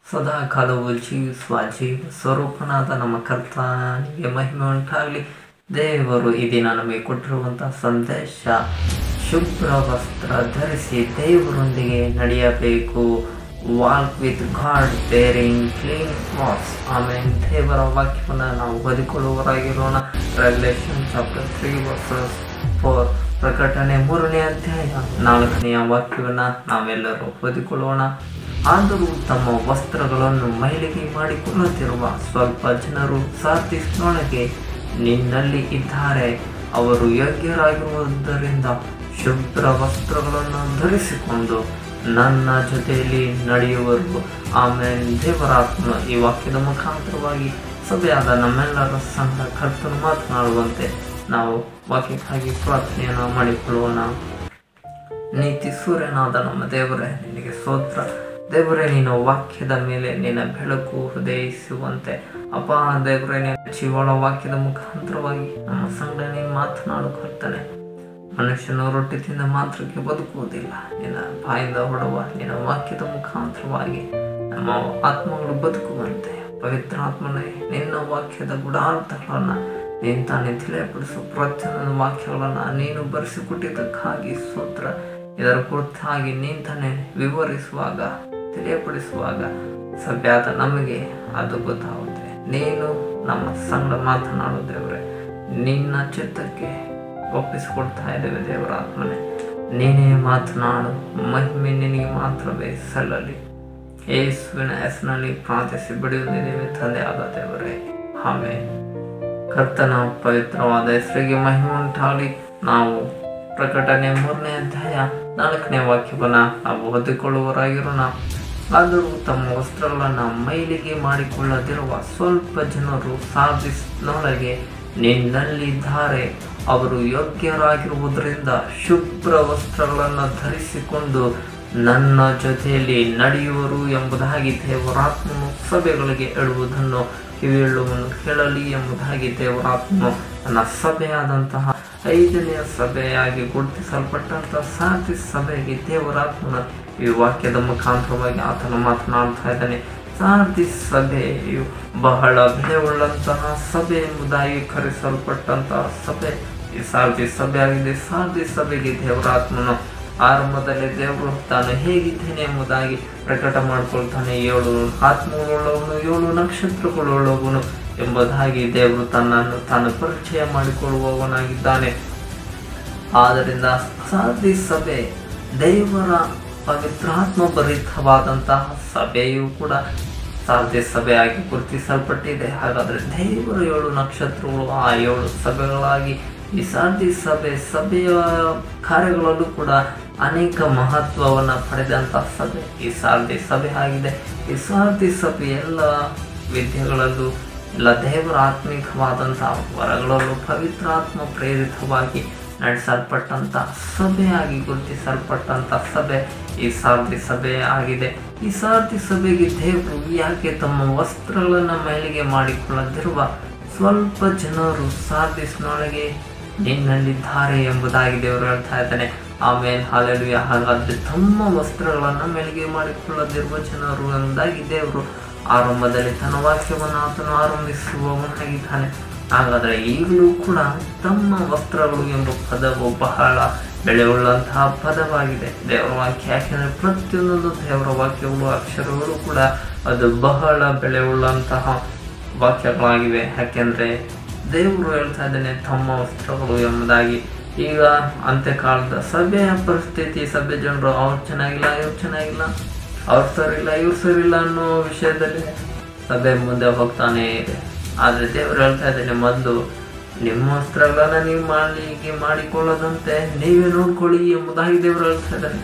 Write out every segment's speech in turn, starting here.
ಸದಾ ಕಾಲವು ಜೀವಿಸುವ ಜೀವ ಸ್ವರೂಪನಾದ ನಮ್ಮ ಕರ್ತನಿಗೆ ಮಹಿಮೆ ಉಂಟಾಗಲಿ ದೇವರು ಈ ದಿನ ನಮಗೆ ಕೊಟ್ಟಿರುವಂತಹ ಸಂದೇಶ ಶುಭ್ರ ವಸ್ತ್ರ ಧರಿಸಿ ದೇವರೊಂದಿಗೆ ನಡೆಯಬೇಕು walk with God bearing clean clothes ಆಮೇಲೆ ದೇವರ ವಾಕ್ಯವನ್ನು ನಾವು ಓದಿಕೊಳ್ಳುವವರಾಗಿರೋಣ revelation chapter three verses four ಪ್ರಕಟಣೆ ಮೂರನೇ ಅಧ್ಯಾಯ ನಾಲ್ಕನೆಯ ವಾಕ್ಯವನ್ನು ನಾವೆಲ್ಲರೂ ಓದಿಕೊಳ್ಳೋಣ ಆದರೂ ತಮ್ಮ ವಸ್ತ್ರಗಳನ್ನು ಮೈಲಿಗೆ ಮಾಡಿಕೊಳ್ಳುತ್ತಿರುವ ಸ್ವಲ್ಪ ಜನರು ಸಾರ್ತಿಸ್ನೊಳಗೆ ನಿನ್ನಲ್ಲಿ ಇದ್ದಾರೆ ಅವರು ಯೋಗ್ಯರಾಗಿರುವುದರಿಂದ ಶುಭ್ರ ವಸ್ತ್ರಗಳನ್ನು ಧರಿಸಿಕೊಂಡು ನನ್ನ ಜೊತೆಯಲ್ಲಿ ನಡೆಯುವರು ಆಮೇಲೆ ದೇವರಾತ್ಮ ಈ ವಾಕ್ಯದ ಮುಖಾಂತರವಾಗಿ ಸಭೆಯಾದ ನಮ್ಮೆಲ್ಲರ ಸಂಘ ಕರ್ತನು ಮಾತನಾಡುವಂತೆ ನಾವು ವಾಕ್ಯಕ್ಕಾಗಿ ಪ್ರಾರ್ಥನೆಯನ್ನು ಮಾಡಿಕೊಳ್ಳೋಣ ನೀತಿ ಸೂರ್ಯನಾದ ನಮ್ಮ ದೇವರೇ ನಿನಗೆ ಸ್ತೋತ್ರ ದೇವರೇ ನಿನ್ನ ವಾಕ್ಯದ ಮೇಲೆ ನಿನ್ನ ಬೆಳಕು ಹೃದಯಿಸುವಂತೆ ಅಪ್ಪ ದೇವರೇ ನಿನ್ನ ಜೀವನ ವಾಕ್ಯದ ಮುಖಾಂತರವಾಗಿ ನಮ್ಮ ಸಂಘ ನೀನು ಮಾತನಾಡು ಕರ್ತನೆ ಮನುಷ್ಯನು ರೊಟ್ಟಿ ತಿಂದ ಮಾತ್ರಕ್ಕೆ ಬದುಕುವುದಿಲ್ಲ ನಿನ್ನ ಬಾಯಿಂದ ಹೊಡುವ ನಿನ್ನ ವಾಕ್ಯದ ಮುಖಾಂತರವಾಗಿ ನಮ್ಮ ಆತ್ಮಗಳು ಬದುಕುವಂತೆ ಪವಿತ್ರ ಆತ್ಮನೇ ನಿನ್ನ ವಾಕ್ಯದ ಗುಡಾರ್ಥಗಳನ್ನು ನೀನು ತಾನೇ ತಿಳಿಯಪಡಿಸು ಪ್ರತಿಯೊಂದು ವಾಕ್ಯಗಳನ್ನು ನೀನು ಬರೆಸಿಕೊಟ್ಟಿದ್ದಕ್ಕಾಗಿ ಸೂತ್ರ ಇದರ ಕುರಿತಾಗಿ ನೀನು ತಾನೇ ವಿವರಿಸುವಾಗ ತಿಳಿಯಪಡಿಸುವಾಗ ಸಭ್ಯಾದ ನಮಗೆ ಅದು ಗೊತ್ತಾಗುತ್ತೆ ನೀನು ನಮ್ಮ ಸಂಘ ಮಾತನಾಡು ದೇವರೇ ನಿನ್ನ ಚಿತ್ತಕ್ಕೆ ಒಪ್ಪಿಸಿಕೊಡ್ತಾ ಇದ್ದೇವೆ ದೇವರ ಆತ್ಮನೆ ನೀನೇ ಮಾತನಾಡು ಮಹಿಮೆ ನಿನಗೆ ಮಾತ್ರವೇ ಸಲ್ಲಲಿ ಯೇಸುವಿನ ಹೆಸರಿನಲ್ಲಿ ಪ್ರಾರ್ಥಿಸಿ ಬಿಡುವುದಿದ್ದೇವೆ ತಂದೆ ಆದ ದೇವರೇ ಆಮೇಲೆ ಕರ್ತನ ಪವಿತ್ರವಾದ ಹೆಸರಿಗೆ ಮಹಿಮೆ ಉಂಟಾಗಲಿ ನಾವು ಪ್ರಕಟಣೆ ಮೂರನೇ ಅಧ್ಯಾಯ ನಾಲ್ಕನೇ ವಾಕ್ಯವನ್ನ ನಾವು ಓದಿಕೊಳ್ಳುವವರಾಗಿರೋಣ ಆದರೂ ತಮ್ಮ ವಸ್ತ್ರಗಳನ್ನು ಮೈಲಿಗೆ ಮಾಡಿಕೊಳ್ಳದಿರುವ ಸ್ವಲ್ಪ ಜನರು ಸಾಧಿಸಿನೊಳಗೆ ನಿನ್ನಲ್ಲಿದ್ದಾರೆ ಅವರು ಯೋಗ್ಯರಾಗಿರುವುದರಿಂದ ಶುಭ್ರ ವಸ್ತ್ರಗಳನ್ನು ಧರಿಸಿಕೊಂಡು ನನ್ನ ಜೊತೆಯಲ್ಲಿ ನಡೆಯುವರು ಎಂಬುದಾಗಿ ದೇವರಾತ್ಮನು ಸಭೆಗಳಿಗೆ ಹೇಳುವುದನ್ನು ಕಿವಿಯುಳ್ಳವನು ಕೇಳಲಿ ಎಂಬುದಾಗಿ ದೇವರಾತ್ಮನು ತನ್ನ ಸಭೆಯಾದಂತಹ ಐದನೆಯ ಸಭೆಯಾಗಿ ಗುರುತಿಸಲ್ಪಟ್ಟಂತಹ ಸಾತಿ ಸಭೆಗೆ ದೇವರಾತ್ಮನ ಈ ವಾಕ್ಯದ ಮುಖಾಂತರವಾಗಿ ಆತನ ಮಾತನಾಡ್ತಾ ಇದ್ದಾನೆ ಸಾರ್ತಿ ಸಭೆಯು ಬಹಳ ಬೆಲೆಯುಳ್ಳಂತಹ ಸಭೆ ಎಂಬುದಾಗಿ ಕರೆಸಲ್ಪಟ್ಟಂತಹ ಸಭೆ ಈ ಸಾರ್ತಿ ಸಭೆ ಆಗಿದೆ ಸಾರ್ತಿ ಸಭೆಗೆ ದೇವರಾತ್ಮನು ಆರಂಭದಲ್ಲಿ ದೇವರು ತಾನು ಹೇಗಿದ್ದೇನೆ ಎಂಬುದಾಗಿ ಪ್ರಕಟ ಮಾಡಿಕೊಳ್ತಾನೆ ಏಳು ಆತ್ಮಗಳುಳ್ಳವನು ಏಳು ನಕ್ಷತ್ರಗಳುಳ್ಳವನು ಎಂಬುದಾಗಿ ದೇವರು ತನ್ನನ್ನು ತಾನು ಪರಿಚಯ ಮಾಡಿಕೊಳ್ಳುವವನಾಗಿದ್ದಾನೆ ಆದ್ದರಿಂದ ಸಾಧಿ ಸಭೆ ದೇವರ ಪವಿತ್ರಾತ್ಮ ಭರಿತವಾದಂತಹ ಸಭೆಯು ಕೂಡ ಸಾಧ್ಯ ಸಭೆಯಾಗಿ ಗುರುತಿಸಲ್ಪಟ್ಟಿದೆ ಹಾಗಾದರೆ ದೇವರ ಏಳು ನಕ್ಷತ್ರಗಳು ಆ ಏಳು ಸಭೆಗಳಾಗಿ ಈ ಸಾಧ್ಯ ಸಭೆ ಸಭೆಯ ಕಾರ್ಯಗಳಲ್ಲೂ ಕೂಡ ಅನೇಕ ಮಹತ್ವವನ್ನು ಪಡೆದಂತಹ ಸಭೆ ಈ ಸಾಧ್ಯ ಸಭೆ ಆಗಿದೆ ಈ ಸಾಧ್ಯ ಸಭೆ ಎಲ್ಲ ವಿದ್ಯೆಗಳಲ್ಲೂ ಎಲ್ಲ ದೇವರ ಆತ್ಮಿಕವಾದಂತಹ ವರಗಳಲ್ಲೂ ಪವಿತ್ರಾತ್ಮ ಪ್ರೇರಿತವಾಗಿ ನಡೆಸಲ್ಪಟ್ಟಂತ ಸಭೆಯಾಗಿ ಗುರುತಿಸಲ್ಪಟ್ಟಂತ ಸಭೆ ಈ ಸಾರ್ಧಿ ಸಭೆ ಆಗಿದೆ ಈ ಸಾರ್ಧಿ ಸಭೆಗೆ ದೇವರು ಯಾಕೆ ತಮ್ಮ ವಸ್ತ್ರಗಳನ್ನು ಮೈಲಿಗೆ ಮಾಡಿಕೊಳ್ಳದಿರುವ ಸ್ವಲ್ಪ ಜನರು ಸಾಧಿಸಿನೊಳಗೆ ನಿನ್ನಲ್ಲಿದ್ದಾರೆ ಎಂಬುದಾಗಿ ದೇವರು ಹೇಳ್ತಾ ಇದ್ದಾನೆ ಆಮೇಲೆ ಹಾಲೆಲುಯ ಹಾಗಾದ್ರೆ ತಮ್ಮ ವಸ್ತ್ರಗಳನ್ನು ಮೆಲಿಗೆ ಮಾಡಿಕೊಳ್ಳದಿರುವ ಜನರು ಎಂಬುದಾಗಿ ದೇವರು ಆರಂಭದಲ್ಲಿ ತನ್ನ ವಾಕ್ಯವನ್ನು ಆತನು ಆರಂಭಿಸುವವನಾಗಿದ್ದಾನೆ ಹಾಗಾದರೆ ಈಗಲೂ ಕೂಡ ತಮ್ಮ ವಸ್ತ್ರಗಳು ಎಂಬ ಪದವು ಬಹಳ ಬೆಳೆಯುಳ್ಳಂತಹ ಪದವಾಗಿದೆ ದೇವರ ವಾಕ್ಯ ಯಾಕೆಂದರೆ ಪ್ರತಿಯೊಂದೊಂದು ದೇವರ ವಾಕ್ಯಗಳು ಅಕ್ಷರಗಳು ಕೂಡ ಅದು ಬಹಳ ಬೆಳೆಯುಳ್ಳಂತಹ ವಾಕ್ಯಗಳಾಗಿವೆ ಯಾಕೆಂದರೆ ದೇವರು ಹೇಳ್ತಾ ಇದ್ದಾನೆ ತಮ್ಮ ವಸ್ತ್ರಗಳು ಎಂಬುದಾಗಿ ಈಗ ಅಂತ್ಯಕಾಲದ ಸಭೆಯ ಪರಿಸ್ಥಿತಿ ಸಭೆ ಜನರು ಅವ್ರು ಚೆನ್ನಾಗಿಲ್ಲ ಇವ್ರು ಚೆನ್ನಾಗಿಲ್ಲ ಅವ್ರು ಸರಿಲ್ಲ ಇವ್ರು ಸರಿಲ್ಲ ಅನ್ನೋ ವಿಷಯದಲ್ಲಿ ಸಭೆ ಮುಂದೆ ಹೋಗ್ತಾನೆ ಇದೆ ಆದರೆ ದೇವರು ಹೇಳ್ತಾ ಇದ್ದಾನೆ ಮೊದಲು ನಿಮ್ಮ ವಸ್ತ್ರಗಳನ್ನ ನೀವು ಮಾಡಲಿಕ್ಕೆ ಮಾಡಿಕೊಳ್ಳದಂತೆ ನೀವೇ ನೋಡ್ಕೊಳ್ಳಿ ಎಂಬುದಾಗಿ ದೇವರು ಹೇಳ್ತಾ ಇದ್ದಾನೆ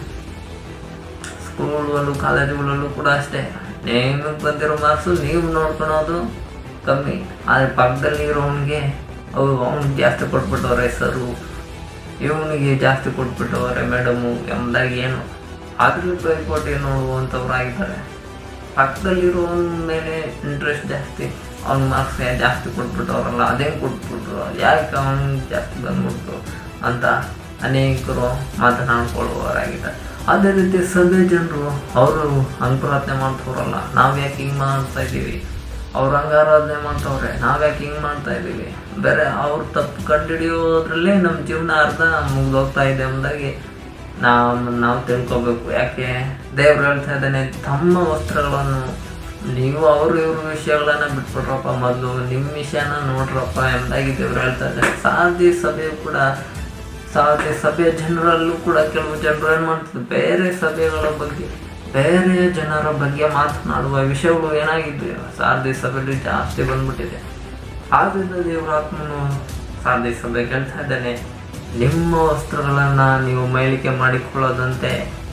ಸ್ಕೂಲ್ಗಳಲ್ಲೂ ಕಾಲೇಜುಗಳಲ್ಲೂ ಕೂಡ ಅಷ್ಟೇ ನೀವು ಬಂದಿರೋ ಮಾರ್ಕ್ಸು ನೀವು ನೋಡ್ಕೊಳೋದು ಕಮ್ಮಿ ಆದರೆ ಪಕ್ಕದಲ್ಲಿ ಇರೋವನಿಗೆ ಅವು ಅವ್ನಿಗೆ ಜಾಸ್ತಿ ಕೊಟ್ಬಿಟ್ಟವ್ರೆ ಸರು ಇವನಿಗೆ ಜಾಸ್ತಿ ಕೊಟ್ಬಿಟ್ಟವ್ರೆ ಮೇಡಮು ಎಂಬುದಾಗಿ ಏನು ಅದ್ರ ಪೈಪೋಟಿ ನೋಡುವಂಥವ್ರಾಗಿದ್ದಾರೆ ಪಕ್ಕದಲ್ಲಿರೋವನ ಮೇಲೆ ಇಂಟ್ರೆಸ್ಟ್ ಜಾಸ್ತಿ ಅವ್ನ ಮಾರ್ಕ್ಸ್ ಜಾಸ್ತಿ ಕೊಟ್ಬಿಟ್ಟವ್ರಲ್ಲ ಅದೇ ಕೊಟ್ಬಿಟ್ರು ಯಾಕೆ ಅವ್ನಿಗೆ ಜಾಸ್ತಿ ಬಂದ್ಬಿಟ್ರು ಅಂತ ಅನೇಕರು ಮಾತನಾಡ್ಕೊಳ್ಳುವವರಾಗಿದ್ದಾರೆ ಅದೇ ರೀತಿ ಸಭೆ ಜನರು ಅವರು ಹಂಗೆ ಪ್ರಾರ್ಥನೆ ಮಾಡ್ತವ್ರಲ್ಲ ನಾವು ಯಾಕೆ ಹಿಂಗೆ ಮಾಡ್ತಾ ಇದ್ದೀವಿ ಅವ್ರು ಹಂಗೆ ಆರಾಧನೆ ಮಾಡ್ತವ್ರೆ ನಾವು ಯಾಕೆ ಹಿಂಗೆ ಮಾಡ್ತಾ ಇದ್ದೀವಿ ಬೇರೆ ಅವ್ರು ತಪ್ಪು ಕಂಡುಹಿಡಿಯೋದ್ರಲ್ಲೇ ನಮ್ಮ ಜೀವನ ಅರ್ಧ ಮುಗ್ದೋಗ್ತಾ ಇದೆ ಅಂದಾಗಿ ನಾವು ನಾವು ತಿಳ್ಕೊಬೇಕು ಯಾಕೆ ದೇವ್ರು ಹೇಳ್ತಾ ಇದ್ದಾನೆ ತಮ್ಮ ವಸ್ತ್ರಗಳನ್ನು ನೀವು ಅವರು ಇವ್ರ ವಿಷಯಗಳನ್ನ ಬಿಟ್ಬಿಟ್ರಪ್ಪ ಮೊದಲು ನಿಮ್ಮ ವಿಷಯನ ನೋಡ್ರಪ್ಪ ಎಂದಾಗಿ ದೇವ್ರು ಹೇಳ್ತಾ ಇದ್ದಾರೆ ಸಾಧಿ ಸಭೆಯು ಕೂಡ ಸಾಧಿ ಸಭೆಯ ಜನರಲ್ಲೂ ಕೂಡ ಕೆಲವು ಜನರು ಏನು ಮಾಡ್ತಾರೆ ಬೇರೆ ಸಭೆಗಳ ಬಗ್ಗೆ ಬೇರೆ ಜನರ ಬಗ್ಗೆ ಮಾತನಾಡುವ ವಿಷಯಗಳು ಏನಾಗಿದ್ವು ಸಾಧಿ ಸಭೆಯಲ್ಲಿ ಜಾಸ್ತಿ ಬಂದ್ಬಿಟ್ಟಿದೆ ಆದ್ರಿಂದ ದೇವರ ಆತ್ಮನು ಸಾಧಿ ಸಭೆ ಹೇಳ್ತಾ ಇದ್ದಾನೆ ನಿಮ್ಮ ವಸ್ತ್ರಗಳನ್ನ ನೀವು ಮೈಲಿಕೆ ಮಾಡಿಕೊಳ್ಳದಂತೆ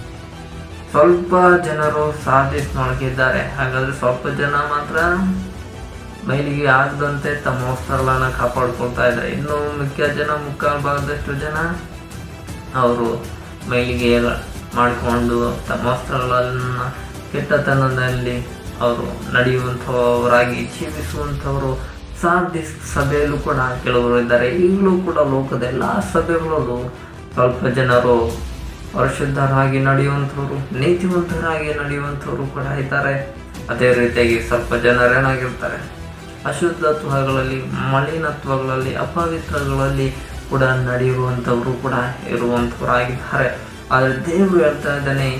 ಸ್ವಲ್ಪ ಜನರು ಸಾಧಿಸ್ನೊಳಗಿದ್ದಾರೆ ಹಾಗಾದ್ರೆ ಸ್ವಲ್ಪ ಜನ ಮಾತ್ರ ಮೈಲಿಗೆ ಆಗದಂತೆ ತಮ್ಮ ವಸ್ತ್ರಗಳನ್ನ ಕಾಪಾಡ್ಕೊಳ್ತಾ ಇದ್ದಾರೆ ಇನ್ನು ಮುಖ್ಯ ಜನ ಮುಕ್ಕಾಲು ಭಾಗದಷ್ಟು ಜನ ಅವರು ಮೈಲಿಗೆ ಮಾಡಿಕೊಂಡು ತಮ್ಮ ವಸ್ತ್ರಗಳನ್ನ ಕೆಟ್ಟತನದಲ್ಲಿ ಅವರು ನಡೆಯುವಂಥವರಾಗಿ ಜೀವಿಸುವಂಥವರು ಸಾಧ್ಯ ಸಭೆಯಲ್ಲೂ ಕೂಡ ಕೆಲವರು ಇದ್ದಾರೆ ಈಗಲೂ ಕೂಡ ಲೋಕದ ಎಲ್ಲ ಸಭೆಗಳಲ್ಲೂ ಸ್ವಲ್ಪ ಜನರು ಪರಿಶುದ್ಧರಾಗಿ ನಡೆಯುವಂಥವ್ರು ನೀತಿವಂತರಾಗಿ ನಡೆಯುವಂಥವ್ರು ಕೂಡ ಇದ್ದಾರೆ ಅದೇ ರೀತಿಯಾಗಿ ಸ್ವಲ್ಪ ಜನರು ಏನಾಗಿರ್ತಾರೆ ಅಶುದ್ಧತ್ವಗಳಲ್ಲಿ ಮಲಿನತ್ವಗಳಲ್ಲಿ ಅಪವಿತ್ರಗಳಲ್ಲಿ ಕೂಡ ನಡೆಯುವಂಥವ್ರು ಕೂಡ ಇರುವಂಥವರಾಗಿದ್ದಾರೆ ಆದರೆ ದೇವರು ಹೇಳ್ತಾ ಇದ್ದಾನೆ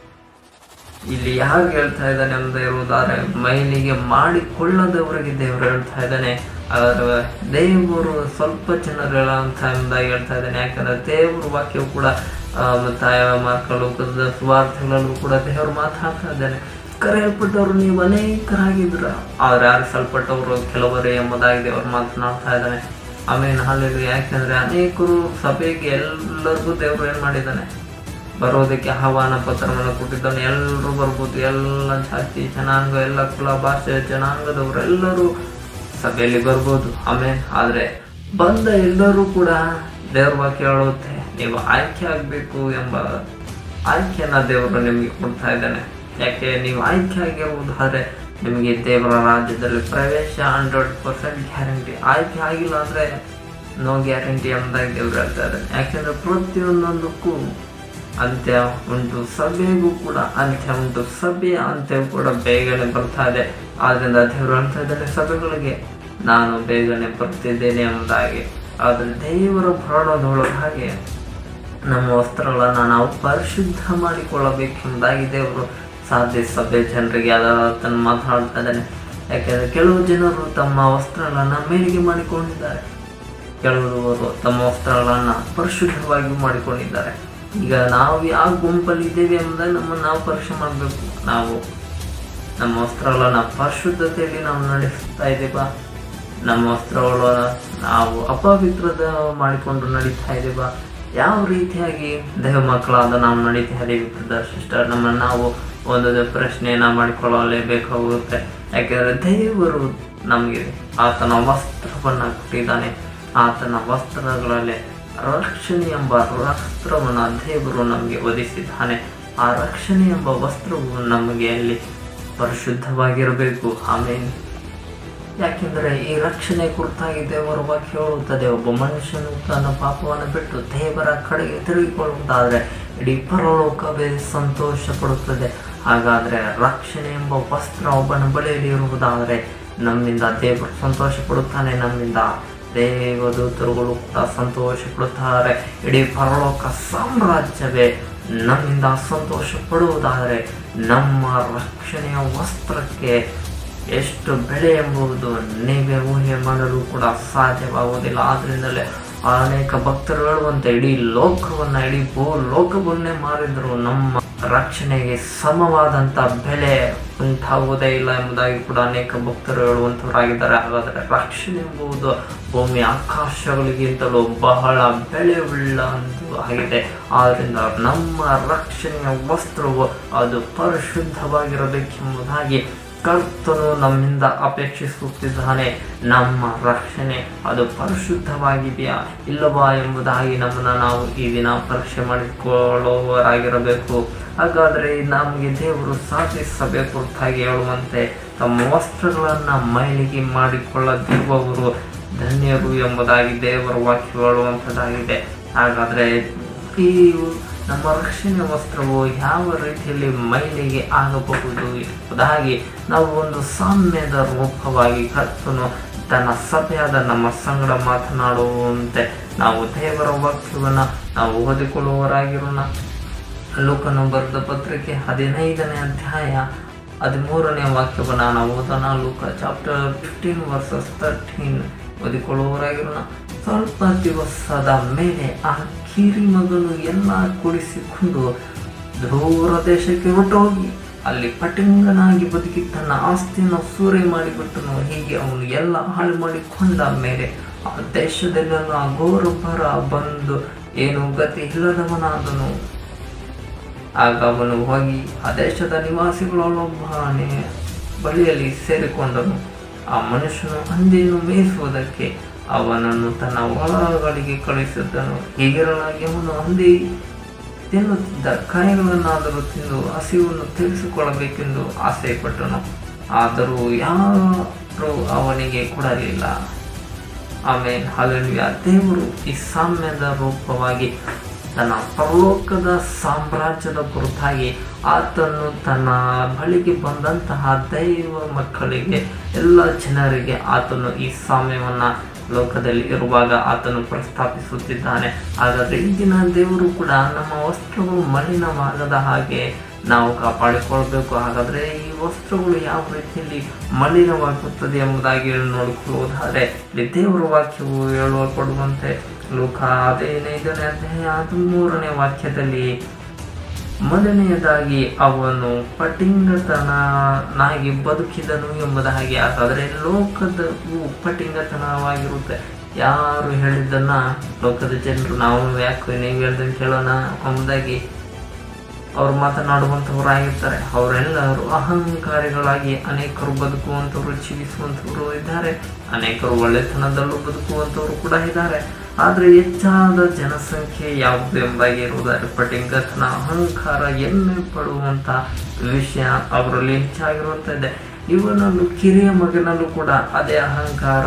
ಇಲ್ಲಿ ಯಾರು ಹೇಳ್ತಾ ಇದ್ದಾನೆ ಅಂತ ಇರುವುದಾದ್ರೆ ಮೈಲಿಗೆ ಮಾಡಿಕೊಳ್ಳದವರಿಗೆ ದೇವರು ಹೇಳ್ತಾ ಇದ್ದಾನೆ ಆದರೆ ದೇವರು ಸ್ವಲ್ಪ ಜನರು ಹೇಳಂತ ಎಂಬುದಾಗಿ ಹೇಳ್ತಾ ಇದ್ದಾನೆ ಯಾಕಂದ್ರೆ ದೇವ್ರ ವಾಕ್ಯವು ಕೂಡ ಆ, ತಾಯ ಮಾರ್ಕ ಲೋಕದ ಸುವಾರ್ಥಗಳಲ್ಲೂ ಕೂಡ ದೇವರು ಮಾತಾಡ್ತಾ ಇದ್ದಾನೆ ಕರೆಯಲ್ಪಟ್ಟವರು ನೀವು ಅನೇಕರಾಗಿದ್ರ ಆದ್ರೆ ಆರಿಸಲ್ಪಟ್ಟವರು ಕೆಲವರೇ ಎಂಬುದಾಗಿ ದೇವರು ಮಾತನಾಡ್ತಾ ಇದ್ದಾನೆ ಆಮೇಲೆ ಹಾಲಿಗೆ ಯಾಕೆಂದ್ರೆ ಅನೇಕರು ಸಭೆಗೆ ಎಲ್ಲರಿಗೂ ದೇವರು ಏನ್ ಮಾಡಿದ್ದಾನೆ ಬರೋದಕ್ಕೆ ಆಹ್ವಾನ ಪತ್ರವನ್ನು ಕೊಟ್ಟಿದ್ದಾನೆ ಎಲ್ಲರೂ ಬರ್ಬೋದು ಎಲ್ಲ ಜಾತಿ ಜನಾಂಗ ಎಲ್ಲ ಕುಲ ಭಾಷೆ ಜನಾಂಗದವರು ಎಲ್ಲರೂ ಸಭೆಯಲ್ಲಿ ಬರ್ಬೋದು ಆಮೇಲೆ ಆದ್ರೆ ಬಂದ ಎಲ್ಲರೂ ಕೂಡ ದೇವ್ರ ವಾಕ್ಯ ಹೇಳುತ್ತೆ ನೀವು ಆಯ್ಕೆ ಆಗ್ಬೇಕು ಎಂಬ ಆಯ್ಕೆಯನ್ನ ದೇವರು ನಿಮಗೆ ಕೊಡ್ತಾ ಇದ್ದಾನೆ ಯಾಕೆ ನೀವು ಆಯ್ಕೆ ಆಗಿರುವುದಾದ್ರೆ ನಿಮಗೆ ದೇವರ ರಾಜ್ಯದಲ್ಲಿ ಪ್ರವೇಶ ಹಂಡ್ರೆಡ್ ಪರ್ಸೆಂಟ್ ಗ್ಯಾರಂಟಿ ಆಯ್ಕೆ ಆಗಿಲ್ಲ ಅಂದ್ರೆ ನೋ ಗ್ಯಾರಂಟಿ ಎಂಬುದಾಗಿ ದೇವ್ರು ಹೇಳ್ತಾ ಇದ್ದಾನೆ ಯಾಕೆಂದ್ರೆ ಪ್ರತಿಯೊಂದೊಂದಕ್ಕೂ ಅಂತ್ಯ ಉಂಟು ಸಭೆಗೂ ಕೂಡ ಅಂತ್ಯ ಉಂಟು ಸಭೆಯ ಅಂತ್ಯವು ಕೂಡ ಬೇಗನೆ ಬರ್ತಾ ಇದೆ ಆದ್ರಿಂದ ದೇವರು ಹೇಳ್ತಾ ಇದ್ದಾನೆ ಸಭೆಗಳಿಗೆ ನಾನು ಬೇಗನೆ ಬರ್ತಿದ್ದೇನೆ ಎಂಬುದಾಗಿ ಆದರೆ ದೇವರ ಹಾಗೆ ನಮ್ಮ ವಸ್ತ್ರಗಳನ್ನ ನಾವು ಪರಿಶುದ್ಧ ಮಾಡಿಕೊಳ್ಳಬೇಕೆಂಬುದಾಗಿ ದೇವರು ಸಾಧ್ಯ ಸಭೆ ಜನರಿಗೆ ಅದನ್ನು ಮಾತನಾಡ್ತಾ ಇದ್ದಾನೆ ಯಾಕೆಂದ್ರೆ ಕೆಲವು ಜನರು ತಮ್ಮ ವಸ್ತ್ರಗಳನ್ನ ಮೇಲಿಗೆ ಮಾಡಿಕೊಂಡಿದ್ದಾರೆ ಕೆಲವರು ತಮ್ಮ ವಸ್ತ್ರಗಳನ್ನ ಪರಿಶುದ್ಧವಾಗಿ ಮಾಡಿಕೊಂಡಿದ್ದಾರೆ ಈಗ ನಾವು ಯಾವ ಗುಂಪಲ್ಲಿ ಇದ್ದೇವೆ ಎಂಬುದನ್ನು ನಮ್ಮನ್ನು ನಾವು ಪರೀಕ್ಷೆ ಮಾಡಬೇಕು ನಾವು ನಮ್ಮ ವಸ್ತ್ರಗಳನ್ನ ಪರಿಶುದ್ಧತೆಯಲ್ಲಿ ನಾವು ನಡೆಸ್ತಾ ಇದ್ದೇವಾ ನಮ್ಮ ವಸ್ತ್ರಗಳ ನಾವು ಅಪವಿತ್ರದ ಮಾಡಿಕೊಂಡು ನಡೀತಾ ಇದ್ದೇವಾ ಯಾವ ರೀತಿಯಾಗಿ ದೇಹ ಮಕ್ಕಳಾದ ನಾವು ನಡೀತಾ ಇದ್ದೀವಿ ಬ್ರದರ್ ಸಿಸ್ಟರ್ ನಮ್ಮನ್ನು ನಾವು ಒಂದು ಪ್ರಶ್ನೆಯನ್ನ ಮಾಡಿಕೊಳ್ಳಲೇಬೇಕಾಗುತ್ತೆ ಯಾಕೆಂದರೆ ದೇವರು ನಮಗೆ ಆತನ ವಸ್ತ್ರವನ್ನು ಕೊಟ್ಟಿದ್ದಾನೆ ಆತನ ವಸ್ತ್ರಗಳಲ್ಲಿ ರಕ್ಷಣೆ ಎಂಬ ವಸ್ತ್ರವನ್ನು ದೇವರು ನಮಗೆ ಒದಗಿಸಿದ್ದಾನೆ ಆ ರಕ್ಷಣೆ ಎಂಬ ವಸ್ತ್ರವು ನಮಗೆ ಅಲ್ಲಿ ಪರಿಶುದ್ಧವಾಗಿರಬೇಕು ಆಮೇಲೆ ಯಾಕೆಂದರೆ ಈ ರಕ್ಷಣೆ ಕುರಿತಾಗಿ ದೇವರ ವಾಕ್ಯ ಹೇಳುತ್ತದೆ ಒಬ್ಬ ಮನುಷ್ಯನು ತನ್ನ ಪಾಪವನ್ನು ಬಿಟ್ಟು ದೇವರ ಕಡೆಗೆ ತಿರುಗಿಕೊಳ್ಳುವುದಾದರೆ ಇಡೀ ಪರಲೋಕವೇ ಸಂತೋಷ ಪಡುತ್ತದೆ ಹಾಗಾದರೆ ರಕ್ಷಣೆ ಎಂಬ ವಸ್ತ್ರ ಒಬ್ಬನ ಬಳಿಯಲ್ಲಿ ಇರುವುದಾದರೆ ನಮ್ಮಿಂದ ದೇವರು ಸಂತೋಷ ಪಡುತ್ತಾನೆ ನಮ್ಮಿಂದ ದೇವದೂತರುಗಳು ಕೂಡ ಸಂತೋಷ ಪಡುತ್ತಾರೆ ಇಡೀ ಪರಲೋಕ ಸಾಮ್ರಾಜ್ಯವೇ ನಮ್ಮಿಂದ ಸಂತೋಷ ಪಡುವುದಾದರೆ ನಮ್ಮ ರಕ್ಷಣೆಯ ವಸ್ತ್ರಕ್ಕೆ ಎಷ್ಟು ಬೆಲೆ ಎಂಬುದು ನೀವೇ ಊಹೆ ಮಾಡಲು ಕೂಡ ಸಾಧ್ಯವಾಗುವುದಿಲ್ಲ ಆದ್ರಿಂದಲೇ ಅನೇಕ ಭಕ್ತರು ಹೇಳುವಂತೆ ಇಡೀ ಲೋಕವನ್ನ ಇಡೀ ಭೂ ಲೋಕವನ್ನೇ ಮಾರಿದ್ರು ನಮ್ಮ ರಕ್ಷಣೆಗೆ ಸಮವಾದಂತ ಬೆಲೆ ಉಂಟಾಗುವುದೇ ಇಲ್ಲ ಎಂಬುದಾಗಿ ಕೂಡ ಅನೇಕ ಭಕ್ತರು ಹೇಳುವಂತವರಾಗಿದ್ದಾರೆ ಹಾಗಾದರೆ ರಕ್ಷಣೆ ಎಂಬುದು ಭೂಮಿ ಆಕಾಶಗಳಿಗಿಂತಲೂ ಬಹಳ ಬೆಲೆಯುಳ್ಳ ಒಂದು ಆಗಿದೆ ಆದ್ರಿಂದ ನಮ್ಮ ರಕ್ಷಣೆಯ ವಸ್ತ್ರವು ಅದು ಪರಿಶುದ್ಧವಾಗಿರಬೇಕೆಂಬುದಾಗಿ ಕರ್ತನು ನಮ್ಮಿಂದ ಅಪೇಕ್ಷಿಸುತ್ತಿದ್ದಾನೆ ನಮ್ಮ ರಕ್ಷಣೆ ಅದು ಪರಿಶುದ್ಧವಾಗಿದೆಯಾ ಇಲ್ಲವಾ ಎಂಬುದಾಗಿ ನಮ್ಮನ್ನು ನಾವು ಈ ದಿನ ಪರೀಕ್ಷೆ ಮಾಡಿಕೊಳ್ಳುವವರಾಗಿರಬೇಕು ಹಾಗಾದರೆ ನಮಗೆ ದೇವರು ಸಾಧಿಸಬೇಕು ಕುರಿತಾಗಿ ಹೇಳುವಂತೆ ತಮ್ಮ ವಸ್ತ್ರಗಳನ್ನು ಮೈಲಿಗೆ ಮಾಡಿಕೊಳ್ಳದಿರುವವರು ಧನ್ಯರು ಎಂಬುದಾಗಿ ದೇವರ ವಾಕ್ಯ ಹೇಳುವಂಥದ್ದಾಗಿದೆ ಹಾಗಾದರೆ ಈ ನಮ್ಮ ರಕ್ಷಣೆ ವಸ್ತ್ರವು ಯಾವ ರೀತಿಯಲ್ಲಿ ಮೈಲಿಗೆ ಆಗಬಹುದು ಎಂಬುದಾಗಿ ನಾವು ಒಂದು ಸಾಮ್ಯದ ರೂಪವಾಗಿ ಕರ್ತನು ತನ್ನ ಸಭೆಯಾದ ನಮ್ಮ ಸಂಗಡ ಮಾತನಾಡುವಂತೆ ನಾವು ದೇವರ ವಾಕ್ಯವನ್ನು ನಾವು ಓದಿಕೊಳ್ಳುವವರಾಗಿರೋಣ ಲೋಕನು ಬರೆದ ಪತ್ರಿಕೆ ಹದಿನೈದನೇ ಅಧ್ಯಾಯ ಹದಿಮೂರನೇ ವಾಕ್ಯವನ್ನು ನಾವು ಓದೋಣ Luke chapter fifteen verses thirteen ಓದಿಕೊಳ್ಳುವವರಾಗಿರೋಣ ಸ್ವಲ್ಪ ದಿವಸದ ಮೇಲೆ ಆ ಕಿರಿ ಮಗನು ಎಲ್ಲ ಕೂಡಿಸಿಕೊಂಡು ದೂರ ದೇಶಕ್ಕೆ ಹೊರಟೋಗಿ ಅಲ್ಲಿ ಪಟಿಂಗನಾಗಿ ಬದುಕಿ ತನ್ನ ಆಸ್ತಿಯನ್ನು ಸೂರೆ ಮಾಡಿಬಿಟ್ಟನು ಹೀಗೆ ಅವನು ಎಲ್ಲ ಹಾಳು ಮಾಡಿಕೊಂಡ ಮೇಲೆ ಆ ದೇಶದಲ್ಲೆಲ್ಲ ಘೋರ ಬರ ಬಂದು ಏನು ಗತಿ ಇಲ್ಲದವನಾದನು ಆಗ ಅವನು ಹೋಗಿ ಆ ದೇಶದ ನಿವಾಸಿಗಳೊಬ್ಬನೇ ಬಳಿಯಲ್ಲಿ ಸೇರಿಕೊಂಡನು ಆ ಮನುಷ್ಯನು ಹಂದಿಯನ್ನು ಮೇಯಿಸುವುದಕ್ಕೆ ಅವನನ್ನು ತನ್ನ ಒಳಗಳಿಗೆ ಕಳಿಸಿದ್ದನು ಹೀಗಿರಲಾಗಿ ಅವನು ಹಂದಿ ತಿನ್ನುತ್ತಿದ್ದ ಕಾಯಿಗಳನ್ನಾದರೂ ತಿಂದು ಹಸಿವನ್ನು ತೀರಿಸಿಕೊಳ್ಳಬೇಕೆಂದು ಆಸೆ ಪಟ್ಟನು ಆದರೂ ಯಾರು ಅವನಿಗೆ ಕೊಡಲಿಲ್ಲ ಆಮೇಲೆ ಹಾಲೆಲುಯ ದೇವರು ಈ ಸಾಮ್ಯದ ರೂಪವಾಗಿ ತನ್ನ ಪರಲೋಕದ ಸಾಮ್ರಾಜ್ಯದ ಕುರಿತಾಗಿ ಆತನು ತನ್ನ ಬಳಿಗೆ ಬಂದಂತಹ ದೈವ ಮಕ್ಕಳಿಗೆ ಎಲ್ಲ ಜನರಿಗೆ ಆತನು ಈ ಸಾಮ್ಯವನ್ನು ಲೋಕದಲ್ಲಿ ಇರುವಾಗ ಆತನು ಪ್ರಸ್ತಾಪಿಸುತ್ತಿದ್ದಾನೆ ಹಾಗಾದರೆ ಈಗಿನ ದೇವರು ಕೂಡ ನಮ್ಮ ವಸ್ತ್ರವು ಮಲಿನವಾಗದ ಹಾಗೆ ನಾವು ಕಾಪಾಡಿಕೊಳ್ಬೇಕು ಹಾಗಾದರೆ ಈ ವಸ್ತ್ರಗಳು ಯಾವ ರೀತಿಯಲ್ಲಿ ಮಲಿನವಾಗುತ್ತದೆ ಎಂಬುದಾಗಿ ನೋಡಿಕೊಳ್ಳುವುದಾದರೆ ಇಲ್ಲಿ ದೇವರ ವಾಕ್ಯವು ಹೇಳುವ ಕೊಡುವಂತೆ ಲೋಕ ಹದಿನೈದನೇ ಅಧ್ಯಾಯ ಹದಿಮೂರನೇ ವಾಕ್ಯದಲ್ಲಿ ಮೊದಲನೆಯದಾಗಿ ಅವನು ಪಟಿಂಗತನಾಗಿ ಬದುಕಿದನು ಎಂಬುದಾಗಿ ಹಾಗಾದರೆ ಲೋಕದವು ಪಟಿಂಗತನವಾಗಿರುತ್ತೆ ಯಾರು ಹೇಳಿದ್ದನ್ನ ಲೋಕದ ಜನರು ನಾವು ಯಾಕೆ ನೀವು ಹೇಳ್ದಂಗೆ ಕೇಳೋಣ ಎಂಬುದಾಗಿ ಅವ್ರು ಮಾತನಾಡುವಂಥವರಾಗಿರ್ತಾರೆ ಅವರೆಲ್ಲರೂ ಅಹಂಕಾರಿಗಳಾಗಿ ಅನೇಕರು ಬದುಕುವಂಥವ್ರು ಜೀವಿಸುವಂಥವ್ರು ಇದ್ದಾರೆ ಅನೇಕರು ಒಳ್ಳೆತನದಲ್ಲೂ ಬದುಕುವಂಥವ್ರು ಕೂಡ ಇದ್ದಾರೆ ಆದರೆ ಹೆಚ್ಚಾದ ಜನಸಂಖ್ಯೆ ಯಾವುದು ಎಂಬಾಗಿ ಇರುವುದಾದ್ರೆ ಪಟಿಂಗತನ ಅಹಂಕಾರ ಹೆಮ್ಮೆ ಪಡುವಂಥ ವಿಷಯ ಅವರಲ್ಲಿ ಹೆಚ್ಚಾಗಿರುವಂಥದ್ದೇ ಇವನಲ್ಲೂ ಕಿರಿಯ ಮಗನಲ್ಲೂ ಕೂಡ ಅದೇ ಅಹಂಕಾರ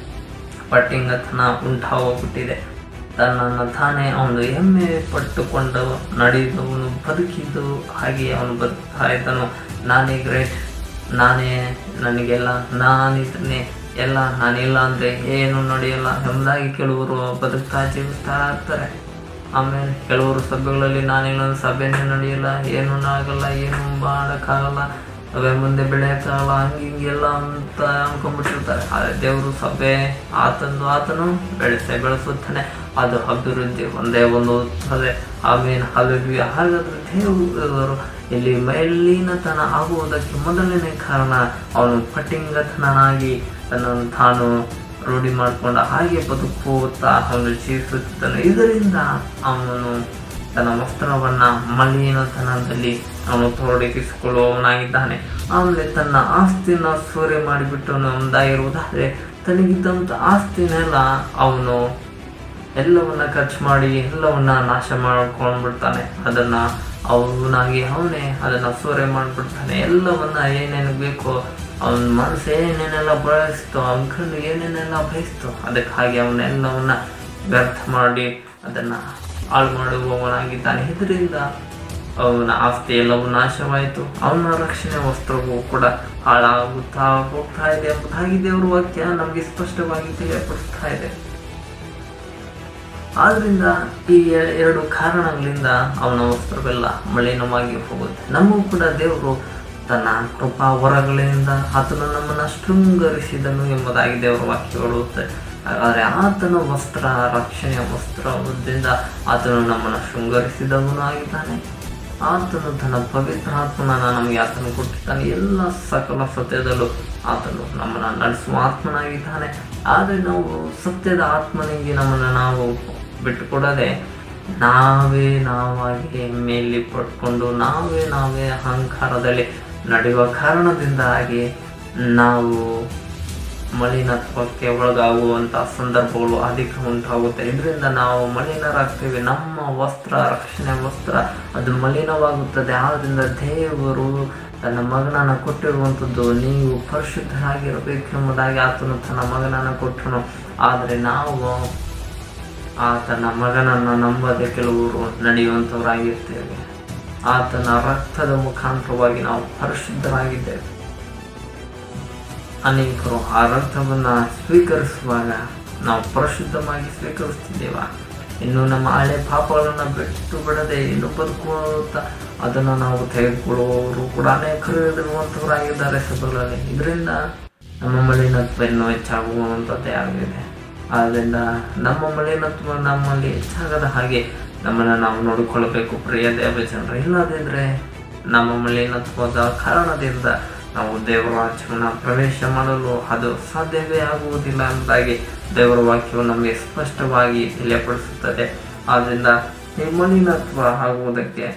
ಪಟ್ಟಿಂಗತನ ಉಂಟಾಗೋಗ್ಬಿಟ್ಟಿದೆ ತನ್ನನ್ನು ತಾನೇ ಅವನು ಹೆಮ್ಮೆ ಪಟ್ಟುಕೊಂಡು ನಡೆದವನು ಬದುಕಿದ್ದು ಹಾಗೆ ಅವನು ಬದುಕ್ತಾ ಇದ್ದನು ನಾನೇ ಗ್ರೇಟ್ ನಾನೇ ನನಗೆಲ್ಲ ನಾನಿದ್ದನೆ ಎಲ್ಲ ನಾನಿಲ್ಲ ಅಂದರೆ ಏನು ನಡೆಯಲ್ಲ ಎಂಬುದಾಗಿ ಕೆಲವರು ಬದುಕ್ತಾ ಜೀವಿಸ್ತಾ ಇರ್ತಾರೆ ಆಮೇಲೆ ಕೆಲವರು ಸಭೆಗಳಲ್ಲಿ ನಾನಿಲ್ಲ ಸಭೆನೇ ನಡೆಯಲ್ಲ ಏನೂ ಆಗಲ್ಲ ಏನು ಮಾಡೋಕ್ಕಾಗಲ್ಲ ಸಭೆ ಮುಂದೆ ಬೆಳೆಯೋಕ್ಕಾಗಲ್ಲ ಹಂಗೆ ಹಿಂಗೆಲ್ಲ ಅಂತ ಅನ್ಕೊಂಡ್ಬಿಟ್ಟಿರ್ತಾರೆ ಆದರೆ ದೇವರು ಸಭೆ ಆತಂದು ಆತನು ಬೆಳೆಸೇ ಬೆಳೆಸುತ್ತಾನೆ ಅದು ಅಭಿವೃದ್ಧಿ ಒಂದೇ ಒಂದು ಹೊಂದುತ್ತದೆ ಆಮೇಲೆ ಹಲವಿ ಹಾಗಾದ್ರೆ ದೇವರು ಇಲ್ಲಿ ಮೇಲಿನತನ ಆಗುವುದಕ್ಕೆ ಮೊದಲನೇ ಕಾರಣ ಅವನು ಪಟ್ಟಿಂಗತನಾಗಿ ತನ್ನನ್ನು ತಾನು ರೂಢಿ ಮಾಡಿಕೊಂಡ ಹಾಗೆ ಬದುಕುತ್ತಾ ಅವನು ಜೀವಿಸುತ್ತಿದ್ದನು ಇದರಿಂದ ಅವನು ತನ್ನ ವಸ್ತ್ರವನ್ನ ಮಲಿನತನದಲ್ಲಿ ಅವನು ತೊಡಗಿಸಿಕೊಳ್ಳುವವನಾಗಿದ್ದಾನೆ ಆಮೇಲೆ ತನ್ನ ಆಸ್ತಿನ ಸೂರೆ ಮಾಡಿಬಿಟ್ಟವನು ಒಂದಾಗಿರುವುದಾದರೆ ತನಗಿದ್ದಂಥ ಆಸ್ತಿನೆಲ್ಲ ಅವನು ಎಲ್ಲವನ್ನ ಖರ್ಚು ಮಾಡಿ ಎಲ್ಲವನ್ನ ನಾಶ ಮಾಡ್ಕೊಂಡ್ಬಿಡ್ತಾನೆ ಅದನ್ನ ಅವನಾಗಿ ಅವನೇ ಅದನ್ನ ಸೂರೆ ಮಾಡಿಬಿಡ್ತಾನೆ ಎಲ್ಲವನ್ನ ಏನೇನು ಬೇಕೋ ಅವನ ಮನಸ್ಸು ಏನೇನೆಲ್ಲ ಬಯಸ್ತು ಅವನ ಕಣ್ಣು ಏನೇನೆಲ್ಲ ಬಯಸ್ತು ಅದಕ್ಕಾಗಿ ಅವನ್ನೆಲ್ಲವನ್ನ ವ್ಯರ್ಥ ಮಾಡಿ ಅದನ್ನ ಹಾಳು ಮಾಡುವವನಾಗಿದ್ದಾನೆ ಇದರಿಂದ ಅವನ ಆಸ್ತಿ ಎಲ್ಲವೂ ನಾಶವಾಯಿತು ಅವನ ರಕ್ಷಣೆ ವಸ್ತ್ರವು ಕೂಡ ಹಾಳಾಗುತ್ತಾ ಹೋಗ್ತಾ ಇದೆ ಎಂಬುದಾಗಿ ದೇವರ ವಾಕ್ಯ ನಮಗೆ ಸ್ಪಷ್ಟವಾಗಿ ತಿಳಿಯಪಡಿಸ್ತಾ ಇದೆ ಆದ್ರಿಂದ ಈ ಎ- ಎರಡು ಕಾರಣಗಳಿಂದ ಅವನ ವಸ್ತ್ರವೆಲ್ಲ ಮಲಿನವಾಗಿ ಹೋಗುತ್ತೆ ನಮಗೂ ಕೂಡ ದೇವರು ತನ್ನ ಕೃಪಾ ವರಗಳಿಂದ ಆತನು ನಮ್ಮನ್ನು ಶೃಂಗರಿಸಿದನು ಎಂಬುದಾಗಿ ದೇವರ ವಾಕ್ಯ ಹೇಳುತ್ತೆ ಹಾಗಾದರೆ ಆತನ ವಸ್ತ್ರ ರಕ್ಷಣೆಯ ವಸ್ತ್ರದಿಂದ ಆತನು ನಮ್ಮನ್ನು ಶೃಂಗರಿಸಿದವನು ಆಗಿದ್ದಾನೆ ಆತನು ತನ್ನ ಪವಿತ್ರಾತ್ಮನ ನಮಗೆ ಆತನು ಕೊಟ್ಟಿದ್ದಾನೆ ಎಲ್ಲ ಸಕಲ ಸತ್ಯದಲ್ಲೂ ಆತನು ನಮ್ಮನ್ನು ನಡೆಸುವ ಆತ್ಮನಾಗಿದ್ದಾನೆ ಆದರೆ ನಾವು ಸತ್ಯದ ಆತ್ಮನಿಗೆ ನಮ್ಮನ್ನು ನಾವು ಬಿಟ್ಟುಕೊಡದೆ ನಾವೇ ನಾವಾಗಿ ಮೇಲೆ ಪಡ್ಕೊಂಡು ನಾವೇ ನಾವೇ ಅಹಂಕಾರದಲ್ಲಿ ನಡೆಯುವ ಕಾರಣದಿಂದಾಗಿ ನಾವು ಮಲಿನತ್ವಕ್ಕೆ ಒಳಗಾಗುವಂಥ ಸಂದರ್ಭಗಳು ಅಧಿಕ ಉಂಟಾಗುತ್ತೆ ಇದರಿಂದ ನಾವು ಮಲಿನರಾಗ್ತೇವೆ ನಮ್ಮ ವಸ್ತ್ರ ರಕ್ಷಣೆ ವಸ್ತ್ರ ಅದು ಮಲಿನವಾಗುತ್ತದೆ ಆದ್ದರಿಂದ ದೇವರು ತನ್ನ ಮಗನನ್ನು ಕೊಟ್ಟಿರುವಂಥದ್ದು ನೀವು ಪರಿಶುದ್ಧರಾಗಿರಬೇಕು ಎಂಬುದಾಗಿ ಆತನು ತನ್ನ ಮಗನನ್ನು ಕೊಟ್ಟನು ಆದರೆ ನಾವು ಆತನ ಮಗನನ್ನು ನಂಬದೆ ಕೆಲವರು ನಡೆಯುವಂಥವರಾಗಿರ್ತೇವೆ ಆತನ ರಕ್ತದ ಮುಖಾಂತರವಾಗಿ ನಾವು ಪರಿಶುದ್ಧರಾಗಿದ್ದೇವೆ ಅನೇಕರು ಆ ರಕ್ತವನ್ನು ಸ್ವೀಕರಿಸುವಾಗ ನಾವು ಪರಿಶುದ್ಧವಾಗಿ ಸ್ವೀಕರಿಸ್ತಿದ್ದೇವ ಇನ್ನು ನಮ್ಮ ಹಳೆ ಪಾಪಗಳನ್ನು ಬಿಟ್ಟು ಬಿಡದೆ ಇನ್ನು ಬದುಕುತ್ತಾ ಅದನ್ನು ನಾವು ತೆಗೆದುಕೊಳ್ಳುವವರು ಕೂಡ ಅನೇಕರು ಇರುವಂಥವರಾಗಿದ್ದಾರೆ ಸಭೆಗಳಲ್ಲಿ ಇದರಿಂದ ನಮ್ಮ ಮಲಿನತ್ವ ಇನ್ನೂ ಹೆಚ್ಚಾಗುವಂಥದ್ದೇ ಆಗಿದೆ ಆದ್ದರಿಂದ ನಮ್ಮ ಮಲಿನತ್ವ ನಮ್ಮಲ್ಲಿ ಹೆಚ್ಚಾಗದ ಹಾಗೆ ನಮ್ಮನ್ನು ನಾವು ನೋಡಿಕೊಳ್ಳಬೇಕು ಪ್ರಿಯ ದೇವ ಜನರು ಇಲ್ಲದಿದ್ದರೆ ನಮ್ಮ ಮಲಿನತ್ವದ ಕಾರಣದಿಂದ ನಾವು ದೇವರ ರಾಜ್ಯವನ್ನು ಪ್ರವೇಶ ಮಾಡಲು ಅದು ಸಾಧ್ಯವೇ ಆಗುವುದಿಲ್ಲ ಎಂಬುದಾಗಿ ದೇವರ ವಾಕ್ಯವು ನಮಗೆ ಸ್ಪಷ್ಟವಾಗಿ ತಿಳಿಯಪಡಿಸುತ್ತದೆ ಆದ್ದರಿಂದ ಈ ಮಲಿನತ್ವ ಆಗುವುದಕ್ಕೆ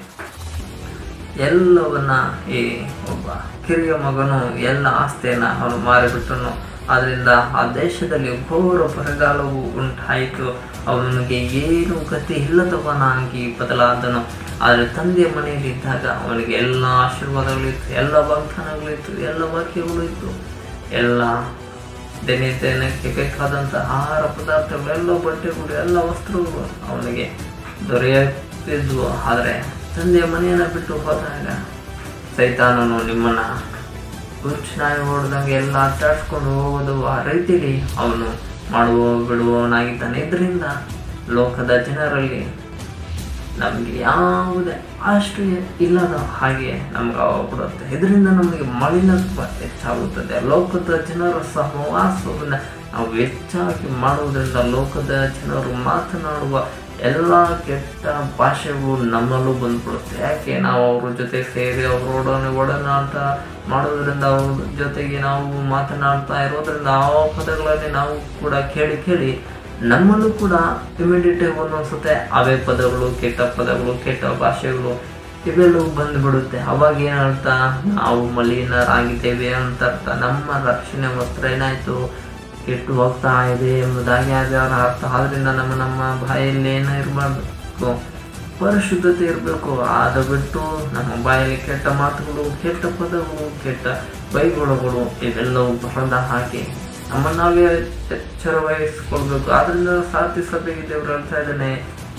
ಎಲ್ಲವನ್ನ ಈ ಒಬ್ಬ ಕಿರಿಯ ಮಗನು ಎಲ್ಲ ಆಸ್ತಿಯನ್ನು ಅವನು ಮಾರಿಬಿಟ್ಟನು ಆದ್ದರಿಂದ ಆ ದೇಶದಲ್ಲಿ ಘೋರ ಬರಗಾಲವು ಉಂಟಾಯಿತು ಅವನಿಗೆ ಏನು ಗತಿ ಇಲ್ಲದವನಾಗಿ ಬದಲಾದನು ಆದರೆ ತಂದೆಯ ಮನೆಯಲ್ಲಿ ಇದ್ದಾಗ ಅವನಿಗೆ ಎಲ್ಲ ಆಶೀರ್ವಾದಗಳಿತ್ತು ಎಲ್ಲ ವಾಗ್ದಾನಗಳಿತ್ತು ಎಲ್ಲ ವಾಕ್ಯಗಳು ಇತ್ತು ಎಲ್ಲ ದಿನ ದಿನಕ್ಕೆ ಬೇಕಾದಂಥ ಆಹಾರ ಪದಾರ್ಥಗಳು ಎಲ್ಲ ಬಟ್ಟೆಗಳು ಎಲ್ಲ ವಸ್ತ್ರಗಳು ಅವನಿಗೆ ದೊರೆಯುತ್ತಿದ್ವು ಆದರೆ ತಂದೆಯ ಮನೆಯನ್ನು ಬಿಟ್ಟು ಹೋದಾಗ ಸೈತಾನನು ನಿಮ್ಮನ್ನು ಹುಚ್ಚನಾಗಿ ಹೊಡೆದಂಗೆ ಎಲ್ಲ ಅಟ್ಟಾಡ್ಸ್ಕೊಂಡು ಹೋಗೋದು ಆ ರೀತಿಯಲ್ಲಿ ಅವನು ಮಾಡುವ ಬಿಡುವವನಾಗಿದ್ದಾನೆ ಇದರಿಂದ ಲೋಕದ ಜನರಲ್ಲಿ ನಮಗೆ ಯಾವುದೇ ಆಶ್ರಯ ಇಲ್ಲದ ಹಾಗೆ ನಮ್ಗೆ ಆಗ್ಬಿಡುತ್ತೆ ಇದರಿಂದ ನಮಗೆ ಮಲಿನತ್ವ ಹೆಚ್ಚಾಗುತ್ತದೆ ಲೋಕದ ಜನರ ಸಹವಾಸವನ್ನು ನಾವು ಹೆಚ್ಚಾಗಿ ಮಾಡುವುದರಿಂದ ಲೋಕದ ಜನರು ಮಾತನಾಡುವ ಎಲ್ಲ ಕೆಟ್ಟ ಭಾಷೆಗಳು ನಮ್ಮಲ್ಲೂ ಬಂದ್ಬಿಡುತ್ತೆ ಯಾಕೆ ನಾವು ಅವ್ರ ಜೊತೆ ಸೇರಿ ಅವರೊಡನೆ ಒಡನಾಟ ಮಾಡೋದ್ರಿಂದ ಅವ್ರ ಜೊತೆಗೆ ನಾವು ಮಾತನಾಡ್ತಾ ಇರೋದ್ರಿಂದ ಆ ಪದಗಳಲ್ಲಿ ನಾವು ಕೂಡ ಕೇಳಿ ಕೇಳಿ ನಮ್ಮಲ್ಲೂ ಕೂಡ ಇಮಿಡಿಯೇಟ್ ಒಂದೊಂದ್ಸತೆ ಅವೇ ಪದಗಳು ಕೆಟ್ಟ ಪದಗಳು ಕೆಟ್ಟ ಭಾಷೆಗಳು ಇವೆಲ್ಲವೂ ಬಂದ್ಬಿಡುತ್ತೆ ಅವಾಗ ಏನರ್ಥ ನಾವು ಮಲಿನರಾಗಿದ್ದೇವೆ ಅಂತ ಅರ್ಥ ನಮ್ಮ ರಕ್ಷಣೆ ವಸ್ತ್ರ ಏನಾಯ್ತು ಕೆಟ್ಟು ಹೋಗ್ತಾ ಇದೆ ಎಂಬುದಾಗಿ ಅದರ ಅರ್ಥ ಆದ್ರಿಂದ ನಮ್ಮ ನಮ್ಮ ಬಾಯಲ್ಲಿ ಏನೋ ಇರಬಾರ್ದು ಪರಿಶುದ್ಧತೆ ಇರಬೇಕು ಅದು ಬಿಟ್ಟು ನಮ್ಮ ಬಾಯಲ್ಲಿ ಕೆಟ್ಟ ಮಾತುಗಳು ಕೆಟ್ಟ ಪದಗಳು ಕೆಟ್ಟ ಬೈಗುಳಗಳು ಇವೆಲ್ಲವೂ ಬರದ ಹಾಗೆ ನಮ್ಮ ನಾವೇ ಎಚ್ಚರ ವಹಿಸ್ಕೊಳ್ಬೇಕು ಆದ್ರಿಂದ ಸಾತಿ ಸಭೆಗೆ ದೇವರು ಹೇಳ್ತಾ ಇದ್ದಾನೆ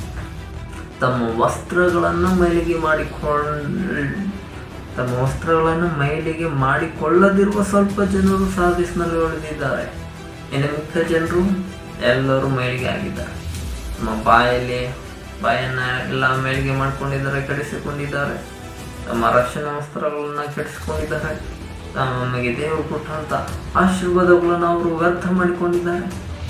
ತಮ್ಮ ವಸ್ತ್ರಗಳನ್ನು ಮೈಲಿಗೆ ಮಾಡಿಕೊಂಡ್ ತಮ್ಮ ವಸ್ತ್ರಗಳನ್ನು ಮೈಲಿಗೆ ಮಾಡಿಕೊಳ್ಳದಿರುವ ಸ್ವಲ್ಪ ಜನರು ಸಾಧಿಸಿನಲ್ಲಿ ಉಳಿದಿದ್ದಾರೆ ಇನ್ನು ಮಿಕ್ಕ ಜನರು ಎಲ್ಲರೂ ಮೈಲಿಗೆ ಆಗಿದ್ದಾರೆ ನಮ್ಮ ಬಾಯಲ್ಲಿ ಬಾಯನ್ನ ಎಲ್ಲ ಮೈಲಿಗೆ ಮಾಡ್ಕೊಂಡಿದ್ದಾರೆ ಕೆಡಿಸಿಕೊಂಡಿದ್ದಾರೆ ತಮ್ಮ ರಕ್ಷಣಾ ವಸ್ತ್ರಗಳನ್ನ ಕೆಡಿಸಿಕೊಂಡಿದ್ದಾರೆ ನಮಗೆ ದೇವರು ಕೊಟ್ಟಂತ ಆಶೀರ್ವಾದಗಳನ್ನು ಅವರು ವ್ಯರ್ಥ ಮಾಡಿಕೊಂಡಿದ್ದಾರೆ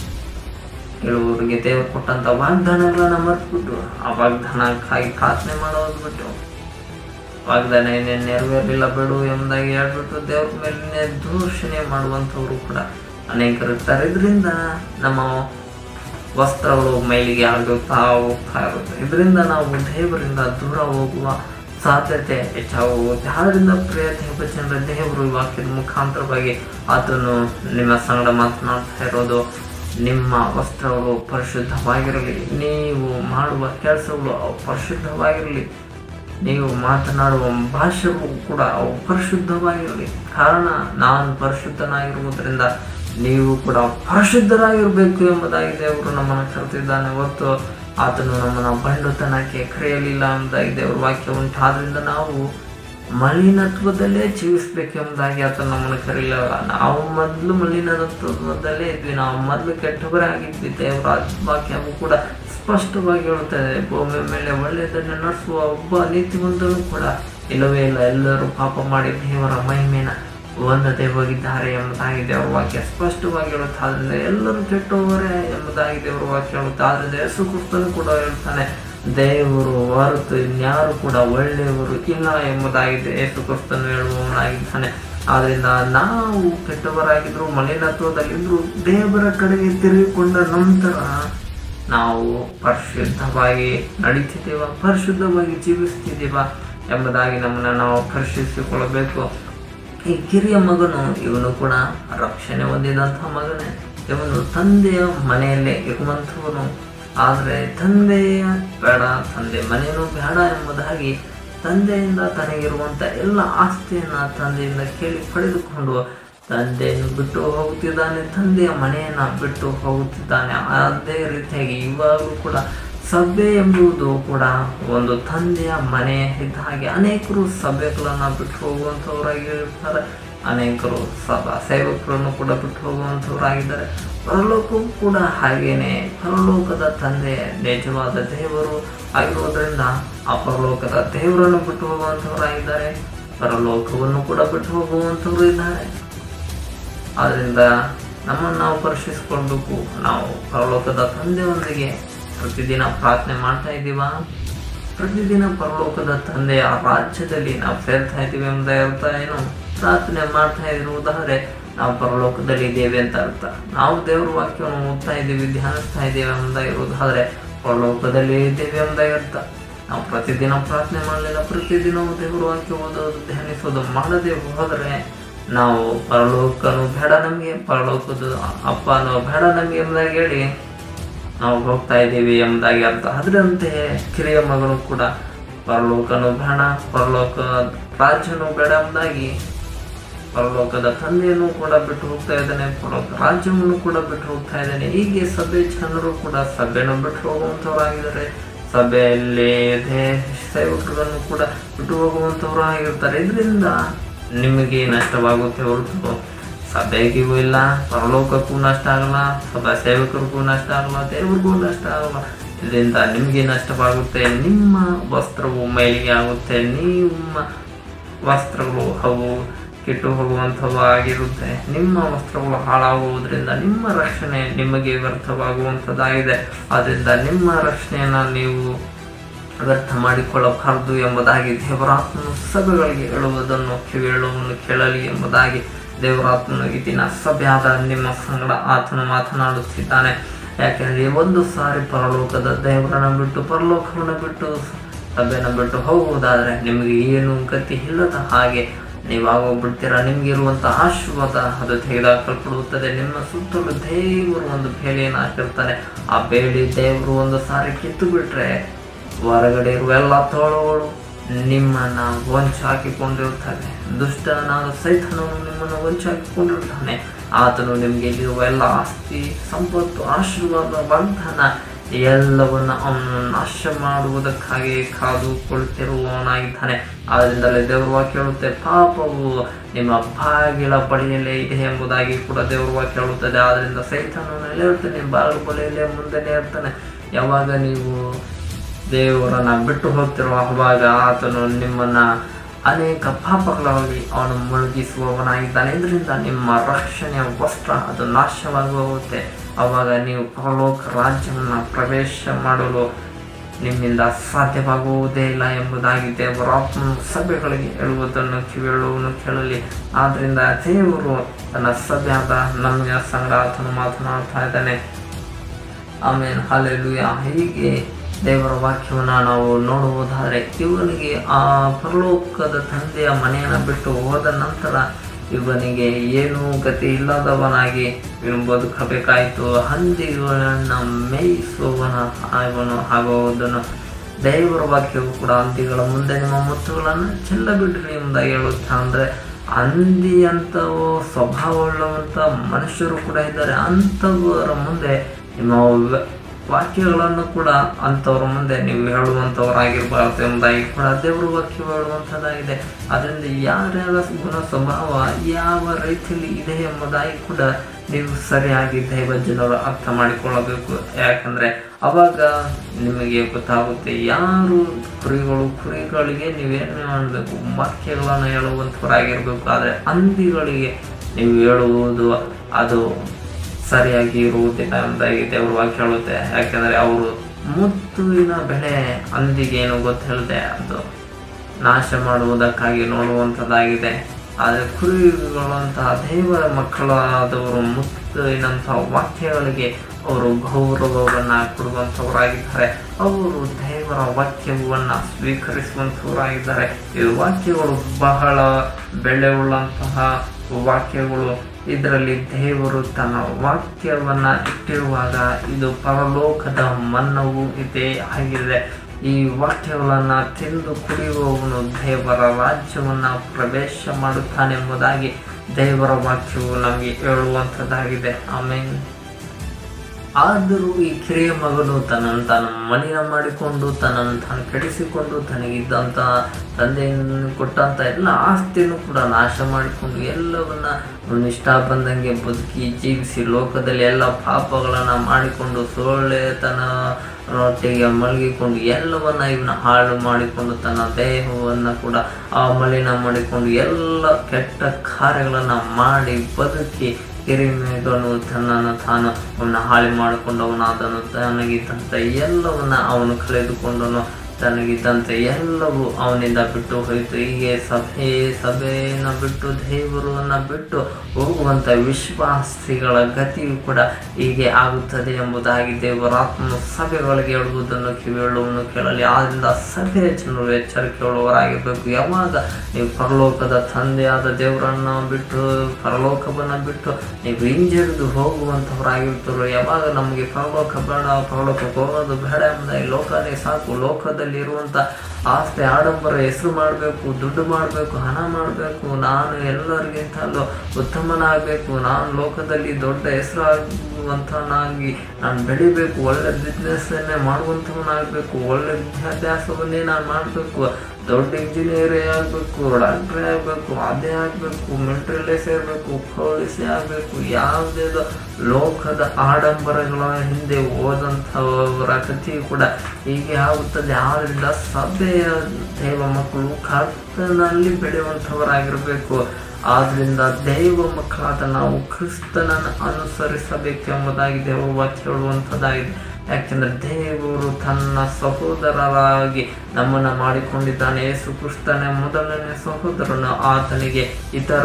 ಕೆಲವರಿಗೆ ದೇವರು ಕೊಟ್ಟಂತ ವಾಗ್ದಾನಗಳನ್ನ ಮರೆತುಬಿಟ್ಟು ಆ ವಾಗ್ದಾನಕ್ಕಾಗಿ ಪ್ರಾರ್ಥನೆ ಮಾಡೋದು ಬಿಟ್ಟು ವಾಗ್ದಾನ ಏನೇನು ನೆರವೇರಲಿಲ್ಲ ಬಿಡು ಎಂಬುದಾಗಿ ಹೇಳ್ಬಿಟ್ಟು ದೇವ್ರ ಮೇಲೆ ದೂಷಣೆ ಮಾಡುವಂಥವ್ರು ಕೂಡ ಅನೇಕರು ಇರ್ತಾರೆ ಇದರಿಂದ ನಮ್ಮ ವಸ್ತ್ರಗಳು ಮೈಲಿಗೆ ಆಗುತ್ತಾ ಹೋಗ್ತಾ ಇರುತ್ತೆ ಇದರಿಂದ ನಾವು ದೇವರಿಂದ ದೂರ ಹೋಗುವ ಸಾಧ್ಯತೆ ಹೆಚ್ಚಾಗೋಗುತ್ತೆ ಆದ್ದರಿಂದ ಪ್ರಿಯ ದೇವ ಜನರ ದೇವರು ಈ ವಾಕ್ಯದ ಮುಖಾಂತರವಾಗಿ ಆತನು ನಿಮ್ಮ ಸಂಗಡ ಮಾತನಾಡ್ತಾ ಇರೋದು ನಿಮ್ಮ ವಸ್ತ್ರಗಳು ಪರಿಶುದ್ಧವಾಗಿರಲಿ ನೀವು ಮಾಡುವ ಕೆಲಸಗಳು ಅವು ಪರಿಶುದ್ಧವಾಗಿರಲಿ ನೀವು ಮಾತನಾಡುವ ಭಾಷೆಗಳು ಕೂಡ ಅವು ಪರಿಶುದ್ಧವಾಗಿರಲಿ ಕಾರಣ ನಾನು ಪರಿಶುದ್ಧನಾಗಿರುವುದರಿಂದ ನೀವು ಕೂಡ ಪರಿಶುದ್ಧರಾಗಿರಬೇಕು ಎಂಬುದಾಗಿ ದೇವರು ನಮ್ಮನ್ನು ಕರೆದಿದ್ದಾನೆ ಹೊತ್ತು ಆತನು ನಮ್ಮನ್ನು ಬಂಡುತನಕ್ಕೆ ಕರೆಯಲಿಲ್ಲ ಎಂಬುದಾಗಿ ದೇವರ ವಾಕ್ಯ ಉಂಟು ಆದ್ರಿಂದ ನಾವು ಮಲಿನತ್ವದಲ್ಲೇ ಜೀವಿಸ್ಬೇಕೆಂಬುದಾಗಿ ಆತ ನಮ್ಮನ್ನು ಕರೀಲಿಲ್ಲ ನಾವು ಮೊದಲು ಮಲಿನತ್ವದಲ್ಲೇ ಇದ್ವಿ ನಾವು ಮೊದಲು ಕೆಟ್ಟವರೇ ಆಗಿದ್ವಿ ದೇವರ ವಾಕ್ಯವು ಕೂಡ ಸ್ಪಷ್ಟವಾಗಿ ಹೇಳುತ್ತದೆ ಭೂಮಿ ಮೇಲೆ ಒಳ್ಳೆಯದನ್ನು ನಡೆಸುವ ಒಬ್ಬ ನೀತಿವಂತನು ಕೂಡ ಇಲ್ಲವೇ ಇಲ್ಲ ಎಲ್ಲರೂ ಪಾಪ ಮಾಡಿ ದೇವರ ಮಹಿಮೆನ ಒಂದತೆ ಹೋಗಿದ್ದಾರೆ ಎಂಬುದಾಗಿ ದೇವರ ವಾಕ್ಯ ಸ್ಪಷ್ಟವಾಗಿ ಹೇಳುತ್ತೆ ಆದ್ರಿಂದ ಎಲ್ಲರೂ ಕೆಟ್ಟವರೇ ಎಂಬುದಾಗಿ ದೇವರ ವಾಕ್ಯ ಹೇಳುತ್ತೆ ಆದ್ರಿಂದ ಯೇಸು ಕ್ರಿಸ್ತನು ಕೂಡ ಹೇಳ್ತಾನೆ ದೇವರು ಹೊರತು ಇನ್ಯಾರು ಕೂಡ ಒಳ್ಳೆಯವರು ಇಲ್ಲ ಎಂಬುದಾಗಿ ಯೇಸು ಕ್ರಿಸ್ತನು ಹೇಳುವವನಾಗಿದ್ದಾನೆ ಆದ್ರಿಂದ ನಾವು ಕೆಟ್ಟವರಾಗಿದ್ರು ಮಲಿನತ್ವದಲ್ಲಿದ್ರು ದೇವರ ಕಡೆಗೆ ತಿರುಗಿಕೊಂಡ ನಂತರ ನಾವು ಪರಿಶುದ್ಧವಾಗಿ ನಡೀತಿದ್ದೇವ ಪರಿಶುದ್ಧವಾಗಿ ಜೀವಿಸ್ತಿದ್ದೇವ ಎಂಬುದಾಗಿ ನಮ್ಮನ್ನು ನಾವು ಪರಿಶೀಲಿಸಿಕೊಳ್ಳಬೇಕು ಈ ಕಿರಿಯ ಮಗನು ಇವನು ಕೂಡ ರಕ್ಷಣೆ ಹೊಂದಿದಂಥ ಮಗನೇ ಇವನು ತಂದೆಯ ಮನೆಯಲ್ಲೇ ಇರುವಂಥವನು ಆದರೆ ತಂದೆಯ ಬೇಡ ತಂದೆ ಮನೆಯೂ ಬೇಡ ಎಂಬುದಾಗಿ ತಂದೆಯಿಂದ ತನಗಿರುವಂಥ ಎಲ್ಲ ಆಸ್ತಿಯನ್ನು ತಂದೆಯಿಂದ ಕೇಳಿ ಪಡೆದುಕೊಂಡು ತಂದೆಯನ್ನು ಬಿಟ್ಟು ಹೋಗುತ್ತಿದ್ದಾನೆ ತಂದೆಯ ಮನೆಯನ್ನು ಬಿಟ್ಟು ಹೋಗುತ್ತಿದ್ದಾನೆ ಅದೇ ರೀತಿಯಾಗಿ ಇವಾಗಲೂ ಕೂಡ ಸಭೆ ಎಂಬುದು ಕೂಡ ಒಂದು ತಂದೆಯ ಮನೆ ಇದ್ದ ಹಾಗೆ ಅನೇಕರು ಸಭೆಗಳನ್ನು ಬಿಟ್ಟು ಹೋಗುವಂಥವರಾಗಿರ್ತಾರೆ ಅನೇಕರು ಸಭಾ ಸೇವಕರನ್ನು ಕೂಡ ಬಿಟ್ಟು ಹೋಗುವಂಥವರಾಗಿದ್ದಾರೆ ಪರಲೋಕವು ಕೂಡ ಹಾಗೇನೆ ಪರಲೋಕದ ತಂದೆ ನಿಜವಾದ ದೇವರು ಆಗಿರುವುದರಿಂದ ಆ ಪರಲೋಕದ ದೇವರನ್ನು ಬಿಟ್ಟು ಹೋಗುವಂಥವರಾಗಿದ್ದಾರೆ ಪರಲೋಕವನ್ನು ಕೂಡ ಬಿಟ್ಟು ಹೋಗುವಂಥವ್ರು ಇದ್ದಾರೆ ಆದ್ದರಿಂದ ನಮ್ಮನ್ನು ನಾವು ಪರೀಕ್ಷಿಸಿಕೊಳ್ಬೇಕು ನಾವು ಪರಲೋಕದ ತಂದೆಯೊಂದಿಗೆ ಪ್ರತಿದಿನ ಪ್ರಾರ್ಥನೆ ಮಾಡ್ತಾ ಇದ್ದೀವಾ ಪ್ರತಿದಿನ ಪರಲೋಕದ ತಂದೆಯ ರಾಜ್ಯದಲ್ಲಿ ನಾವು ಸೇರ್ತಾ ಇದ್ದೀವಿ ಎಂಬುದೇ ಅರ್ಥ ಏನು ಪ್ರಾರ್ಥನೆ ಮಾಡ್ತಾ ಇರುವುದಾದ್ರೆ ನಾವು ಪರಲೋಕದಲ್ಲಿ ಇದ್ದೇವೆ ಅಂತ ಅರ್ಥ ನಾವು ದೇವರ ವಾಕ್ಯವನ್ನು ಓದ್ತಾ ಇದ್ದೀವಿ ಧ್ಯಾನಿಸ್ತಾ ಇದ್ದೇವೆ ಎಂಬುದ ಇರುವುದಾದ್ರೆ ಪರಲೋಕದಲ್ಲಿ ಇದ್ದೇವೆ ಎಂಬುದೇ ಅರ್ಥ ನಾವು ಪ್ರತಿದಿನ ಪ್ರಾರ್ಥನೆ ಮಾಡಲಿಲ್ಲ ಪ್ರತಿದಿನವೂ ದೇವರ ವಾಕ್ಯ ಓದೋದು ಧ್ಯಾನಿಸೋದು ಮಾಡದೆ ಹೋದರೆ ನಾವು ಪರಲೋಕನು ಬೇಡ ನಮಗೆ ಪರಲೋಕದ ಅಪ್ಪನು ಬೇಡ ನಮಗೆ ಎಂಬುದಾಗಿ ಹೇಳಿ ನಾವು ಹೋಗ್ತಾ ಇದ್ದೀವಿ ಎಂಬುದಾಗಿ ಅರ್ಥ ಅದರಂತೆಯೇ ಕಿರಿಯ ಮಗನು ಕೂಡ ಪರಲೋಕನು ಬೇಡ ಪರಲೋಕ ರಾಜ್ಯನು ಬೇಡ ಎಂಬುದಾಗಿ ಪರಲೋಕದ ತಂದೆಯನ್ನು ಕೂಡ ಬಿಟ್ಟು ಹೋಗ್ತಾ ಇದ್ದಾನೆ ಪರಲೋಕ ರಾಜ್ಯವನ್ನು ಕೂಡ ಬಿಟ್ಟು ಹೋಗ್ತಾ ಇದ್ದಾನೆ ಹೀಗೆ ಸಭೆ ಜನರು ಕೂಡ ಸಭೆಯನ್ನು ಬಿಟ್ಟು ಹೋಗುವಂಥವ್ರಾಗಿದ್ದಾರೆ ಸಭೆಯಲ್ಲಿ ದೇ ಸೇವಕರನ್ನು ಕೂಡ ಬಿಟ್ಟು ಹೋಗುವಂಥವ್ರು ಆಗಿರ್ತಾರೆ ಇದರಿಂದ ನಿಮಗೆ ನಷ್ಟವಾಗುತ್ತೆ ಹೊರತು ಸಭೆಗಿಗೂ ಇಲ್ಲ ಪರಲೋಕಕ್ಕೂ ನಷ್ಟ ಆಗಲ್ಲ ಸಭಾ ಸೇವಕರಿಗೂ ನಷ್ಟ ಆಗಲ್ಲ ದೇವರಿಗೂ ನಷ್ಟ ಆಗಲ್ಲ ಇದರಿಂದ ನಿಮಗೆ ನಷ್ಟವಾಗುತ್ತೆ ನಿಮ್ಮ ವಸ್ತ್ರವು ಮೈಲಿಗೆ ಆಗುತ್ತೆ ನಿಮ್ಮ ವಸ್ತ್ರಗಳು ಅವು ಕೆಟ್ಟು ಹೋಗುವಂಥವು ಆಗಿರುತ್ತೆ ನಿಮ್ಮ ವಸ್ತ್ರಗಳು ಹಾಳಾಗುವುದರಿಂದ ನಿಮ್ಮ ರಕ್ಷಣೆ ನಿಮಗೆ ವ್ಯರ್ಥವಾಗುವಂಥದ್ದಾಗಿದೆ ಆದ್ದರಿಂದ ನಿಮ್ಮ ರಕ್ಷಣೆಯನ್ನು ನೀವು ವ್ಯರ್ಥ ಮಾಡಿಕೊಳ್ಳಬಾರದು ಎಂಬುದಾಗಿ ದೇವರಾತ್ಮನು ಸಭೆಗಳಿಗೆ ಹೇಳುವುದನ್ನು ಕಿವಿಯೇಳುವನ್ನು ಕೇಳಲಿ ಎಂಬುದಾಗಿ ದೇವರಾತ್ಮನು ಈ ದಿನ ಸಭೆಯಾದ ನಿಮ್ಮ ಸಂಗಡ ಆತನು ಮಾತನಾಡುತ್ತಿದ್ದಾನೆ ಯಾಕೆಂದರೆ ಒಂದು ಸಾರಿ ಪರಲೋಕದ ದೇವರನ್ನು ಬಿಟ್ಟು ಪರಲೋಕವನ್ನು ಬಿಟ್ಟು ಸಭೆಯನ್ನು ಬಿಟ್ಟು ಹೋಗುವುದಾದರೆ ನಿಮಗೆ ಏನು ಗತಿ ಇಲ್ಲದ ಹಾಗೆ ನೀವಾಗೋಗ್ಬಿಡ್ತೀರ ನಿಮ್ಗೆ ಇರುವಂಥ ಆಶೀರ್ವಾದ ಅದು ತೆಗೆದುಹಾಕಲ್ಪಡುತ್ತದೆ ನಿಮ್ಮ ಸುತ್ತಲೂ ದೇವರು ಒಂದು ಬೇಲಿಯನ್ನು ಹಾಕಿರ್ತಾನೆ ಆ ಬೇಲಿ ದೇವರು ಒಂದು ಸಾರಿ ಕಿತ್ತು ಬಿಟ್ರೆ ಹೊರಗಡೆ ಇರುವ ಎಲ್ಲ ತೋಳುಗಳು ನಿಮ್ಮನ್ನ ಹೊಂಚು ಹಾಕಿಕೊಂಡಿರುತ್ತವೆ ದುಷ್ಟನಾದ ಸೈತನನು ನಿಮ್ಮನ್ನು ಹೊಂಚು ಹಾಕಿಕೊಂಡಿರ್ತಾನೆ ಆತನು ನಿಮಗೆ ಇಲ್ಲಿರುವ ಎಲ್ಲ ಆಸ್ತಿ ಸಂಪತ್ತು ಆಶೀರ್ವಾದ ವಾಗ್ದಾನ ಎಲ್ಲವನ್ನ ಅವನು ನಾಶ ಮಾಡುವುದಕ್ಕಾಗಿ ಕಾದು ಕುಳಿತಿರುವವನಾಗಿದ್ದಾನೆ ಆದ್ದರಿಂದಲೇ ದೇವರ ವಾಕ್ಯ ಹೇಳುತ್ತೆ ಪಾಪವು ನಿಮ್ಮ ಬಾಗಿಲ ಬಳಿಯಲ್ಲೇ ಇದೆ ಎಂಬುದಾಗಿ ಕೂಡ ದೇವರ ವಾಕ್ಯ ಹೇಳುತ್ತದೆ ಆದ್ರಿಂದ ಸೈತನು ನೆಲೆ ಇರ್ತಾನೆ ಬಾಗಿಲು ಬಳಿಯಲ್ಲೇ ಮುಂದೆನೇ ಇರ್ತಾನೆ ಯಾವಾಗ ನೀವು ದೇವರನ್ನ ಬಿಟ್ಟು ಹೋಗ್ತಿರುವ ಅವಾಗ ಆತನು ನಿಮ್ಮನ್ನ ಅನೇಕ ಪಾಪಗಳಲ್ಲಿ ಅವನು ಮುಳುಗಿಸುವವನಾಗಿದ್ದಾನೆ ಇದರಿಂದ ನಿಮ್ಮ ರಕ್ಷಣೆಯ ವಸ್ತ್ರ ಅದು ನಾಶವಾಗೋಗುತ್ತೆ ಅವಾಗ ನೀವು ಪರಲೋಕ ರಾಜ್ಯವನ್ನು ಪ್ರವೇಶ ಮಾಡಲು ನಿಮ್ಮಿಂದ ಸಾಧ್ಯವಾಗುವುದೇ ಇಲ್ಲ ಎಂಬುದಾಗಿ ದೇವರ ಆತ್ಮನು ಸಭೆಗಳಿಗೆ ಹೇಳುವುದನ್ನು ಕಿವಿಯಳುವನ್ನು ಕೇಳಲಿ ಆದ್ದರಿಂದ ದೇವರು ತನ್ನ ಸಭೆಯಾದ ನಮ್ಮ ಸಂಗಡ ಆತನು ಮಾತನಾಡ್ತಾ ಇದ್ದಾನೆ ಆಮೇಲೆ ಹಾಲೆಲುಯ ಹೀಗೆ ದೇವರ ವಾಕ್ಯವನ್ನು ನಾವು ನೋಡುವುದಾದರೆ ಇವನಿಗೆ ಆ ಪರಲೋಕದ ತಂದೆಯ ಮನೆಯನ್ನು ಬಿಟ್ಟು ಹೋದ ನಂತರ ಇವನಿಗೆ ಏನೂ ಗತಿ ಇಲ್ಲದವನಾಗಿ ಇವನು ಬದುಕಬೇಕಾಯಿತು ಹಂದಿಗಳನ್ನ ಮೇಯಿಸುವವನ ಇವನು ಆಗುವುದನ್ನು ದೇವರ ವಾಕ್ಯವು ಕೂಡ ಹಂದಿಗಳ ಮುಂದೆ ನಿಮ್ಮ ಮುತ್ತುಗಳನ್ನು ಚೆಲ್ಲಬಿಡ್ರಿ ಎಂಬುದಾಗಿ ಹೇಳುತ್ತಾ ಅಂದರೆ ಹಂದಿ ಅಂತವು ಸ್ವಭಾವವುಳ್ಳವಂಥ ಮನುಷ್ಯರು ಕೂಡ ಇದ್ದಾರೆ ಅಂಥವರ ಮುಂದೆ ನಿಮ್ಮ ವ- ವಾಕ್ಯಗಳನ್ನು ಕೂಡ ಅಂಥವ್ರ ಮುಂದೆ ನೀವು ಹೇಳುವಂಥವರಾಗಿರಬಾರ್ದು ಎಂಬುದಾಗಿ ಕೂಡ ದೇವರ ವಾಕ್ಯ ಹೇಳುವಂಥದ್ದಾಗಿದೆ ಅದರಿಂದ ಯಾರ್ಯಾರ ಗುಣ ಸ್ವಭಾವ ಯಾವ ರೀತಿಯಲ್ಲಿ ಇದೆ ಎಂಬುದಾಗಿ ಕೂಡ ನೀವು ಸರಿಯಾಗಿ ದೈವ ಜನರು ಅರ್ಥ ಮಾಡಿಕೊಳ್ಳಬೇಕು ಯಾಕಂದ್ರೆ ಅವಾಗ ನಿಮಗೆ ಗೊತ್ತಾಗುತ್ತೆ ಯಾರು ಕುರಿಗಳು ಕುರಿಗಳಿಗೆ ನೀವೇನು ಮಾಡಬೇಕು ವಾಕ್ಯಗಳನ್ನು ಹೇಳುವಂಥವರಾಗಿರ್ಬೇಕು ಆದರೆ ಹಂದಿಗಳಿಗೆ ನೀವು ಹೇಳುವುದು ಅದು ಸರಿಯಾಗಿ ಇರುವುದಿಲ್ಲ ಎಂಬುದಾಗಿ ದೇವರು ವಾಕ್ಯ ಹೇಳುತ್ತೆ ಯಾಕೆಂದರೆ ಅವರು ಮುತ್ತುವಿನ ಬೆಳೆ ಹಂದಿಗೆ ಏನು ಗೊತ್ತಿಲ್ಲದೆ ಅದು ನಾಶ ಮಾಡುವುದಕ್ಕಾಗಿ ನೋಡುವಂಥದ್ದಾಗಿದೆ ಆದರೆ ಕುರಿಗಳಂತಹ ದೇವರ ಮಕ್ಕಳಾದವರು ಮುತ್ತಿನಂತಹ ವಾಕ್ಯಗಳಿಗೆ ಅವರು ಗೌರವವನ್ನು ಕೊಡುವಂಥವರಾಗಿದ್ದಾರೆ ಅವರು ದೇವರ ವಾಕ್ಯವನ್ನು ಸ್ವೀಕರಿಸುವಂಥವರಾಗಿದ್ದಾರೆ ಈ ವಾಕ್ಯಗಳು ಬಹಳ ಬೆಲೆ ಉಳ್ಳಂತಹ ವಾಕ್ಯಗಳು ಇದರಲ್ಲಿ ದೇವರು ತನ್ನ ವಾಕ್ಯವನ್ನ ಇಟ್ಟಿರುವಾಗ ಇದು ಪರಲೋಕದ ಮನ್ನವು ಇದೆ ಆಗಿದೆ ಈ ವಾಕ್ಯಗಳನ್ನ ತಿಂದು ಕುಡಿಯುವವನು ದೇವರ ರಾಜ್ಯವನ್ನ ಪ್ರವೇಶ ಮಾಡುತ್ತಾನೆಂಬುದಾಗಿ ದೇವರ ವಾಕ್ಯವು ನಮಗೆ ಹೇಳುವಂಥದ್ದಾಗಿದೆ ಆಮೇಲೆ ಆದರೂ ಈ ಕಿರಿಯ ಮಗನು ತನ್ನನ್ನು ತಾನು ಮಲಿನ ಮಾಡಿಕೊಂಡು ತನ್ನನ್ನು ತಾನು ಕೆಡಿಸಿಕೊಂಡು ತನಗಿದ್ದಂಥ ತಂದೆಯನ್ನು ಕೊಟ್ಟಂಥ ಎಲ್ಲ ಆಸ್ತಿಯನ್ನು ಕೂಡ ನಾಶ ಮಾಡಿಕೊಂಡು ಎಲ್ಲವನ್ನ ಅವನು ಇಷ್ಟ ಬಂದಂಗೆ ಬದುಕಿ ಜೀವಿಸಿ ಲೋಕದಲ್ಲಿ ಎಲ್ಲ ಪಾಪಗಳನ್ನು ಮಾಡಿಕೊಂಡು ಸೊಳ್ಳೆತನ ರೊಟ್ಟಿಗೆ ಮಲಗಿಕೊಂಡು ಎಲ್ಲವನ್ನ ಇವನ ಹಾಳು ಮಾಡಿಕೊಂಡು ತನ್ನ ದೇಹವನ್ನು ಕೂಡ ಆ ಮಲಿನ ಮಾಡಿಕೊಂಡು ಎಲ್ಲ ಕೆಟ್ಟ ಕಾರ್ಯಗಳನ್ನು ಮಾಡಿ ಬದುಕಿ ಕಿರಿಮೆಗಳು ತನ್ನನ್ನು ತಾನು ಅವನ ಹಾಳು ಮಾಡಿಕೊಂಡು ಅವನಾದನು ತನಗಿದ್ದಂಥ ಎಲ್ಲವನ್ನ ಅವನು ಕಳೆದುಕೊಂಡನು ತನಗಿದ್ದಂತೆ ಎಲ್ಲವೂ ಅವನಿಂದ ಬಿಟ್ಟು ಹೋಯಿತು ಹೀಗೆ ಸಭೆ ಸಭೆಯನ್ನು ಬಿಟ್ಟು ದೇವರನ್ನ ಬಿಟ್ಟು ಹೋಗುವಂಥ ವಿಶ್ವಾಸಿಗಳ ಗತಿಯು ಕೂಡ ಹೀಗೆ ಆಗುತ್ತದೆ ಎಂಬುದಾಗಿ ದೇವರಾತ್ಮನು ಸಭೆಗಳಿಗೆ ಹೇಳುವುದನ್ನು ಕಿವಿಯುಳ್ಳವನು ಕೇಳಲಿ ಆದ್ದರಿಂದ ಸಭೆಯ ಜನರು ಎಚ್ಚರಿಕೆಯುಳ್ಳವರಾಗಿರಬೇಕು ಯಾವಾಗ ನೀವು ಪರಲೋಕದ ತಂದೆಯಾದ ದೇವರನ್ನು ಬಿಟ್ಟು ಪರಲೋಕವನ್ನು ಬಿಟ್ಟು ನೀವು ಹಿಂಜರಿದು ಹೋಗುವಂಥವರಾಗಿರ್ತಾರೋ ಯಾವಾಗ ನಮಗೆ ಪರಲೋಕ ಬೇಡ ಪರಲೋಕಕ್ಕೆ ಹೋಗೋದು ಬೇಡ ಎಂಬುದಾಗಿ ಲೋಕನೇ ಸಾಕು ಲೋಕದಲ್ಲಿ ಇರುವಂಥ ಆಸ್ತಿ ಆಡಂಬರ ಹೆಸರು ಮಾಡಬೇಕು ದುಡ್ಡು ಮಾಡಬೇಕು ಹಣ ಮಾಡಬೇಕು ನಾನು ಎಲ್ಲರಿಗಿಂತಲೂ ಉತ್ತಮನಾಗಬೇಕು ನಾನು ಲೋಕದಲ್ಲಿ ದೊಡ್ಡ ಹೆಸರು ಆಗುವಂಥವನಾಗಿ ನಾನು ಬೆಳಿಬೇಕು ಒಳ್ಳೆ ಬಿಸ್ನೆಸ್ಸನ್ನೇ ಮಾಡುವಂಥವನಾಗಬೇಕು ಒಳ್ಳೆ ವಿದ್ಯಾಭ್ಯಾಸವನ್ನೇ ನಾನು ಮಾಡಬೇಕು ದೊಡ್ಡ ಇಂಜಿನಿಯರೇ ಆಗಬೇಕು ಡಾಕ್ಟ್ರೇ ಆಗಬೇಕು ಅದೇ ಆಗಬೇಕು ಮಿಲಿಟ್ರಿಯಲ್ಲೇ ಸೇರಬೇಕು ಪೊಲೀಸೇ ಆಗಬೇಕು ಯಾವುದೇದೋ ಲೋಕದ ಆಡಂಬರಗಳ ಹಿಂದೆ ಹೋದಂಥವರ ಕಥೆಯು ಕೂಡ ಹೀಗೆ ಆಗುತ್ತದೆ ಆದ್ದರಿಂದ ಸಭೆಯ ದೇವ ಮಕ್ಕಳು ಕರ್ತನಲ್ಲಿ ಬೆಳೆಯುವಂಥವರಾಗಿರಬೇಕು ಆದ್ರಿಂದ ದೈವ ಮಕ್ಕಳಾದ ನಾವು ಕ್ರಿಸ್ತನನ್ನು ಅನುಸರಿಸಬೇಕೆಂಬುದಾಗಿ ದೇವ ವಾಕ್ಯ ಹೇಳುವಂಥದ್ದಾಗಿದೆ ಯಾಕೆಂದ್ರೆ ದೇವರು ತನ್ನ ಸಹೋದರರಾಗಿ ನಮ್ಮನ್ನು ಮಾಡಿಕೊಂಡಿದ್ದಾನೆ ಯೇಸು ಕ್ರಿಸ್ತನೇ ಮೊದಲನೇ ಸಹೋದರನು ಆತನಿಗೆ ಇತರ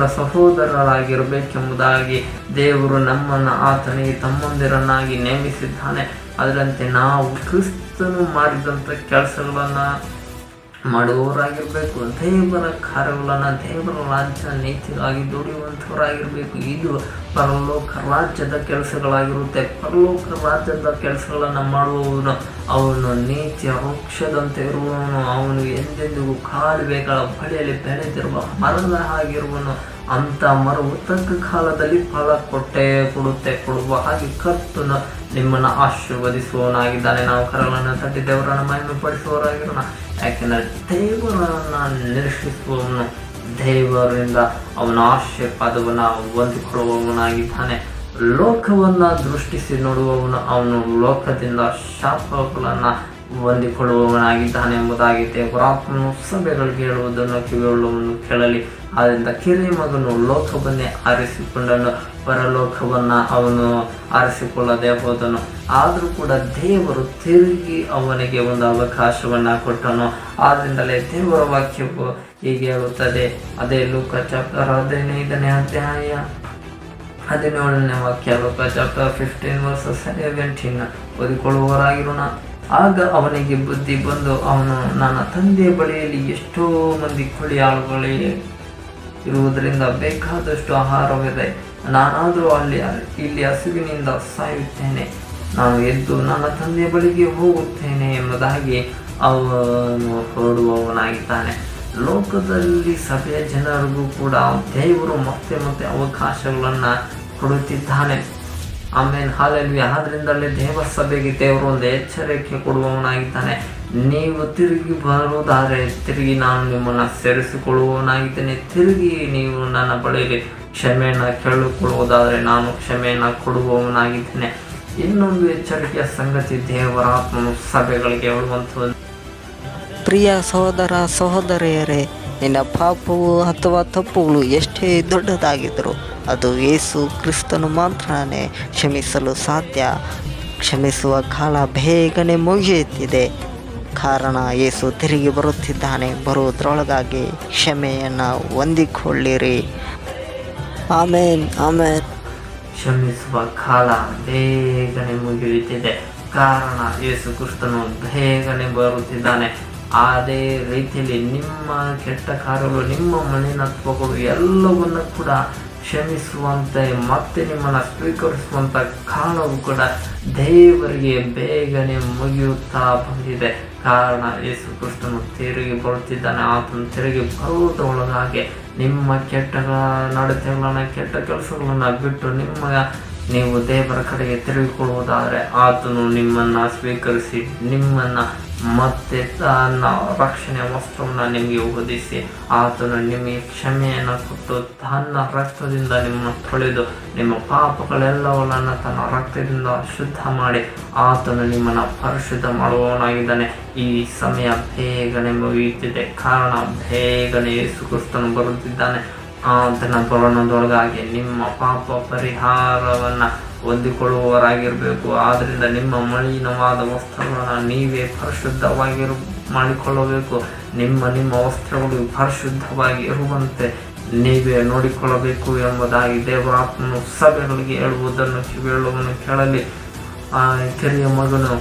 ಸಹೋದರರಾಗಿರಬೇಕೆಂಬುದಾಗಿ ದೇವರು ನಮ್ಮನ್ನು ಆತನಿಗೆ ತಮ್ಮಂದಿರನ್ನಾಗಿ ನೇಮಿಸಿದ್ದಾನೆ ಅದರಂತೆ ನಾವು ಕ್ರಿಸ್ತನು ಮಾಡಿದಂಥ ಕೆಲಸಗಳನ್ನು ಮಾಡುವವರಾಗಿರಬೇಕು ದೇವರ ಕಾರ್ಯಗಳನ್ನು ದೇವರ ರಾಜ್ಯ ನೀತಿಗಾಗಿ ದುಡಿಯುವಂಥವರಾಗಿರಬೇಕು ಇದು ಪರಲೋಕ ರಾಜ್ಯದ ಕೆಲಸಗಳಾಗಿರುತ್ತೆ ಪರಲೋಕ ರಾಜ್ಯದ ಕೆಲಸಗಳನ್ನು ಮಾಡುವವನು ಅವನು ನೀತಿಯ ವೃಕ್ಷದಂತೆ ಇರುವವನು ಅವನು ಎಂದೆಂದಿಗೂ ಕಾಲುವೆಗಳ ಬಳಿಯಲ್ಲಿ ಬೆಳೆದಿರುವ ಮರದ ಹಾಗಿರುವನು ಅಂತ ಮರವು ತಕ್ಕ ಕಾಲದಲ್ಲಿ ಫಲ ಕೊಟ್ಟೇ ಕೊಡುತ್ತೆ ಕೊಡುವ ಹಾಗೆ ಕರ್ತನು ನಿಮ್ಮನ್ನು ಆಶೀರ್ವದಿಸುವವನಾಗಿದ್ದಾನೆ ನಾವು ಕರಗಳನ್ನು ತಟ್ಟಿ ದೇವರನ್ನು ಮಹಿಮೆ ಪಡಿಸುವವರಾಗಿರೋಣ ಯಾಕೆಂದರೆ ದೇವರನ್ನು ನಿರೀಕ್ಷಿಸುವವನು ದೇವರಿಂದ ಅವನ ಆಶೀರ್ವಾದವನ್ನು ಹೊಂದಿಕೊಳ್ಳುವವನಾಗಿದ್ದಾನೆ ಲೋಕವನ್ನ ದೃಷ್ಟಿಸಿ ನೋಡುವವನು ಅವನು ಲೋಕದಿಂದ ಶಾಪಗಳನ್ನು ಹೊಂದಿಕೊಳ್ಳುವವನಾಗಿದ್ದಾನೆ ಎಂಬುದಾಗಿ ದೇವರಾತ್ಮನು ಸಭೆಗಳಿಗೆ ಹೇಳುವುದನ್ನು ಕಿವಿಯುಳ್ಳವನು ಕೇಳಲಿ ಆದ್ದರಿಂದ ಕಿರಿಯ ಮಗನು ಲೋಕವನ್ನೇ ಆರಿಸಿಕೊಂಡನು ಪರಲೋಕವನ್ನ ಅವನು ಆರಿಸಿಕೊಳ್ಳದೆ ಹೋದನು ಆದರೂ ಕೂಡ ದೇವರು ತಿರುಗಿ ಅವನಿಗೆ ಒಂದು ಅವಕಾಶವನ್ನ ಕೊಟ್ಟನು ಆದ್ರಿಂದಲೇ ದೇವರ ವಾಕ್ಯವು ಹೀಗೆ ಹೇಳುತ್ತದೆ ಅದೇ ಲೋಕ ಚಾಪ್ಟರ್ ಹದಿನೈದನೇ ಅಧ್ಯಾಯ ಹದಿನೇಳನೇ ವಾಕ್ಯ Luke chapter fifteen verses seventeen ಓದಿಕೊಳ್ಳುವವರಾಗಿರೋಣ ಆಗ ಅವನಿಗೆ ಬುದ್ಧಿ ಬಂದು ಅವನು ನನ್ನ ತಂದೆಯ ಬಳಿಯಲ್ಲಿ ಎಷ್ಟೋ ಮಂದಿ ಕುಳಿಯಾಳುಗಳೇ ಇರುವುದರಿಂದ ಬೇಕಾದಷ್ಟು ಆಹಾರವಿದೆ ನಾನಾದರೂ ಅಲ್ಲಿ ಇಲ್ಲಿ ಹಸುವಿನಿಂದ ಸಾಯುತ್ತೇನೆ ನಾನು ಎದ್ದು ನನ್ನ ತಂದೆಯ ಬಳಿಗೆ ಹೋಗುತ್ತೇನೆ ಎಂಬುದಾಗಿ ಅವನು ಹೊರಡುವವನಾಗಿದ್ದಾನೆ ಲೋಕದಲ್ಲಿ ಸಭೆಯ ಜನರಿಗೂ ಕೂಡ ದೇವರು ಮತ್ತೆ ಮತ್ತೆ ಅವಕಾಶಗಳನ್ನು ಕೊಡುತ್ತಿದ್ದಾನೆ ಆಮೇಲೆ ಹಾಲಲ್ಲಿ ಆದ್ರಿಂದಲೇ ದೇವ ಸಭೆಗೆ ದೇವರು ಒಂದು ಎಚ್ಚರಿಕೆ ಕೊಡುವವನಾಗಿದ್ದಾನೆ ನೀವು ತಿರುಗಿ ಬರುವುದಾದರೆ ತಿರುಗಿ ನಾನು ನಿಮ್ಮನ್ನು ಸೇರಿಸಿಕೊಳ್ಳುವವನಾಗಿದ್ದೇನೆ ತಿರುಗಿ ನೀವು ನನ್ನ ಬಳಿಯಲ್ಲಿ ಕ್ಷಮೆಯನ್ನು ಕೇಳಿಕೊಳ್ಳುವುದಾದರೆ ನಾನು ಕ್ಷಮೆಯನ್ನು ಕೊಡುವವನಾಗಿದ್ದೇನೆ ಇನ್ನೊಂದು ಎಚ್ಚರಿಕೆಯ ಸಂಗತಿ ದೇವರ ಆತ್ಮನು ಸಭೆಗಳಿಗೆ ಹೇಳುವಂಥದ್ದು ಪ್ರಿಯ ಸಹೋದರ ಸಹೋದರಿಯರೇ ನಿನ್ನ ಪಾಪವು ಅಥವಾ ತಪ್ಪುಗಳು ಎಷ್ಟೇ ದೊಡ್ಡದಾಗಿದ್ದರೂ ಅದು ಯೇಸು ಕ್ರಿಸ್ತನು ಮಾತ್ರನೇ ಕ್ಷಮಿಸಲು ಸಾಧ್ಯ ಕ್ಷಮಿಸುವ ಕಾಲ ಬೇಗನೆ ಮುಗಿಯುತ್ತಿದೆ ಕಾರಣ ಯೇಸು ತಿರುಗಿ ಬರುತ್ತಿದ್ದಾನೆ ಬರುವುದರೊಳಗಾಗಿ ಕ್ಷಮೆಯನ್ನು ಹೊಂದಿಕೊಳ್ಳಿರಿ ಆಮೇನ್ ಆಮೇನ್ ಕ್ಷಮಿಸುವ ಕಾಲ ಬೇಗನೆ ಮುಗಿಯುತ್ತಿದೆ ಕಾರಣ ಯೇಸು ಕ್ರಿಸ್ತನು ಬೇಗನೆ ಬರುತ್ತಿದ್ದಾನೆ ಅದೇ ರೀತಿಯಲ್ಲಿ ನಿಮ್ಮ ಕೆಟ್ಟ ಕಾರ್ಯಗಳು ನಿಮ್ಮ ಮಲಿನತ್ವಗಳು ಎಲ್ಲವನ್ನ ಕೂಡ ಕ್ಷಮಿಸುವಂತೆ ಮತ್ತೆ ನಿಮ್ಮನ್ನು ಸ್ವೀಕರಿಸುವಂತ ಕಾಲವು ಕೂಡ ದೇವರಿಗೆ ಬೇಗನೆ ಮುಗಿಯುತ್ತಾ ಬಂದಿದೆ ಕಾರಣ ಯೇಸು ಕ್ರಿಸ್ತನು ತಿರುಗಿ ಬರುತ್ತಿದ್ದಾನೆ ಆತನು ತಿರುಗಿ ಬರುವುದರೊಳಗಾಗಿ ನಿಮ್ಮ ಕೆಟ್ಟ ನಡತೆಗಳನ್ನ ಕೆಟ್ಟ ಕೆಲಸಗಳನ್ನ ಬಿಟ್ಟು ನಿಮ್ಮ ನೀವು ದೇವರ ಕಡೆಗೆ ತಿರುಗಿಕೊಳ್ಳುವುದಾದರೆ ಆತನು ನಿಮ್ಮನ್ನ ಸ್ವೀಕರಿಸಿ ನಿಮ್ಮನ್ನ ಮತ್ತೆ ತನ್ನ ರಕ್ಷಣೆ ವಸ್ತ್ರವನ್ನು ನಿಮಗೆ ಒದಗಿಸಿ ಆತನು ನಿಮಗೆ ಕ್ಷಮೆಯನ್ನು ಕೊಟ್ಟು ತನ್ನ ರಕ್ತದಿಂದ ನಿಮ್ಮನ್ನು ತೊಳೆದು ನಿಮ್ಮ ಪಾಪಗಳೆಲ್ಲವನ್ನ ತನ್ನ ರಕ್ತದಿಂದ ಶುದ್ಧ ಮಾಡಿ ಆತನು ನಿಮ್ಮನ್ನು ಪರಿಶುದ್ಧ ಮಾಡುವವನಾಗಿದ್ದಾನೆ ಈ ಸಮಯ ಬೇಗನೆ ಮುಗಿಯುತ್ತಿದೆ ಕಾರಣ ಬೇಗನೆ ಯೇಸು ಕ್ರಿಸ್ತನು ಬರುತ್ತಿದ್ದಾನೆ ಆತನ ಬರೋಣದೊಳಗಾಗಿ ನಿಮ್ಮ ಪಾಪ ಪರಿಹಾರವನ್ನ ಹೊಂದಿಕೊಳ್ಳುವವರಾಗಿರಬೇಕು ಆದ್ರಿಂದ ನಿಮ್ಮ ಮಲಿನವಾದ ವಸ್ತ್ರಗಳನ್ನು ನೀವೇ ಪರಿಶುದ್ಧವಾಗಿರು ಮಾಡಿಕೊಳ್ಳಬೇಕು ನಿಮ್ಮ ನಿಮ್ಮ ವಸ್ತ್ರಗಳು ಪರಿಶುದ್ಧವಾಗಿ ಇರುವಂತೆ ನೀವೇ ನೋಡಿಕೊಳ್ಳಬೇಕು ಎಂಬುದಾಗಿ ದೇವರಾತ್ಮನು ಸಭೆಗಳಿಗೆ ಹೇಳುವುದನ್ನು ಕಿವಿಯಳುವನ್ನು ಕೇಳಲಿ ಆ ಕಿರಿಯ ಮಗನು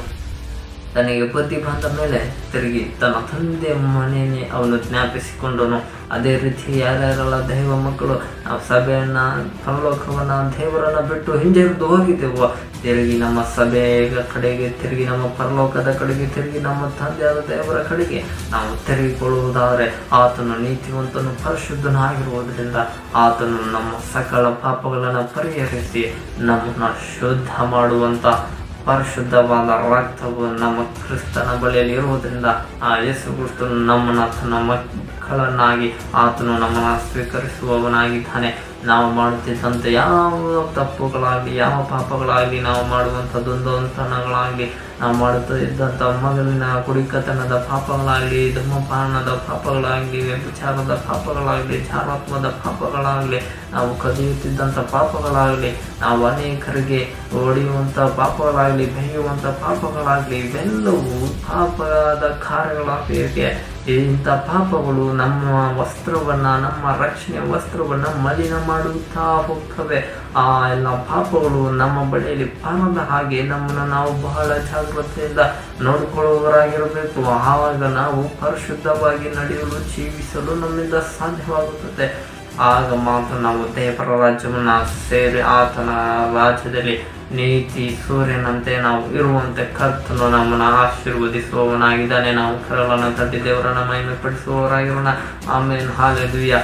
ತನಗೆ ಬುದ್ಧಿ ಬಂದ ಮೇಲೆ ತಿರುಗಿ ತನ್ನ ತಂದೆ ಮನೆಯನ್ನೇ ಅವನು ಜ್ಞಾಪಿಸಿಕೊಂಡನು ಅದೇ ರೀತಿ ಯಾರ್ಯಾರೆಲ್ಲ ದೈವ ಮಕ್ಕಳು ನಾವು ಸಭೆಯನ್ನ ಪರಲೋಕವನ್ನ ದೇವರನ್ನ ಬಿಟ್ಟು ಹಿಂಜರಿದು ಹೋಗಿದ್ದೆವು ತಿರುಗಿ ನಮ್ಮ ಸಭೆಯ ಕಡೆಗೆ ತಿರುಗಿ ನಮ್ಮ ಪರಲೋಕದ ಕಡೆಗೆ ತಿರುಗಿ ನಮ್ಮ ತಂದೆಯಾದ ದೇವರ ಕಡೆಗೆ ನಾವು ತಿರುಗಿಕೊಳ್ಳುವುದಾದರೆ ಆತನು ನೀತಿವಂತನು ಪರಿಶುದ್ಧನಾಗಿರುವುದರಿಂದ ಆತನು ನಮ್ಮ ಸಕಲ ಪಾಪಗಳನ್ನು ಪರಿಹರಿಸಿ ನಮ್ಮನ್ನು ಶುದ್ಧ ಮಾಡುವಂತ ಪರಿಶುದ್ಧವಾದ ರಕ್ತವು ನಮ್ಮ ಕ್ರಿಸ್ತನ ಬಳಿಯಲ್ಲಿ ಇರುವುದರಿಂದ ಆ ಯೇಸು ಕ್ರಿಸ್ತನು ನಮ್ಮನ್ನ ತನ್ನ ಮಕ್ಕಳನ್ನಾಗಿ ಆತನು ನಮ್ಮನ್ನ ಸ್ವೀಕರಿಸುವವನಾಗಿದ್ದಾನೆ ನಾವು ಮಾಡುತ್ತಿದ್ದಂಥ ಯಾವ ತಪ್ಪುಗಳಾಗಲಿ ಯಾವ ಪಾಪಗಳಾಗಲಿ ನಾವು ಮಾಡುವಂಥ ದ್ವಂದ್ವಂತನಗಳಾಗಲಿ ನಾವು ಮಾಡುತ್ತಾ ಇದ್ದಂಥ ಮಗಲಿನ ಕುಡಿಕತನದ ಪಾಪಗಳಾಗಲಿ ಧೂಮಪಾನದ ಪಾಪಗಳಾಗಲಿ ವ್ಯಭಿಚಾರದ ಪಾಪಗಳಾಗಲಿ ಜಾರಾತ್ಮದ ಪಾಪಗಳಾಗಲಿ ನಾವು ಕದಿಯುತ್ತಿದ್ದಂಥ ಪಾಪಗಳಾಗಲಿ ನಾವು ಅನೇಕರಿಗೆ ಹೊಡೆಯುವಂಥ ಪಾಪಗಳಾಗಲಿ ಬೆಳೆಯುವಂಥ ಪಾಪಗಳಾಗಲಿ ಇವೆಲ್ಲವೂ ಪಾಪದ ಕಾರ್ಯಗಳಾಗಲಿಕ್ಕೆ ಇಂಥ ಪಾಪಗಳು ನಮ್ಮ ವಸ್ತ್ರವನ್ನ ನಮ್ಮ ರಕ್ಷಣೆ ವಸ್ತ್ರವನ್ನ ಮಲಿನ ಮಾಡುತ್ತಾ ಹೋಗ್ತವೆ ಆ ಎಲ್ಲ ಪಾಪಗಳು ನಮ್ಮ ಬಳಿಯಲ್ಲಿ ಪಾನದ ಹಾಗೆ ನಮ್ಮನ್ನು ನಾವು ಬಹಳ ಜಾಗ್ರತೆಯಿಂದ ನೋಡಿಕೊಳ್ಳುವವರಾಗಿರಬೇಕು ಆವಾಗ ನಾವು ಪರಿಶುದ್ಧವಾಗಿ ನಡೆಯಲು ಜೀವಿಸಲು ನಮ್ಮಿಂದ ಸಾಧ್ಯವಾಗುತ್ತದೆ ಆಗ ಮಾತ್ರ ನಾವು ದೇವರ ರಾಜ್ಯವನ್ನ ಸೇರಿ ಆತನ ರಾಜ್ಯದಲ್ಲಿ ನೀತಿ ಸೂರ್ಯನಂತೆ ನಾವು ಇರುವಂತೆ ಕರ್ತನು ನಮ್ಮನ್ನು ಆಶೀರ್ವದಿಸುವವನಾಗಿದ್ದಾನೆ ನಾವು ಕರಳನ್ನು ತಟ್ಟಿ ದೇವರನ್ನ ಮಹಿಮೆ ಪಡಿಸುವವರಾಗಿರೋಣ ಆಮೇಲೆ ಹಾಲೆಲುಯ್ಯ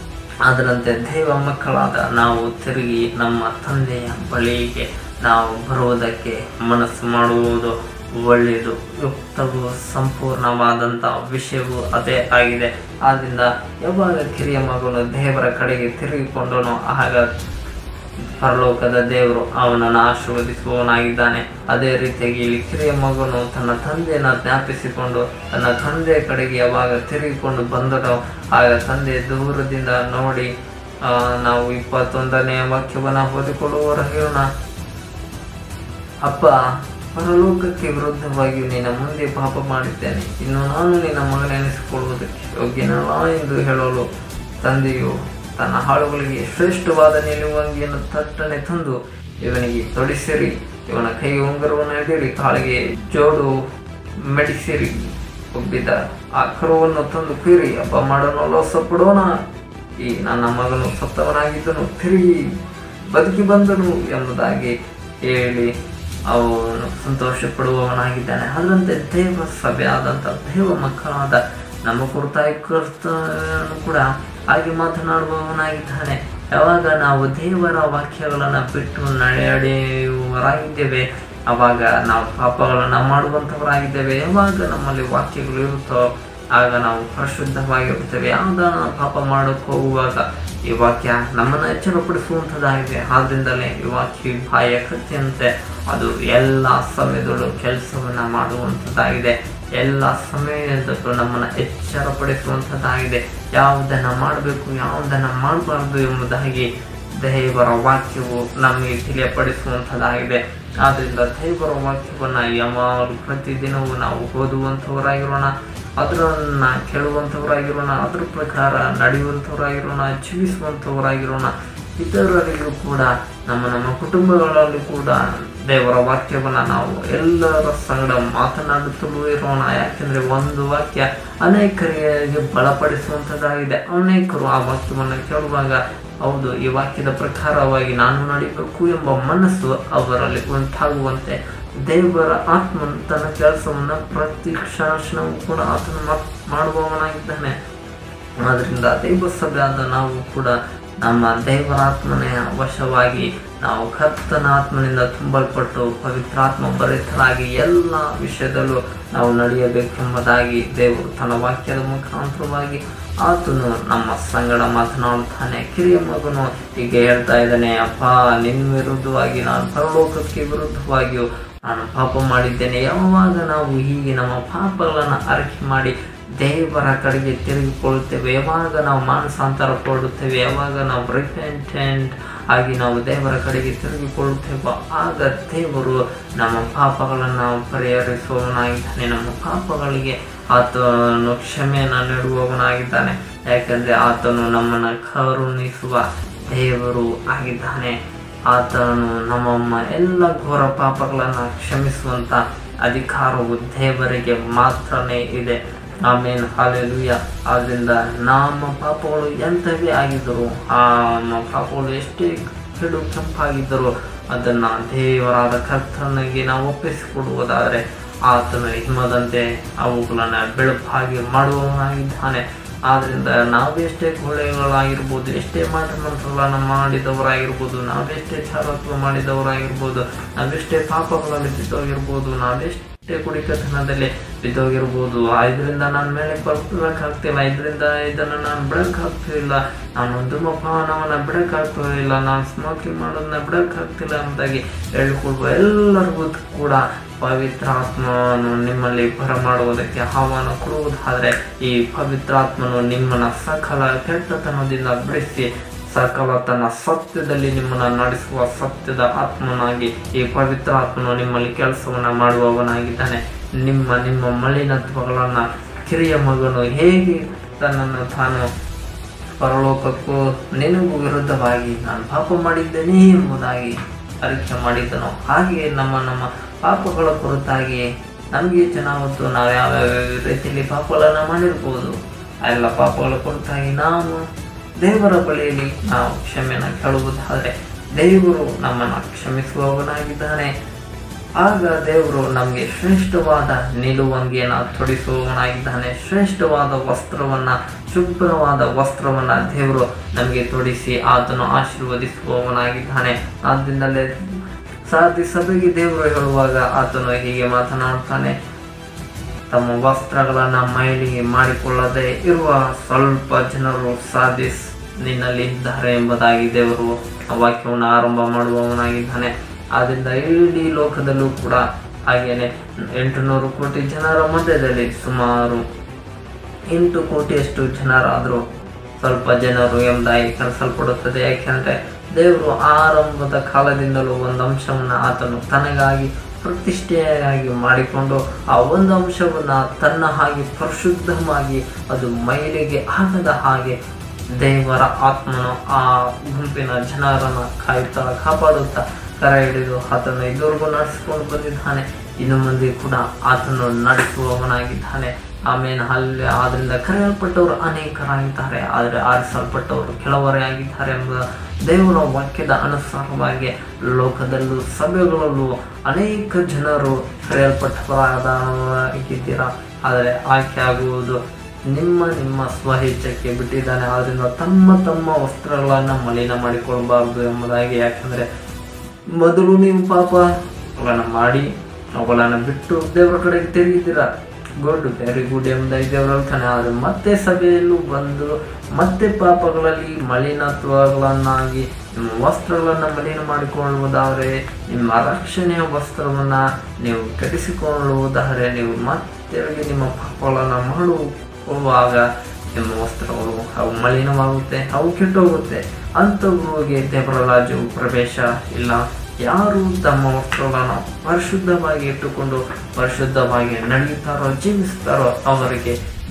ಅದರಂತೆ ದೇವ ಮಕ್ಕಳಾದ ನಾವು ತಿರುಗಿ ನಮ್ಮ ತಂದೆಯ ಬಳಿಗೆ ನಾವು ಬರುವುದಕ್ಕೆ ಮನಸ್ಸು ಮಾಡುವುದು ಒಳ್ಳೆಯದು ಯುಕ್ತವು ಸಂಪೂರ್ಣವಾದಂಥ ವಿಷಯವು ಅದೇ ಆಗಿದೆ ಆದ್ದರಿಂದ ಯಾವಾಗ ಕಿರಿಯ ಮಗನು ದೇವರ ಕಡೆಗೆ ತಿರುಗಿಕೊಂಡನು ಆಗ ಪರಲೋಕದ ದೇವರು ಅವನನ್ನು ಆಶೀರ್ವದಿಸುವವನಾಗಿದ್ದಾನೆ ಅದೇ ರೀತಿಯಾಗಿ ಇಲ್ಲಿ ಕಿರಿಯ ಮಗನು ತನ್ನ ತಂದೆಯನ್ನು ಜ್ಞಾಪಿಸಿಕೊಂಡು ತನ್ನ ತಂದೆಯ ಕಡೆಗೆ ಯಾವಾಗ ತಿರುಗಿಕೊಂಡು ಬಂದನೋ ಆಗ ತಂದೆ ದೂರದಿಂದ ನೋಡಿ ಆ, ನಾವು ಇಪ್ಪತ್ತೊಂದನೆಯ ವಾಕ್ಯವನ್ನು ಓದಿಕೊಳ್ಳುವವರಾಗಿರೋಣ ಅಪ್ಪ ಪರಲೋಕಕ್ಕೆ ವಿರುದ್ಧವಾಗಿ ನಿನ್ನ ಮುಂದೆ ಪಾಪ ಮಾಡಿದ್ದೇನೆ ಇನ್ನು ನಾನು ನಿನ್ನ ಮಗನೆನಿಸಿಕೊಳ್ಳುವುದಕ್ಕೆ ಯೋಗ್ಯನಲ್ಲ ಎಂದು ಹೇಳಲು ತಂದೆಯು ತನ್ನ ಹಾಳುಗಳಿಗೆ ಶ್ರೇಷ್ಠವಾದ ನಿಲುವಂಗಿಯನ್ನು ತಟ್ಟನೆ ತಂದು ಇವನಿಗೆ ತೊಡಿಸಿರಿ ಇವನ ಕೈಗೆ ಉಂಗುರವನ್ನು ಹಿಡಿರಿ ಕಾಲಿಗೆ ಜೋಡು ಮೆಡಿಸಿರಿ ಒಬ್ಬಿದ ಆ ಕರುವನ್ನು ತಂದು ಕುಯ್ರಿ ಹಬ್ಬ ಮಾಡಲು ಲೋಸಪಡೋಣ ಈ ನನ್ನ ಮಗನು ಸತ್ತವನಾಗಿದ್ದನು ತಿರುಗಿ ಬದುಕಿ ಬಂದನು ಎಂಬುದಾಗಿ ಹೇಳಿ ಅವನು ಸಂತೋಷ ಪಡುವವನಾಗಿದ್ದಾನೆ ಅದರಂತೆ ದೇವ ಸಭೆ ಆದಂಥ ದೇವ ಮಕ್ಕಳಾದ ನಮ್ಮ ಕುರಿತಾಗಿ ಕರ್ತನು ಕೂಡ ಹಾಗೆ ಮಾತನಾಡುವವನಾಗಿದ್ದಾನೆ ಯಾವಾಗ ನಾವು ದೇವರ ವಾಕ್ಯಗಳನ್ನು ಬಿಟ್ಟು ನಡೆಯುವವರಾಗಿದ್ದೇವೆ ಅವಾಗ ನಾವು ಪಾಪಗಳನ್ನು ಮಾಡುವಂಥವರಾಗಿದ್ದೇವೆ ಯಾವಾಗ ನಮ್ಮಲ್ಲಿ ವಾಕ್ಯಗಳು ಇರುತ್ತೋ ಆಗ ನಾವು ಪರಿಶುದ್ಧವಾಗಿರುತ್ತೇವೆ ಯಾವಾಗ ನಾವು ಪಾಪ ಮಾಡೋಕ್ಕೆ ಹೋಗುವಾಗ ಈ ವಾಕ್ಯ ನಮ್ಮನ್ನು ಎಚ್ಚರಪಡಿಸುವಂಥದ್ದಾಗಿದೆ ಆದ್ರಿಂದಲೇ ಈ ವಾಕ್ಯ ಬಾಯ ಕತ್ತಿಯಂತೆ ಅದು ಎಲ್ಲ ಸಮಯದಲ್ಲೂ ಕೆಲಸವನ್ನು ಮಾಡುವಂಥದ್ದಾಗಿದೆ ಎಲ್ಲ ಸಮಯದಲ್ಲೂ ನಮ್ಮನ್ನು ಎಚ್ಚರಪಡಿಸುವಂಥದ್ದಾಗಿದೆ ಯಾವುದನ್ನು ಮಾಡಬೇಕು ಯಾವುದನ್ನು ಮಾಡಬಾರ್ದು ಎಂಬುದಾಗಿ ದೇವರ ವಾಕ್ಯವು ನಮಗೆ ತಿಳಿಯಪಡಿಸುವಂಥದ್ದಾಗಿದೆ ಆದ್ದರಿಂದ ದೇವರ ವಾಕ್ಯವನ್ನು ಯಾವಾಗಲೂ ಪ್ರತಿದಿನವೂ ನಾವು ಓದುವಂಥವರಾಗಿರೋಣ ಅದರನ್ನ ಕೇಳುವಂಥವರಾಗಿರೋಣ ಅದ್ರ ಪ್ರಕಾರ ನಡೆಯುವಂಥವರಾಗಿರೋಣ ಜೀವಿಸುವಂಥವರಾಗಿರೋಣ ಇತರರಿಗೂ ಕೂಡ ನಮ್ಮ ನಮ್ಮ ಕುಟುಂಬಗಳಲ್ಲಿ ಕೂಡ ದೇವರ ವಾಕ್ಯವನ್ನ ನಾವು ಎಲ್ಲರ ಸಂಗಡ ಮಾತನಾಡುತ್ತಲೂ ಇರೋಣ ಯಾಕೆಂದ್ರೆ ಒಂದು ವಾಕ್ಯ ಅನೇಕರಿಗೆ ಬಲಪಡಿಸುವಂಥದ್ದಾಗಿದೆ ಅನೇಕರು ಆ ವಾಕ್ಯವನ್ನು ಕೇಳುವಾಗ ಹೌದು ಈ ವಾಕ್ಯದ ಪ್ರಕಾರವಾಗಿ ನಾನು ನಡಿಬೇಕು ಎಂಬ ಮನಸ್ಸು ಅವರಲ್ಲಿ ಉಂಟಾಗುವಂತೆ ದೇವರ ಆತ್ಮ ತನ್ನ ಕೆಲಸವನ್ನ ಪ್ರತಿ ಕ್ಷಣ ಕ್ಷಣವೂ ಕೂಡ ಆತನು ಮಾಡ್- ಮಾಡುವವನಾಗಿದ್ದಾನೆ ಆದ್ರಿಂದ ದೈವ ಸಭೆಯಾದ ನಾವು ಕೂಡ ನಮ್ಮ ದೇವರ ಆತ್ಮನೇ ವಶವಾಗಿ ನಾವು ಕರ್ತನ ಆತ್ಮನಿಂದ ತುಂಬಲ್ಪಟ್ಟು ಪವಿತ್ರಾತ್ಮ ಭರಿತರಾಗಿ ಎಲ್ಲ ವಿಷಯದಲ್ಲೂ ನಾವು ನಡೆಯಬೇಕೆಂಬುದಾಗಿ ದೇವರು ತನ್ನ ವಾಕ್ಯದ ಮುಖಾಂತರವಾಗಿ ಆತನು ನಮ್ಮ ಸಂಗಡ ಮಾತನಾಡುತ್ತಾನೆ ಕಿರಿಯ ಮಗನು ಹೀಗೆ ಹೇಳ್ತಾ ಇದ್ದಾನೆ ಅಪ್ಪ ನಿನ್ನ ವಿರುದ್ಧವಾಗಿ ನಾನು ಪರಲೋಕಕ್ಕೆ ವಿರುದ್ಧವಾಗಿಯೂ ನಾನು ಪಾಪ ಮಾಡಿದ್ದೇನೆ ಯಾವಾಗ ನಾವು ಹೀಗೆ ನಮ್ಮ ಪಾಪಗಳನ್ನು ಅರಕೆ ಮಾಡಿ ದೇವರ ಕಡೆಗೆ ತಿರುಗಿಕೊಳ್ಳುತ್ತೇವೆ ಯಾವಾಗ ನಾವು ಮಾನಸಾಂತರ ಕೊಡುತ್ತೇವೆ ಯಾವಾಗ ನಾವು ರಿಪೆಂಟೆಂಟ್ ಆಗಿ ನಾವು ದೇವರ ಕಡೆಗೆ ತಿರುಗಿಕೊಳ್ಳುತ್ತೇವೋ ಆಗ ದೇವರು ನಮ್ಮ ಪಾಪಗಳನ್ನು ಪರಿಹರಿಸುವವನಾಗಿದ್ದಾನೆ ನಮ್ಮ ಪಾಪಗಳಿಗೆ ಆತನು ಕ್ಷಮೆಯನ್ನು ನೀಡುವವನಾಗಿದ್ದಾನೆ ಯಾಕಂದ್ರೆ ಆತನು ನಮ್ಮನ್ನು ಕರುಣಿಸುವ ದೇವರು ಆಗಿದ್ದಾನೆ ಆತನು ನಮ್ಮಮ್ಮ ಎಲ್ಲ ಘೋರ ಪಾಪಗಳನ್ನು ಕ್ಷಮಿಸುವಂತ ಅಧಿಕಾರವು ದೇವರಿಗೆ ಮಾತ್ರನೇ ಇದೆ ಆಮೇನ್ ಹಾಲೆಲುಯ್ಯ ಆದ್ರಿಂದ ನಮ್ಮ ಪಾಪಗಳು ಎಂಥವೇ ಆಗಿದ್ದರು ಆ ನಮ್ಮ ಪಾಪಗಳು ಎಷ್ಟೇ ಕೆಡು ಕೆಂಪಾಗಿದ್ದರು ಅದನ್ನ ದೇವರಾದ ಕರ್ತನಿಗೆ ನಾವು ಒಪ್ಪಿಸಿಕೊಡುವುದಾದರೆ ಆತನು ಹಿಮದಂತೆ ಅವುಗಳನ್ನು ಬೆಳಪಾಗಿ ಮಾಡುವವನಾಗಿದ್ದಾನೆ ಆದ್ರಿಂದ ನಾವೆಷ್ಟೇ ಗೋಳೆಗಳಾಗಿರ್ಬೋದು ಎಷ್ಟೇ ಮಾಟ ಮಂತ್ರಗಳನ್ನು ಮಾಡಿದವರಾಗಿರ್ಬೋದು ನಾವೆಷ್ಟೇ ಚಾರತ್ವ ಮಾಡಿದವರಾಗಿರ್ಬೋದು ನಾವೆಷ್ಟೇ ಪಾಪಗಳಲ್ಲಿ ಬಿದ್ದೋಗಿರ್ಬೋದು ನಾವೆಷ್ಟೇ ಕುಡಿಕತನದಲ್ಲಿ ಬಿದ್ದೋಗಿರ್ಬೋದು ಇದರಿಂದ ನನ್ನ ಮೇಲೆ ಬರ್ಬೇಕಾಗ್ತಿಲ್ಲ ಇದರಿಂದ ಇದನ್ನು ನಾನು ಬಿಡಕ್ಕಾಗ್ತಿಲ್ಲ ನಾನು ಧೂಮಪಾನವನ್ನು ಬಿಡಕ್ಕಾಗ್ತಿಲ್ಲ ನಾನು ಸ್ಮೋಕಿಂಗ್ ಮಾಡೋದನ್ನ ಬಿಡಕ್ಕಾಗ್ತಿಲ್ಲ ಎಂಬುದಾಗಿ ಹೇಳ್ಕೊಳ್ಬೋ ಎಲ್ಲರಿಗೂ ಕೂಡ ಪವಿತ್ರಾತ್ಮನು ನಿಮ್ಮಲ್ಲಿ ಬರಮಾಡುವುದಕ್ಕೆ ಆಹ್ವಾನ ಕೊಡುವುದಾದರೆ ಈ ಪವಿತ್ರಾತ್ಮನು ನಿಮ್ಮನ್ನ ಸಕಲ ಕೆಟ್ಟತನದಿಂದ ಬಿಡಿಸಿ ಸಕಲ ತನ್ನ ಸತ್ಯದಲ್ಲಿ ನಿಮ್ಮನ್ನ ನಡೆಸುವ ಸತ್ಯದ ಆತ್ಮನಾಗಿ ಈ ಪವಿತ್ರ ಆತ್ಮನು ನಿಮ್ಮಲ್ಲಿ ಕೆಲಸವನ್ನ ಮಾಡುವವನಾಗಿದ್ದಾನೆ ನಿಮ್ಮ ನಿಮ್ಮ ಮಲಿನತ್ವಗಳನ್ನ ಕಿರಿಯ ಮಗನು ಹೇಗೆ ತನ್ನನ್ನು ತಾನು ಪರಲೋಕಕ್ಕೂ ನಿನಗೂ ವಿರುದ್ಧವಾಗಿ ನಾನು ಪಾಪ ಮಾಡಿದ್ದೇನೆ ಎಂಬುದಾಗಿ ಅರಿಕೆ ಮಾಡಿದ್ದನು ಹಾಗೆಯೇ ನಮ್ಮ ನಮ್ಮ ಪಾಪಗಳ ಕುರಿತಾಗಿ ನಮಗೆ ಚೆನ್ನಾಗುತ್ತು ನಾವು ಯಾವ ರೀತಿಯಲ್ಲಿ ಪಾಪಗಳನ್ನು ಮಾಡಿರ್ಬೋದು ಆ ಎಲ್ಲ ಪಾಪಗಳ ಕುರಿತಾಗಿ ನಾವು ದೇವರ ಬಳಿಯಲ್ಲಿ ನಾವು ಕ್ಷಮೆಯನ್ನು ಕೇಳುವುದಾದರೆ ದೇವರು ನಮ್ಮನ್ನು ಕ್ಷಮಿಸುವವನಾಗಿದ್ದಾನೆ ಆಗ ದೇವರು ನಮಗೆ ಶ್ರೇಷ್ಠವಾದ ನಿಲುವಂಗಿಯನ್ನು ತೊಡಿಸುವವನಾಗಿದ್ದಾನೆ ಶ್ರೇಷ್ಠವಾದ ವಸ್ತ್ರವನ್ನ ಶುಭ್ರವಾದ ವಸ್ತ್ರವನ್ನ ದೇವರು ನಮಗೆ ತೊಡಿಸಿ ಆತನು ಆಶೀರ್ವದಿಸುವವನಾಗಿದ್ದಾನೆ ಆದ್ದರಿಂದಲೇ ಸಾಧಿ ಸಭೆಗೆ ದೇವರು ಹೇಳುವಾಗ ಆತನು ಹೀಗೆ ಮಾತನಾಡ್ತಾನೆ ತಮ್ಮ ವಸ್ತ್ರಗಳನ್ನ ಮೈಲಿಗೆ ಮಾಡಿಕೊಳ್ಳದೆ ಇರುವ ಸ್ವಲ್ಪ ಜನರು ಸಾಧಿಸ್ ನಿನ್ನಲ್ಲಿ ಇದ್ದಾರೆ ಎಂಬುದಾಗಿ ದೇವರು ಆ ವಾಕ್ಯವನ್ನು ಆರಂಭ ಮಾಡುವವನಾಗಿದ್ದಾನೆ ಆದ್ರಿಂದ ಇಡೀ ಲೋಕದಲ್ಲೂ ಕೂಡ ಹಾಗೇನೆ ಎಂಟುನೂರು ಕೋಟಿ ಜನರ ಮಧ್ಯದಲ್ಲಿ ಸುಮಾರು ಎಂಟು ಕೋಟಿಯಷ್ಟು ಜನರಾದರೂ ಸ್ವಲ್ಪ ಜನರು ಎಂಬುದಾಗಿ ಕರೆಸಲ್ಪಡುತ್ತದೆ ಯಾಕೆಂದ್ರೆ ದೇವರು ಆರಂಭದ ಕಾಲದಿಂದಲೂ ಒಂದು ಅಂಶವನ್ನು ಆತನು ತನಗಾಗಿ ಪ್ರತಿಷ್ಠೆಯಾಗಿ ಮಾಡಿಕೊಂಡು ಆ ಒಂದು ಅಂಶವನ್ನ ತನ್ನ ಹಾಗೆ ಪರಿಶುದ್ಧವಾಗಿ ಅದು ಮೈಲಿಗೆ ಆಗದ ಹಾಗೆ ದೇವರ ಆತ್ಮನು ಆ ಗುಂಪಿನ ಜನರನ್ನ ಕಾಯುತ್ತಾ ಕಾಪಾಡುತ್ತಾ ಕರ ಹಿಡಿದು ಆತನು ಇದುವರೆಗೂ ನಡೆಸಿಕೊಂಡು ಬಂದಿದ್ದಾನೆ ಇನ್ನು ಮುಂದೆ ಕೂಡ ಆತನು ನಡೆಸುವವನಾಗಿದ್ದಾನೆ ಆಮೇಲೆ ಅಲ್ಲಿ ಆದ್ರಿಂದ ಕರೆಯಲ್ಪಟ್ಟವರು ಅನೇಕರಾಗಿದ್ದಾರೆ ಆದರೆ ಆರಿಸಲ್ಪಟ್ಟವರು ಕೆಲವರೇ ಆಗಿದ್ದಾರೆ ಎಂಬ ದೇವರ ವಾಕ್ಯದ ಅನುಸಾರವಾಗಿ ಲೋಕದಲ್ಲೂ ಸಭೆಗಳಲ್ಲೂ ಅನೇಕ ಜನರು ಕರೆಯಲ್ಪಟ್ಟವರಾಗಿದ್ದೀರಾ ಆದರೆ ಆಯ್ಕೆ ಆಗುವುದು ನಿಮ್ಮ ನಿಮ್ಮ ಸ್ವಇಚ್ಛಕ್ಕೆ ಬಿಟ್ಟಿದ್ದಾನೆ ಆದ್ರಿಂದ ತಮ್ಮ ತಮ್ಮ ವಸ್ತ್ರಗಳನ್ನು ಮಲಿನ ಮಾಡಿಕೊಳ್ಬಾರ್ದು ಎಂಬುದಾಗಿ ಯಾಕಂದ್ರೆ ಮೊದಲು ನೀವು ಪಾಪ ಅವುಗಳನ್ನು ಮಾಡಿ ಅವುಗಳನ್ನು ಬಿಟ್ಟು ದೇವರ ಕಡೆಗೆ ತಿರುಗಿದ್ದೀರಾ ಗುಡ್ ವೆರಿ ಗುಡ್ ಎಂಬುದಾಗಿ ದೇವರು ಹೇಳ್ತಾನೆ ಆದರೆ ಮತ್ತೆ ಸಭೆಯಲ್ಲೂ ಬಂದು ಮತ್ತೆ ಪಾಪಗಳಲ್ಲಿ ಮಲಿನತ್ವಗಳನ್ನಾಗಿ ನಿಮ್ಮ ವಸ್ತ್ರಗಳನ್ನು ಮಲಿನ ಮಾಡಿಕೊಳ್ಳುವುದಾದರೆ ನಿಮ್ಮ ರಕ್ಷಣೆಯ ವಸ್ತ್ರವನ್ನ ನೀವು ಕೆಡಿಸಿಕೊಳ್ಳುವುದಾದರೆ ನೀವು ಮತ್ತೆ ನಿಮ್ಮ ಪಾಪಗಳನ್ನು ಮಾಡುವಾಗ ನಿಮ್ಮ ವಸ್ತ್ರಗಳು ಅವು ಮಲಿನವಾಗುತ್ತೆ ಅವು ಕೆಟ್ಟೋಗುತ್ತೆ ಅಂಥವ್ರಿಗೆ ದೇವರ ರಾಜ್ಯವು ಪ್ರವೇಶ ಇಲ್ಲ ಯಾರು ತಮ್ಮ ವಸ್ತ್ರಗಳನ್ನು ಪರಿಶುದ್ಧವಾಗಿ ಇಟ್ಟುಕೊಂಡು ಪರಿಶುದ್ಧವಾಗಿ ನಡೆಯುತ್ತಾರೋ ಜೀವಿಸ್ತಾರೋ ಅವರಿಗೆ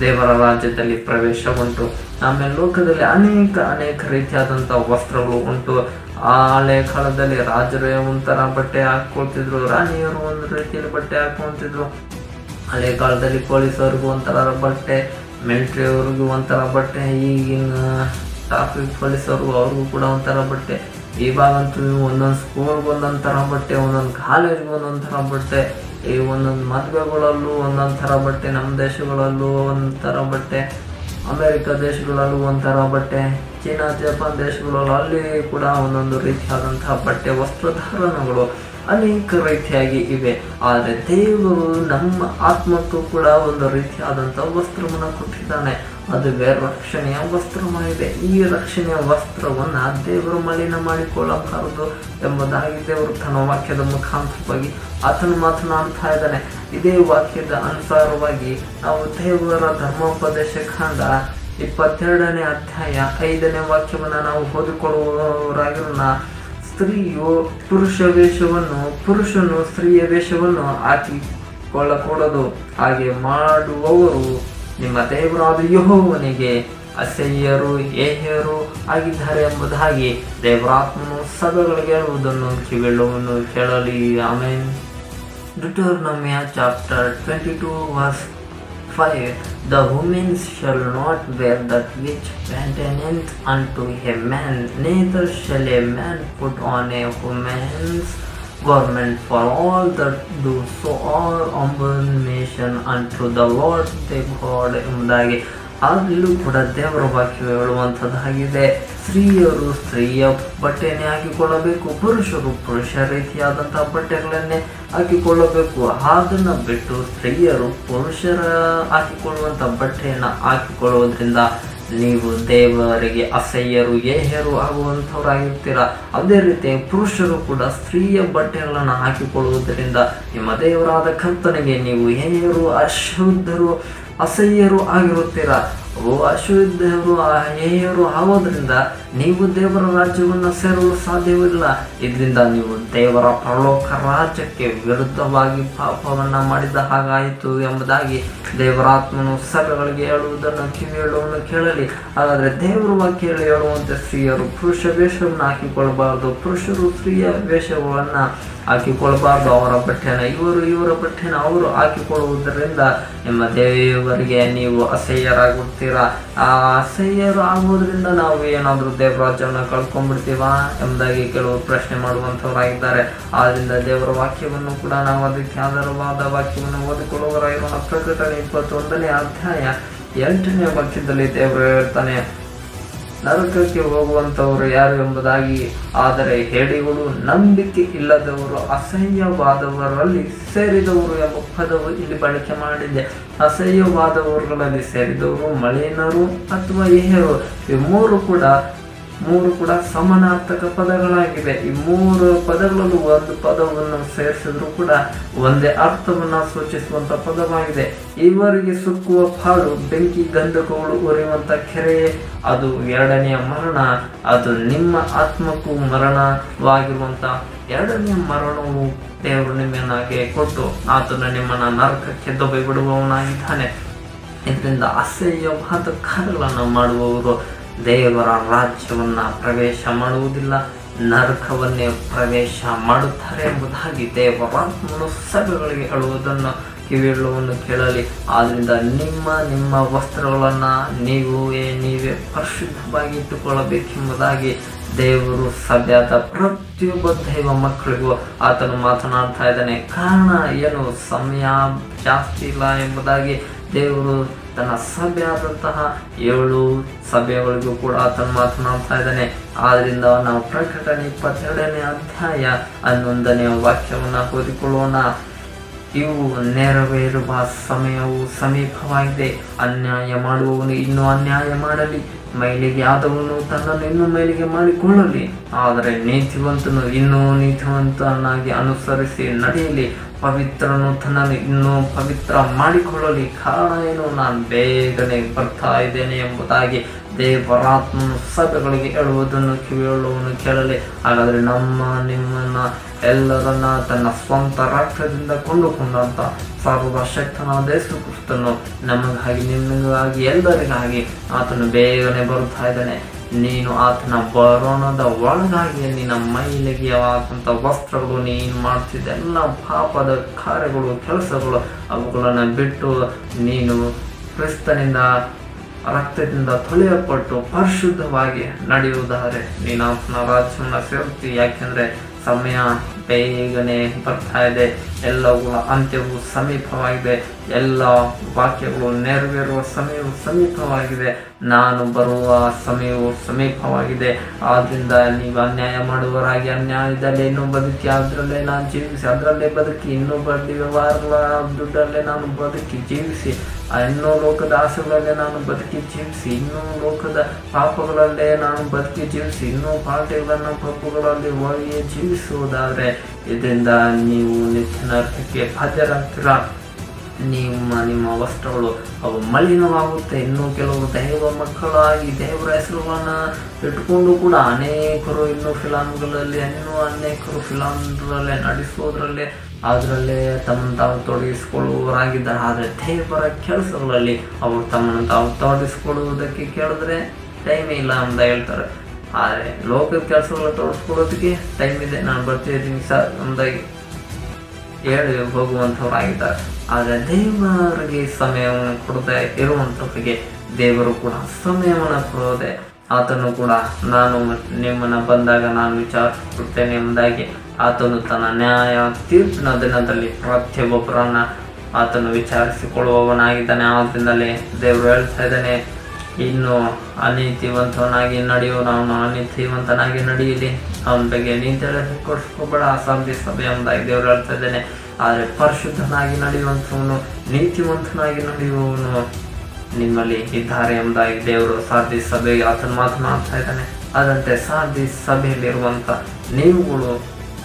ದೇವರ ರಾಜ್ಯದಲ್ಲಿ ಪ್ರವೇಶ ಉಂಟು ಆಮೇಲೆ ಲೋಕದಲ್ಲಿ ಅನೇಕ ಅನೇಕ ರೀತಿಯಾದಂಥ ವಸ್ತ್ರಗಳು ಉಂಟು ಆ ಹಳೆ ಕಾಲದಲ್ಲಿ ರಾಜರು ಒಂಥರ ಬಟ್ಟೆ ಹಾಕೊಳ್ತಿದ್ರು ರಾಣಿಯರು ಒಂದು ರೀತಿಯಲ್ಲಿ ಬಟ್ಟೆ ಹಾಕೊಂತಿದ್ರು ಹಳೆ ಕಾಲದಲ್ಲಿ ಪೊಲೀಸವ್ರಿಗೂ ಒಂಥರ ಬಟ್ಟೆ ಮಿಲಿಟ್ರಿ ಅವ್ರಿಗೂ ಒಂಥರ ಬಟ್ಟೆ ಈಗಿನ ಟ್ರಾಫಿಕ್ ಪೊಲೀಸವ್ರಿಗೂ ಅವ್ರಿಗೂ ಕೂಡ ಒಂಥರ ಬಟ್ಟೆ ಇವಾಗಂತೂ ಒಂದೊಂದು ಸ್ಕೂಲ್ಗೆ ಒಂದೊಂದು ಥರ ಬಟ್ಟೆ ಒಂದೊಂದು ಕಾಲೇಜ್ಗೆ ಒಂದೊಂದು ಥರ ಬಟ್ಟೆ ಈ ಒಂದೊಂದು ಮದುವೆಗಳಲ್ಲೂ ಒಂದೊಂದು ಥರ ಬಟ್ಟೆ ನಮ್ಮ ದೇಶಗಳಲ್ಲೂ ಒಂಥರ ಬಟ್ಟೆ ಅಮೆರಿಕ ದೇಶಗಳಲ್ಲೂ ಒಂಥರ ಬಟ್ಟೆ ಚೀನಾ ಜಪಾನ್ ದೇಶಗಳಲ್ಲೂ ಅಲ್ಲಿ ಕೂಡ ಒಂದೊಂದು ರೀತಿಯಾದಂತಹ ಬಟ್ಟೆ ವಸ್ತ್ರಧಾರಣಗಳು ಅನೇಕ ರೀತಿಯಾಗಿ ಇವೆ ಆದರೆ ದೇವರು ನಮ್ಮ ಆತ್ಮಕ್ಕೂ ಕೂಡ ಒಂದು ರೀತಿಯಾದಂಥ ವಸ್ತ್ರವನ್ನು ಕೊಟ್ಟಿದ್ದಾನೆ ಅದುವೇ ರಕ್ಷಣೆಯ ವಸ್ತ್ರವಾಗಿದೆ ಈ ರಕ್ಷಣೆಯ ವಸ್ತ್ರವನ್ನು ದೇವರು ಮಲಿನ ಮಾಡಿಕೊಳ್ಳಬಾರದು ಎಂಬುದಾಗಿ ದೇವರು ತನ್ನ ವಾಕ್ಯದ ಮುಖಾಂತರವಾಗಿ ಆತನು ಮಾತನಾಡ್ತಾ ಇದ್ದಾನೆ ಇದೇ ವಾಕ್ಯದ ಅನುಸಾರವಾಗಿ ನಾವು ದೇವರ ಧರ್ಮೋಪದೇಶ ಕಾಂಡ ಇಪ್ಪತ್ತೆರಡನೇ ಅಧ್ಯಾಯ ಐದನೇ ವಾಕ್ಯವನ್ನು ನಾವು ಓದಿಕೊಳ್ಳುವವರಾಗಿರೋಣ ಸ್ತ್ರೀಯು ಪುರುಷ ವೇಷವನ್ನು ಪುರುಷನು ಸ್ತ್ರೀಯ ವೇಷವನ್ನು ಹಾಕಿಕೊಳ್ಳಕೂಡದು ಹಾಗೆ ಮಾಡುವವರು ನಿಮ್ಮ ದೇವರಾದ ಯಹೋವನಿಗೆ ಅಸಹ್ಯರು ಏಹ್ಯರು ಆಗಿದ್ದಾರೆ ಎಂಬುದಾಗಿ ದೇವರಾತ್ಮನು ಸಭೆಗಳಿಗೆ ಹೇಳುವುದನ್ನು ಕಿವಿಳುವನ್ನು ಕೇಳಲಿ ಆಮೇಲೆ Deuteronomy chapter 22 verse 5 The women shall not wear that which pertaineth unto a man, neither shall a man put on a woman's garment, for all that do so are abomination unto the Lord their God ಎಂಬುದಾಗಿ ಆಗಲೂ ಕೂಡ ದೇವರ ವಾಕ್ಯ ಹೇಳುವಂಥದ್ದಾಗಿದೆ ಸ್ತ್ರೀಯರು ಸ್ತ್ರೀಯ ಬಟ್ಟೆಯನ್ನೇ ಹಾಕಿಕೊಳ್ಳಬೇಕು ಪುರುಷರು ಪುರುಷ ರೀತಿಯಾದಂತಹ ಬಟ್ಟೆಗಳನ್ನೇ ಹಾಕಿಕೊಳ್ಳಬೇಕು ಅದನ್ನು ಬಿಟ್ಟು ಸ್ತ್ರೀಯರು ಪುರುಷರ ಹಾಕಿಕೊಳ್ಳುವಂಥ ಬಟ್ಟೆಯನ್ನು ಹಾಕಿಕೊಳ್ಳುವುದರಿಂದ ನೀವು ದೇವರಿಗೆ ಅಸಹ್ಯರು ಏಹ್ಯರು ಆಗುವಂಥವ್ರಾಗಿರ್ತೀರ ಅದೇ ರೀತಿ ಪುರುಷರು ಕೂಡ ಸ್ತ್ರೀಯ ಬಟ್ಟೆಗಳನ್ನು ಹಾಕಿಕೊಳ್ಳುವುದರಿಂದ ನಿಮ್ಮ ದೇವರಾದ ಕರ್ತನಿಗೆ ನೀವು ಏಹ್ಯರು ಅಶುದ್ಧರು ಅಸಹ್ಯರು ಆಗಿರುತ್ತೀರ ಓ ಅಶುದ್ಧರು ಹೇಯರು ಆಗೋದ್ರಿಂದ ನೀವು ದೇವರ ರಾಜ್ಯವನ್ನು ಸೇರಲು ಸಾಧ್ಯವಿಲ್ಲ ಇದರಿಂದ ನೀವು ದೇವರ ಪರಲೋಕ ರಾಜ್ಯಕ್ಕೆ ವಿರುದ್ಧವಾಗಿ ಪಾಪವನ್ನು ಮಾಡಿದ ಹಾಗಾಯಿತು ಎಂಬುದಾಗಿ ದೇವರಾತ್ಮನು ಸಭೆಗಳಿಗೆ ಹೇಳುವುದನ್ನು ಕಿವಿ ಹೇಳುವನ್ನು ಕೇಳಲಿ ಹಾಗಾದರೆ ದೇವರ ವಾಕ್ಯ ಹೇಳುವಂತೆ ಸ್ತ್ರೀಯರು ಪುರುಷ ವೇಷವನ್ನು ಹಾಕಿಕೊಳ್ಳಬಾರದು ಪುರುಷರು ಸ್ತ್ರೀಯ ವೇಷವನ್ನು ಹಾಕಿಕೊಳ್ಳಬಾರ್ದು ಅವರ ಬಟ್ಟೆನ ಇವರು ಇವರ ಬಟ್ಟೆನ ಅವರು ಹಾಕಿಕೊಳ್ಳುವುದರಿಂದ ನಿಮ್ಮ ದೇವರಿಗೆ ನೀವು ಅಸಹ್ಯರಾಗುತ್ತೀರಾ ಆ ಅಸಹ್ಯರು ಆಗುವುದರಿಂದ ನಾವು ಏನಾದರೂ ದೇವರಾಜ್ಯವನ್ನು ಕಳ್ಕೊಂಡ್ಬಿಡ್ತೀವಾ ಎಂಬುದಾಗಿ ಕೆಲವು ಪ್ರಶ್ನೆ ಮಾಡುವಂಥವರಾಗಿದ್ದಾರೆ ಆದ್ರಿಂದ ದೇವರ ವಾಕ್ಯವನ್ನು ಕೂಡ ನಾವು ಅದಕ್ಕೆ ಆಧಾರವಾದ ವಾಕ್ಯವನ್ನು ಓದಿಕೊಳ್ಳುವವರಾಗಿರೋಣ ಪ್ರಕಟಣೆ ಇಪ್ಪತ್ತೊಂದನೇ ಅಧ್ಯಾಯ ಎಂಟನೇ ವಾಕ್ಯದಲ್ಲಿ ದೇವರು ಹೇಳ್ತಾನೆ ನರಕಕ್ಕೆ ಹೋಗುವಂಥವರು ಯಾರು ಎಂಬುದಾಗಿ ಆದರೆ ಹೇಡಿಗಳು ನಂಬಿಕೆ ಇಲ್ಲದವರು ಅಸಹ್ಯವಾದವರಲ್ಲಿ ಸೇರಿದವರು ಎಂಬ ಪದವು ಇಲ್ಲಿ ಬಳಕೆ ಮಾಡಿದೆ ಅಸಹ್ಯವಾದವರುಗಳಲ್ಲಿ ಸೇರಿದವರು ಮಳಿನರು ಅಥವಾ ಏಹರು ಈ ಮೂರು ಕೂಡ ಮೂರು ಕೂಡ ಸಮಾನಾರ್ಥಕ ಪದಗಳಾಗಿವೆ ಈ ಮೂರು ಪದಗಳಲ್ಲೂ ಒಂದು ಪದವನ್ನು ಸೇರಿಸಿದ್ರು ಕೂಡ ಒಂದೇ ಅರ್ಥವನ್ನ ಸೂಚಿಸುವಂತ ಪದವಾಗಿದೆ ಇವರಿಗೆ ಸುಕ್ಕುವ ಪಾಡು ಬೆಂಕಿ ಗಂಧಕಗಳು ಉರಿಯುವಂತ ಕೆರೆ ಅದು ಎರಡನೆಯ ಮರಣ ಅದು ನಿಮ್ಮ ಆತ್ಮಕ್ಕೂ ಮರಣವಾಗಿರುವಂತ ಎರಡನೆಯ ಮರಣವು ದೇವರು ನಿಮ್ಮನ್ನಾಗೆ ಕೊಟ್ಟು ಆತನು ನಿಮ್ಮನ್ನ ನರಕಕ್ಕೆ ದೊಬ್ಬೆ ಬಿಡುವವನಾಗಿದ್ದಾನೆ ಇದರಿಂದ ಅಸಹ್ಯವಾದ ಕಾರ್ಯಗಳನ್ನು ಮಾಡುವವರು ದೇವರ ರಾಜ್ಯವನ್ನ ಪ್ರವೇಶ ಮಾಡುವುದಿಲ್ಲ ನರಕವನ್ನೇ ಪ್ರವೇಶ ಮಾಡುತ್ತಾರೆ ಎಂಬುದಾಗಿ ದೇವರಾತ್ಮನು ಸಭೆಗಳಿಗೆ ಹೇಳುವುದನ್ನು ಕಿವಿಯುಳ್ಳವನ್ನು ಕೇಳಲಿ ಆದ್ರಿಂದ ನಿಮ್ಮ ನಿಮ್ಮ ವಸ್ತ್ರಗಳನ್ನು ನೀವೇ ನೀವೇ ಪರಿಶುದ್ಧವಾಗಿ ಇಟ್ಟುಕೊಳ್ಳಬೇಕೆಂಬುದಾಗಿ ದೇವರು ಸಭ್ಯದ ಪ್ರತಿಯೊಬ್ಬ ದೈವ ಮಕ್ಕಳಿಗೂ ಆತನು ಮಾತನಾಡ್ತಾ ಇದ್ದಾನೆ ಕಾರಣ ಏನು ಸಮಯ ಜಾಸ್ತಿ ಇಲ್ಲ ಎಂಬುದಾಗಿ ದೇವರು ತನ್ನ ಸಭೆಯಾದಂತಹ ಏಳು ಸಭೆಗಳಿಗೂ ಕೂಡ ಆತನು ಮಾತನಾಡ್ತಾ ಇದ್ದಾನೆ ಆದ್ರಿಂದ ನಾವು ಪ್ರಕಟಣೆ ಇಪ್ಪತ್ತೆರಡನೇ ಅಧ್ಯಾಯ ಹನ್ನೊಂದನೇ ವಾಕ್ಯವನ್ನು ಓದಿಕೊಳ್ಳೋಣ ಇವು ನೆರವೇರುವ ಸಮಯವು ಸಮೀಪವಾಗಿದೆ ಅನ್ಯಾಯ ಮಾಡುವವನು ಇನ್ನೂ ಅನ್ಯಾಯ ಮಾಡಲಿ ಮೈಲಿಗೆ ಆದವನು ತನ್ನನ್ನು ಇನ್ನೂ ಮೇಲಿಗೆ ಮಾಡಿಕೊಳ್ಳಲಿ ಆದರೆ ನೀತಿವಂತನು ಇನ್ನೂ ನೀತಿವಂತನಾಗಿ ಅನುಸರಿಸಿ ನಡೆಯಲಿ ಪವಿತ್ರನು ತನ್ನನ್ನು ಇನ್ನೂ ಪವಿತ್ರ ಮಾಡಿಕೊಳ್ಳಲಿ ಕಾರಣ ಏನು ನಾನು ಬೇಗನೆ ಬರ್ತಾ ಇದ್ದೇನೆ ಎಂಬುದಾಗಿ ದೇವರಾತ್ಮನು ಸಭೆಗಳಿಗೆ ಹೇಳುವುದನ್ನು ಕಿವಿಯುಳ್ಳವನು ಕೇಳಲಿ ಹಾಗಾದರೆ ನಮ್ಮ ನಿಮ್ಮನ್ನ ಎಲ್ಲರನ್ನ ತನ್ನ ಸ್ವಂತ ರಕ್ತದಿಂದ ಕೊಂಡುಕೊಂಡಂತ ಸರ್ವಶಕ್ತನಾದ ಯೇಸು ಕ್ರಿಸ್ತನು ನಮಗಾಗಿ ನಿಮಗಾಗಿ ಎಲ್ಲರಿಗಾಗಿ ಆತನು ಬೇಗನೆ ಬರುತ್ತಾ ಇದ್ದಾನೆ ನೀನು ಆತನ ಬರೋಣದ ಒಳಗಾಗಿ ನಿನ್ನ ಮೈಲಿಗೆಯಾದಂಥ ವಸ್ತ್ರಗಳು ನೀನು ಮಾಡ್ತಿದ್ದ ಎಲ್ಲ ಪಾಪದ ಕಾರ್ಯಗಳು ಕೆಲಸಗಳು ಅವುಗಳನ್ನು ಬಿಟ್ಟು ನೀನು ಕ್ರಿಸ್ತನಿಂದ ರಕ್ತದಿಂದ ತೊಳೆಯಲ್ಪಟ್ಟು ಪರಿಶುದ್ಧವಾಗಿ ನಡೆಯುವುದಾದರೆ ನೀನು ಆತನ ರಾಜ್ಯವನ್ನು ಸೇರ್ತಿ ಯಾಕೆಂದ್ರೆ ಸಮಯ ಬೇಗನೆ ಬರ್ತಾ ಇದೆ ಎಲ್ಲವುಗಳ ಅಂತ್ಯವು ಸಮೀಪವಾಗಿದೆ ಎಲ್ಲ ವಾಕ್ಯಗಳು ನೆರವೇರುವ ಸಮಯವು ಸಮೀಪವಾಗಿದೆ ನಾನು ಬರುವ ಸಮಯವು ಸಮೀಪವಾಗಿದೆ ಆದ್ರಿಂದ ನೀವು ಅನ್ಯಾಯ ಮಾಡುವವರಾಗಿ ಅನ್ಯಾಯದಲ್ಲೇ ಇನ್ನೂ ಬದುಕಿ ಅದರಲ್ಲೇ ನಾನು ಜೀವಿಸಿ ಅದರಲ್ಲೇ ಬದುಕಿ ಇನ್ನೂ ಬಡ್ಡಿ ವ್ಯವಹಾರಗಳ ದುಡ್ಡಲ್ಲೇ ನಾನು ಬದುಕಿ ಜೀವಿಸಿ ಆ ಇನ್ನೂ ಲೋಕದ ಆಸೆಗಳಲ್ಲೇ ನಾನು ಬದುಕಿ ಜೀವಿಸಿ ಇನ್ನೂ ಲೋಕದ ಪಾಪಗಳಲ್ಲೇ ನಾನು ಬದುಕಿ ಜೀವಿಸಿ ಇನ್ನೂ ಪಾಠಗಳನ್ನು ಪಾಪಗಳಲ್ಲಿ ಹೋಗಿ ಜೀವಿಸುವುದಾದರೆ ಇದರಿಂದ ನೀವು ನಿತ್ಯ ನರಕಕ್ಕೆ ಬಾಧ್ಯರಾಗ್ತೀರಾ ನಿಮ್ಮ ನಿಮ್ಮ ವಸ್ತ್ರಗಳು ಅವು ಮಲಿನವಾಗುತ್ತೆ ಇನ್ನು ಕೆಲವು ದೈವ ಮಕ್ಕಳಾಗಿ ದೇವರ ಹೆಸರುಗಳನ್ನ ಇಟ್ಕೊಂಡು ಕೂಡ ಅನೇಕರು ಇನ್ನು ಫಿಲಾಮ್ಗಳಲ್ಲಿ ಇನ್ನೂ ಅನೇಕರು ಫಿಲಾಮ್ಗಳಲ್ಲೇ ನಡೆಸೋದ್ರಲ್ಲೇ ಅದರಲ್ಲೇ ತಮ್ಮನ್ನು ತಾವು ತೊಡಗಿಸಿಕೊಳ್ಳುವವರಾಗಿದ್ದಾರೆ ಆದರೆ ದೇವರ ಕೆಲಸಗಳಲ್ಲಿ ಅವರು ತಮ್ಮನ್ನು ತಾವು ತೊಡಗಿಸಿಕೊಳ್ಳುವುದಕ್ಕೆ ಕೇಳಿದ್ರೆ ಟೈಮೇ ಇಲ್ಲ ಅಂತ ಹೇಳ್ತಾರೆ ಆದರೆ ಲೋಕದ ಕೆಲಸಗಳ ತೊಡಗಿಸ್ಕೊಳ್ಳೋದಕ್ಕೆ ಟೈಮ್ ಇದೆ ನಾನು ಬರ್ತಿದ್ದೀನಿ ಸರ್ ಅಂದಾಗಿ ಹೇಳಿ ಹೋಗುವಂಥವರಾಗಿದ್ದಾರೆ ಆದರೆ ದೇವರಿಗೆ ಸಮಯವನ್ನು ಕೊಡದೆ ಇರುವಂಥವರಿಗೆ ದೇವರು ಕೂಡ ಸಮಯವನ್ನು ಕೊಡೋದೆ ಆತನು ಕೂಡ ನಾನು ನಿಮ್ಮನ್ನು ಬಂದಾಗ ನಾನು ವಿಚಾರಿಸುತ್ತೇನೆ ಎಂಬುದಾಗಿ ಆತನು ತನ್ನ ನ್ಯಾಯ ತೀರ್ಪಿನ ದಿನದಲ್ಲಿ ಪ್ರತಿಯೊಬ್ಬರನ್ನ ಆತನು ವಿಚಾರಿಸಿಕೊಳ್ಳುವವನಾಗಿದ್ದಾನೆ ಆದ್ದರಿಂದಲೇ ದೇವರು ಹೇಳ್ತಾ ಇದ್ದಾನೆ ಇನ್ನು ಅನೀತಿವಂತವನಾಗಿ ನಡೆಯುವ ಅವನು ಅನೀತಿವಂತನಾಗಿ ನಡೆಯಲಿ ಅವನ ಬಗ್ಗೆ ನೀತಿ ಕೊಡಿಸ್ಕೋಬೇಡ ಅಸಾಧ್ಯ ಸಭೆ ಎಂಬುದಾಗಿ ದೇವರು ಹೇಳ್ತಾ ಇದ್ದೇನೆ ಆದರೆ ಪರಿಶುದ್ಧನಾಗಿ ನಡೆಯುವಂಥವನು ನೀತಿವಂತನಾಗಿ ನಡೆಯುವವನು ನಿಮ್ಮಲ್ಲಿ ಇದ್ದಾರೆ ಎಂಬುದಾಗಿ ದೇವರು ಸಾಧ್ಯ ಸಭೆಗೆ ಆತನು ಮಾತನಾಡ್ತಾ ಇದ್ದಾನೆ ಅದಂತೆ ಸಾಧ್ಯ ಸಭೆಯಲ್ಲಿರುವಂಥ ನೀವುಗಳು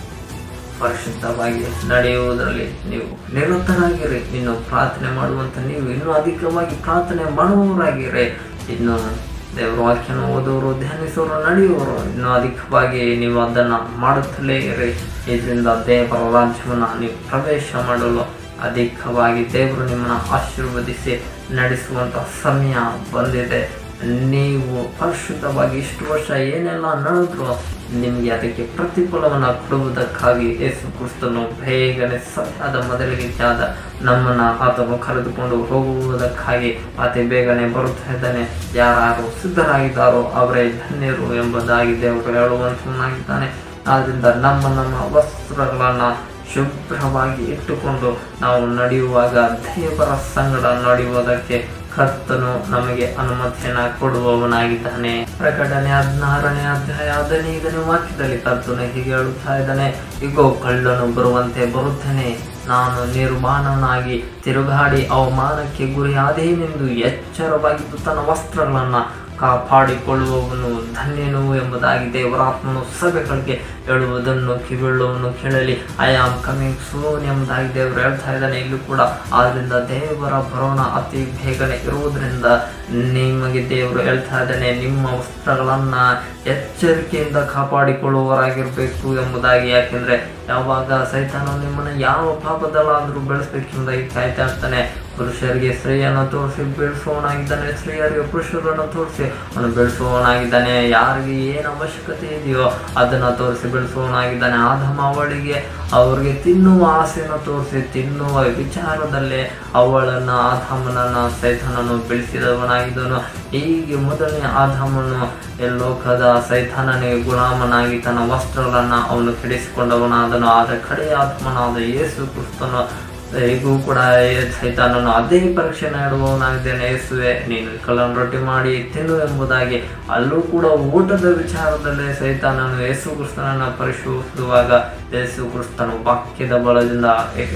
ಪರಿಶುದ್ಧವಾಗಿ ನಡೆಯುವುದರಲ್ಲಿ ನೀವು ನಿರತರಾಗಿರಿ ಇನ್ನು ಪ್ರಾರ್ಥನೆ ಮಾಡುವಂತ ನೀವು ಇನ್ನೂ ಅಧಿಕವಾಗಿ ಪ್ರಾರ್ಥನೆ ಮಾಡುವವರಾಗಿರಿ ಇನ್ನು ದೇವರ ವಾಕ್ಯನ ಓದೋರು ಧ್ಯಾನಿಸೋರು ನಡೆಯುವವರು ಇನ್ನೂ ಅಧಿಕವಾಗಿ ನೀವು ಅದನ್ನು ಮಾಡುತ್ತಲೇ ಇರಿ ಇದರಿಂದ ದೇವರ ರಾಜ್ಯವನ್ನು ನೀವು ಪ್ರವೇಶ ಮಾಡಲು ಅಧಿಕವಾಗಿ ದೇವರು ನಿಮ್ಮನ್ನು ಆಶೀರ್ವದಿಸಿ ನಡೆಸುವಂಥ ಸಮಯ ಬಂದಿದೆ ನೀವು ಪರಿಶುದ್ಧವಾಗಿ ಇಷ್ಟು ವರ್ಷ ಏನೆಲ್ಲ ನಡೆದ್ರು ನಿಮಗೆ ಅದಕ್ಕೆ ಪ್ರತಿಫಲವನ್ನು ಕೊಡುವುದಕ್ಕಾಗಿ ಯೇಸು ಕ್ರಿಸ್ತನು ಬೇಗನೆ ಸತ್ಯದ ಮೊದಲಿಗೆ ಆದ ನಮ್ಮನ್ನು ಆತನು ಕರೆದುಕೊಂಡು ಹೋಗುವುದಕ್ಕಾಗಿ ಅತಿ ಬೇಗನೆ ಬರುತ್ತಾ ಇದ್ದಾನೆ ಯಾರು ಸಿದ್ಧರಾಗಿದ್ದಾರೋ ಅವರೇ ಧನ್ಯರು ಎಂಬುದಾಗಿ ದೇವರು ಹೇಳುವಂತನಾಗಿದ್ದಾನೆ ಆದ್ರಿಂದ ನಮ್ಮ ನಮ್ಮ ವಸ್ತ್ರಗಳನ್ನು ಶುಭ್ರವಾಗಿ ಇಟ್ಟುಕೊಂಡು ನಾವು ನಡೆಯುವಾಗ ದೇವರ ಸಂಗಡ ನಡೆಯುವುದಕ್ಕೆ ಕರ್ತನು ನಮಗೆ ಅನುಮತಿಯನ್ನ ಕೊಡುವವನಾಗಿದ್ದಾನೆ ಪ್ರಕಟಣೆ ಹದಿನಾರನೇ ಅಧ್ಯಾಯ ಹದಿನೈದನೇ ವಾಕ್ಯದಲ್ಲಿ ಕರ್ತನು ಹೀಗೆ ಹೇಳುತ್ತಾ ಇದ್ದಾನೆ ಇಗೋ ಕಳ್ಳನು ಬರುವಂತೆ ಬರುತ್ತೇನೆ ನಾನು ನಿರ್ಮಾಣನಾಗಿ ತಿರುಗಾಡಿ ಅವಮಾನಕ್ಕೆ ಗುರಿಯಾದೇನೆಂದು ಎಚ್ಚರವಾಗಿದ್ದು ತನ್ನ ವಸ್ತ್ರಗಳನ್ನು ಕಾಪಾಡಿಕೊಳ್ಳುವವನು ಧನ್ಯನು ಎಂಬುದಾಗಿ ದೇವರಾತ್ಮನು ಸಭೆಗಳಿಗೆ ಹೇಳುವುದನ್ನು ಕಿವಿಳುವನು ಕೇಳಲಿ ಐ ಆಮ್ ಕಮಿಂಗ್ ಸೂನ್ ಎಂಬುದಾಗಿ ದೇವರು ಹೇಳ್ತಾ ಇದ್ದಾನೆ ಇಲ್ಲೂ ಕೂಡ ಆದ್ರಿಂದ ದೇವರ ಬರೋಣ ಅತಿ ಬೇಗನೆ ಇರುವುದರಿಂದ ನಿಮಗೆ ದೇವರು ಹೇಳ್ತಾ ಇದ್ದಾನೆ ನಿಮ್ಮ ವಸ್ತ್ರಗಳನ್ನ ಎಚ್ಚರಿಕೆಯಿಂದ ಕಾಪಾಡಿಕೊಳ್ಳುವವರಾಗಿರ್ಬೇಕು ಎಂಬುದಾಗಿ ಯಾಕೆಂದ್ರೆ ಯಾವಾಗ ಸೈತಾನ ನಿಮ್ಮನ್ನು ಯಾವ ಪಾಪದಲ್ಲಾದರೂ ಬೆಳೆಸ್ಬೇಕೆಂಬುದಾಗಿ ಕಾಯ್ತಾ ಇರ್ತಾನೆ ಪುರುಷರಿಗೆ ಸ್ತ್ರೀಯನ್ನು ತೋರಿಸಿ ಬೆಳೆಸುವವನಾಗಿದ್ದಾನೆ ಸ್ತ್ರೀಯರಿಗೆ ಪುರುಷರನ್ನು ತೋರಿಸಿ ಅವನು ಬೆಳೆಸುವವನಾಗಿದ್ದಾನೆ ಯಾರಿಗೆ ಏನು ಅವಶ್ಯಕತೆ ಇದೆಯೋ ಅದನ್ನು ತೋರಿಸಿ ಬೆಳೆಸುವವನಾಗಿದ್ದಾನೆ ಆದಮ ಅವಳಿಗೆ ಅವರಿಗೆ ತಿನ್ನುವ ಆಸೆಯನ್ನು ತೋರಿಸಿ ತಿನ್ನುವ ವಿಚಾರದಲ್ಲೇ ಅವಳನ್ನು ಆದಾಮನನ್ನು ಸೈತಾನನು ಬೆಳೆಸಿದವನಾಗಿದ್ದನು ಹೀಗೆ ಮೊದಲನೇ ಆದಾಮನು ಈ ಲೋಕದ ಸೈತಾನನಿಗೆ ಗುಲಾಮನಾಗಿ ತನ್ನ ವಸ್ತ್ರಗಳನ್ನು ಅವನು ಕೆಡಿಸಿಕೊಂಡವನಾದನು ಆದರೆ ಕಡೆಯ ಆತ್ಮನಾದ ಯೇಸು ಕ್ರಿಸ್ತನು ಈಗೂ ಕೂಡ ಸೈತಾನನು ಅದೇ ಪರೀಕ್ಷೆ ನೀಡುವವನಾಗಿದ್ದೇನೆ ಯೇಸುವೆ ನೀನು ಕಲ್ಲನ್ನು ರೊಟ್ಟಿ ಮಾಡಿ ತಿನ್ನು ಎಂಬುದಾಗಿ ಅಲ್ಲೂ ಕೂಡ ಊಟದ ವಿಚಾರದಲ್ಲಿ ಸೈತಾನನು ಯೇಸು ಕ್ರಿಸ್ತನನ್ನು ಪರಿಶೋಧಿಸುವಾಗ ಯೇಸು ಕ್ರಿಸ್ತನು ವಾಕ್ಯದ ಬಲದಿಂದ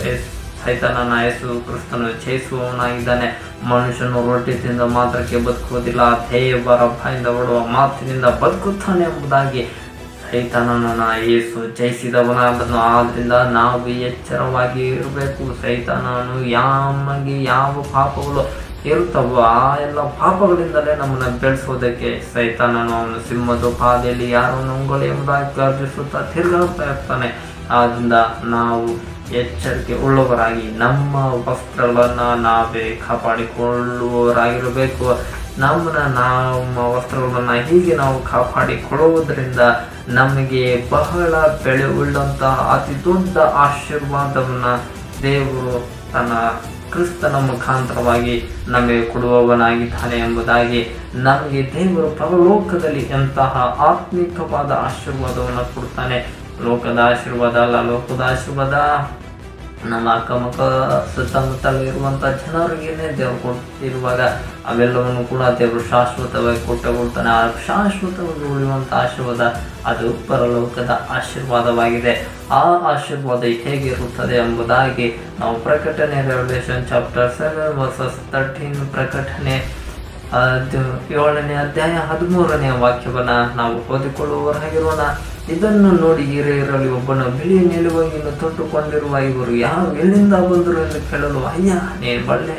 ಸೈತಾನನ ಯೇಸು ಕ್ರಿಸ್ತನು ಜಯಿಸುವವನಾಗಿದ್ದಾನೆ ಮನುಷ್ಯನು ರೊಟ್ಟಿ ತಿಂದ ಮಾತ್ರಕ್ಕೆ ಬದುಕುವುದಿಲ್ಲ ದೇವರ ಬಾಯಿಂದ ಹೊಡುವ ಮಾತಿನಿಂದ ಬದುಕುತ್ತಾನೆ ಎಂಬುದಾಗಿ ಸೈತಾನನ ಯೇಸು ಜಯಿಸಿದವನಾದನು ಆದ್ರಿಂದ ನಾವು ಎಚ್ಚರವಾಗಿ ಇರಬೇಕು ಸೈತಾನನು ಯಾಮಗೆ ಯಾವ ಪಾಪಗಳು ಇರುತ್ತವೋ ಆ ಎಲ್ಲ ಪಾಪಗಳಿಂದಲೇ ನಮ್ಮನ್ನ ಬೆಳೆಸೋದಕ್ಕೆ ಸೈತಾನನು ಅವನು ಸಿಂಹದ ಪಾದೆಯಲ್ಲಿ ಯಾರನ್ನು ಉಂಗುಳಿ ಎಂಬುದಾಗಿ ಗರ್ಜಿಸುತ್ತಾ ತಿರುಗಾಡ್ತಾ ಇರ್ತಾನೆ ಆದ್ರಿಂದ ನಾವು ಎಚ್ಚರಿಕೆ ಉಳ್ಳವರಾಗಿ ನಮ್ಮ ವಸ್ತ್ರಗಳನ್ನ ನಾವೇ ಕಾಪಾಡಿಕೊಳ್ಳುವವರಾಗಿರಬೇಕು ನಮ್ಮನ್ನ ನಮ್ಮ ವಸ್ತ್ರಗಳನ್ನ ಹೀಗೆ ನಾವು ಕಾಪಾಡಿಕೊಳ್ಳುವುದರಿಂದ ನಮಗೆ ಬಹಳ ಬೆಳೆ ಉಳ್ಳಂತಹ ಅತಿ ದೊಡ್ಡ ಆಶೀರ್ವಾದವನ್ನ ದೇವರು ತನ್ನ ಕ್ರಿಸ್ತನ ಮುಖಾಂತರವಾಗಿ ನಮಗೆ ಕೊಡುವವನಾಗಿದ್ದಾನೆ ಎಂಬುದಾಗಿ ನಮಗೆ ದೇವರು ಪರಲೋಕದಲ್ಲಿ ಎಂತಹ ಆತ್ಮಿಕವಾದ ಆಶೀರ್ವಾದವನ್ನು ಕೊಡ್ತಾನೆ ಲೋಕದ ಆಶೀರ್ವಾದ ಅಲ್ಲ ಲೋಕದ ಆಶೀರ್ವಾದ ನಮ್ಮ ಅಕ್ಕಮಕ್ಕ ಸುತ್ತಮುತ್ತಲು ಇರುವಂತ ಜನರಿಗೇನೆ ದೇವರು ಕೊಟ್ಟಿರುವಾಗ ಅವೆಲ್ಲವನ್ನು ಕೂಡ ದೇವರು ಶಾಶ್ವತವಾಗಿ ಕೊಟ್ಟು ಕೊಡ್ತಾನೆ ಆ ಶಾಶ್ವತವಾಗಿ ಉಳಿಯುವಂತ ಆಶೀರ್ವಾದ ಅದು ಪರಲೋಕದ ಆಶೀರ್ವಾದವಾಗಿದೆ ಆ ಆಶೀರ್ವಾದ ಹೇಗಿರುತ್ತದೆ ಎಂಬುದಾಗಿ ನಾವು ಪ್ರಕಟಣೆ revolution chapter seven verses thirteen ಪ್ರಕಟಣೆ ಅದು ಏಳನೇ ಅಧ್ಯಾಯ ಹದಿಮೂರನೇ ವಾಕ್ಯವನ್ನ ನಾವು ಓದಿಕೊಳ್ಳುವವರಾಗಿರೋಣ ಇದನ್ನು ನೋಡಿ ಹಿರಿಯರಲ್ಲಿ ಒಬ್ಬನ ಬಿಳಿ ನಿಲುವಂಗಿಯನ್ನು ತೊಟ್ಟುಕೊಂಡಿರುವ ಇವರು ಯಾವ ಎಲ್ಲಿಂದ ಬಂದರು ಎಂದು ಕೇಳಲು ಅಯ್ಯ ನೀನು ಬಳ್ಳೆ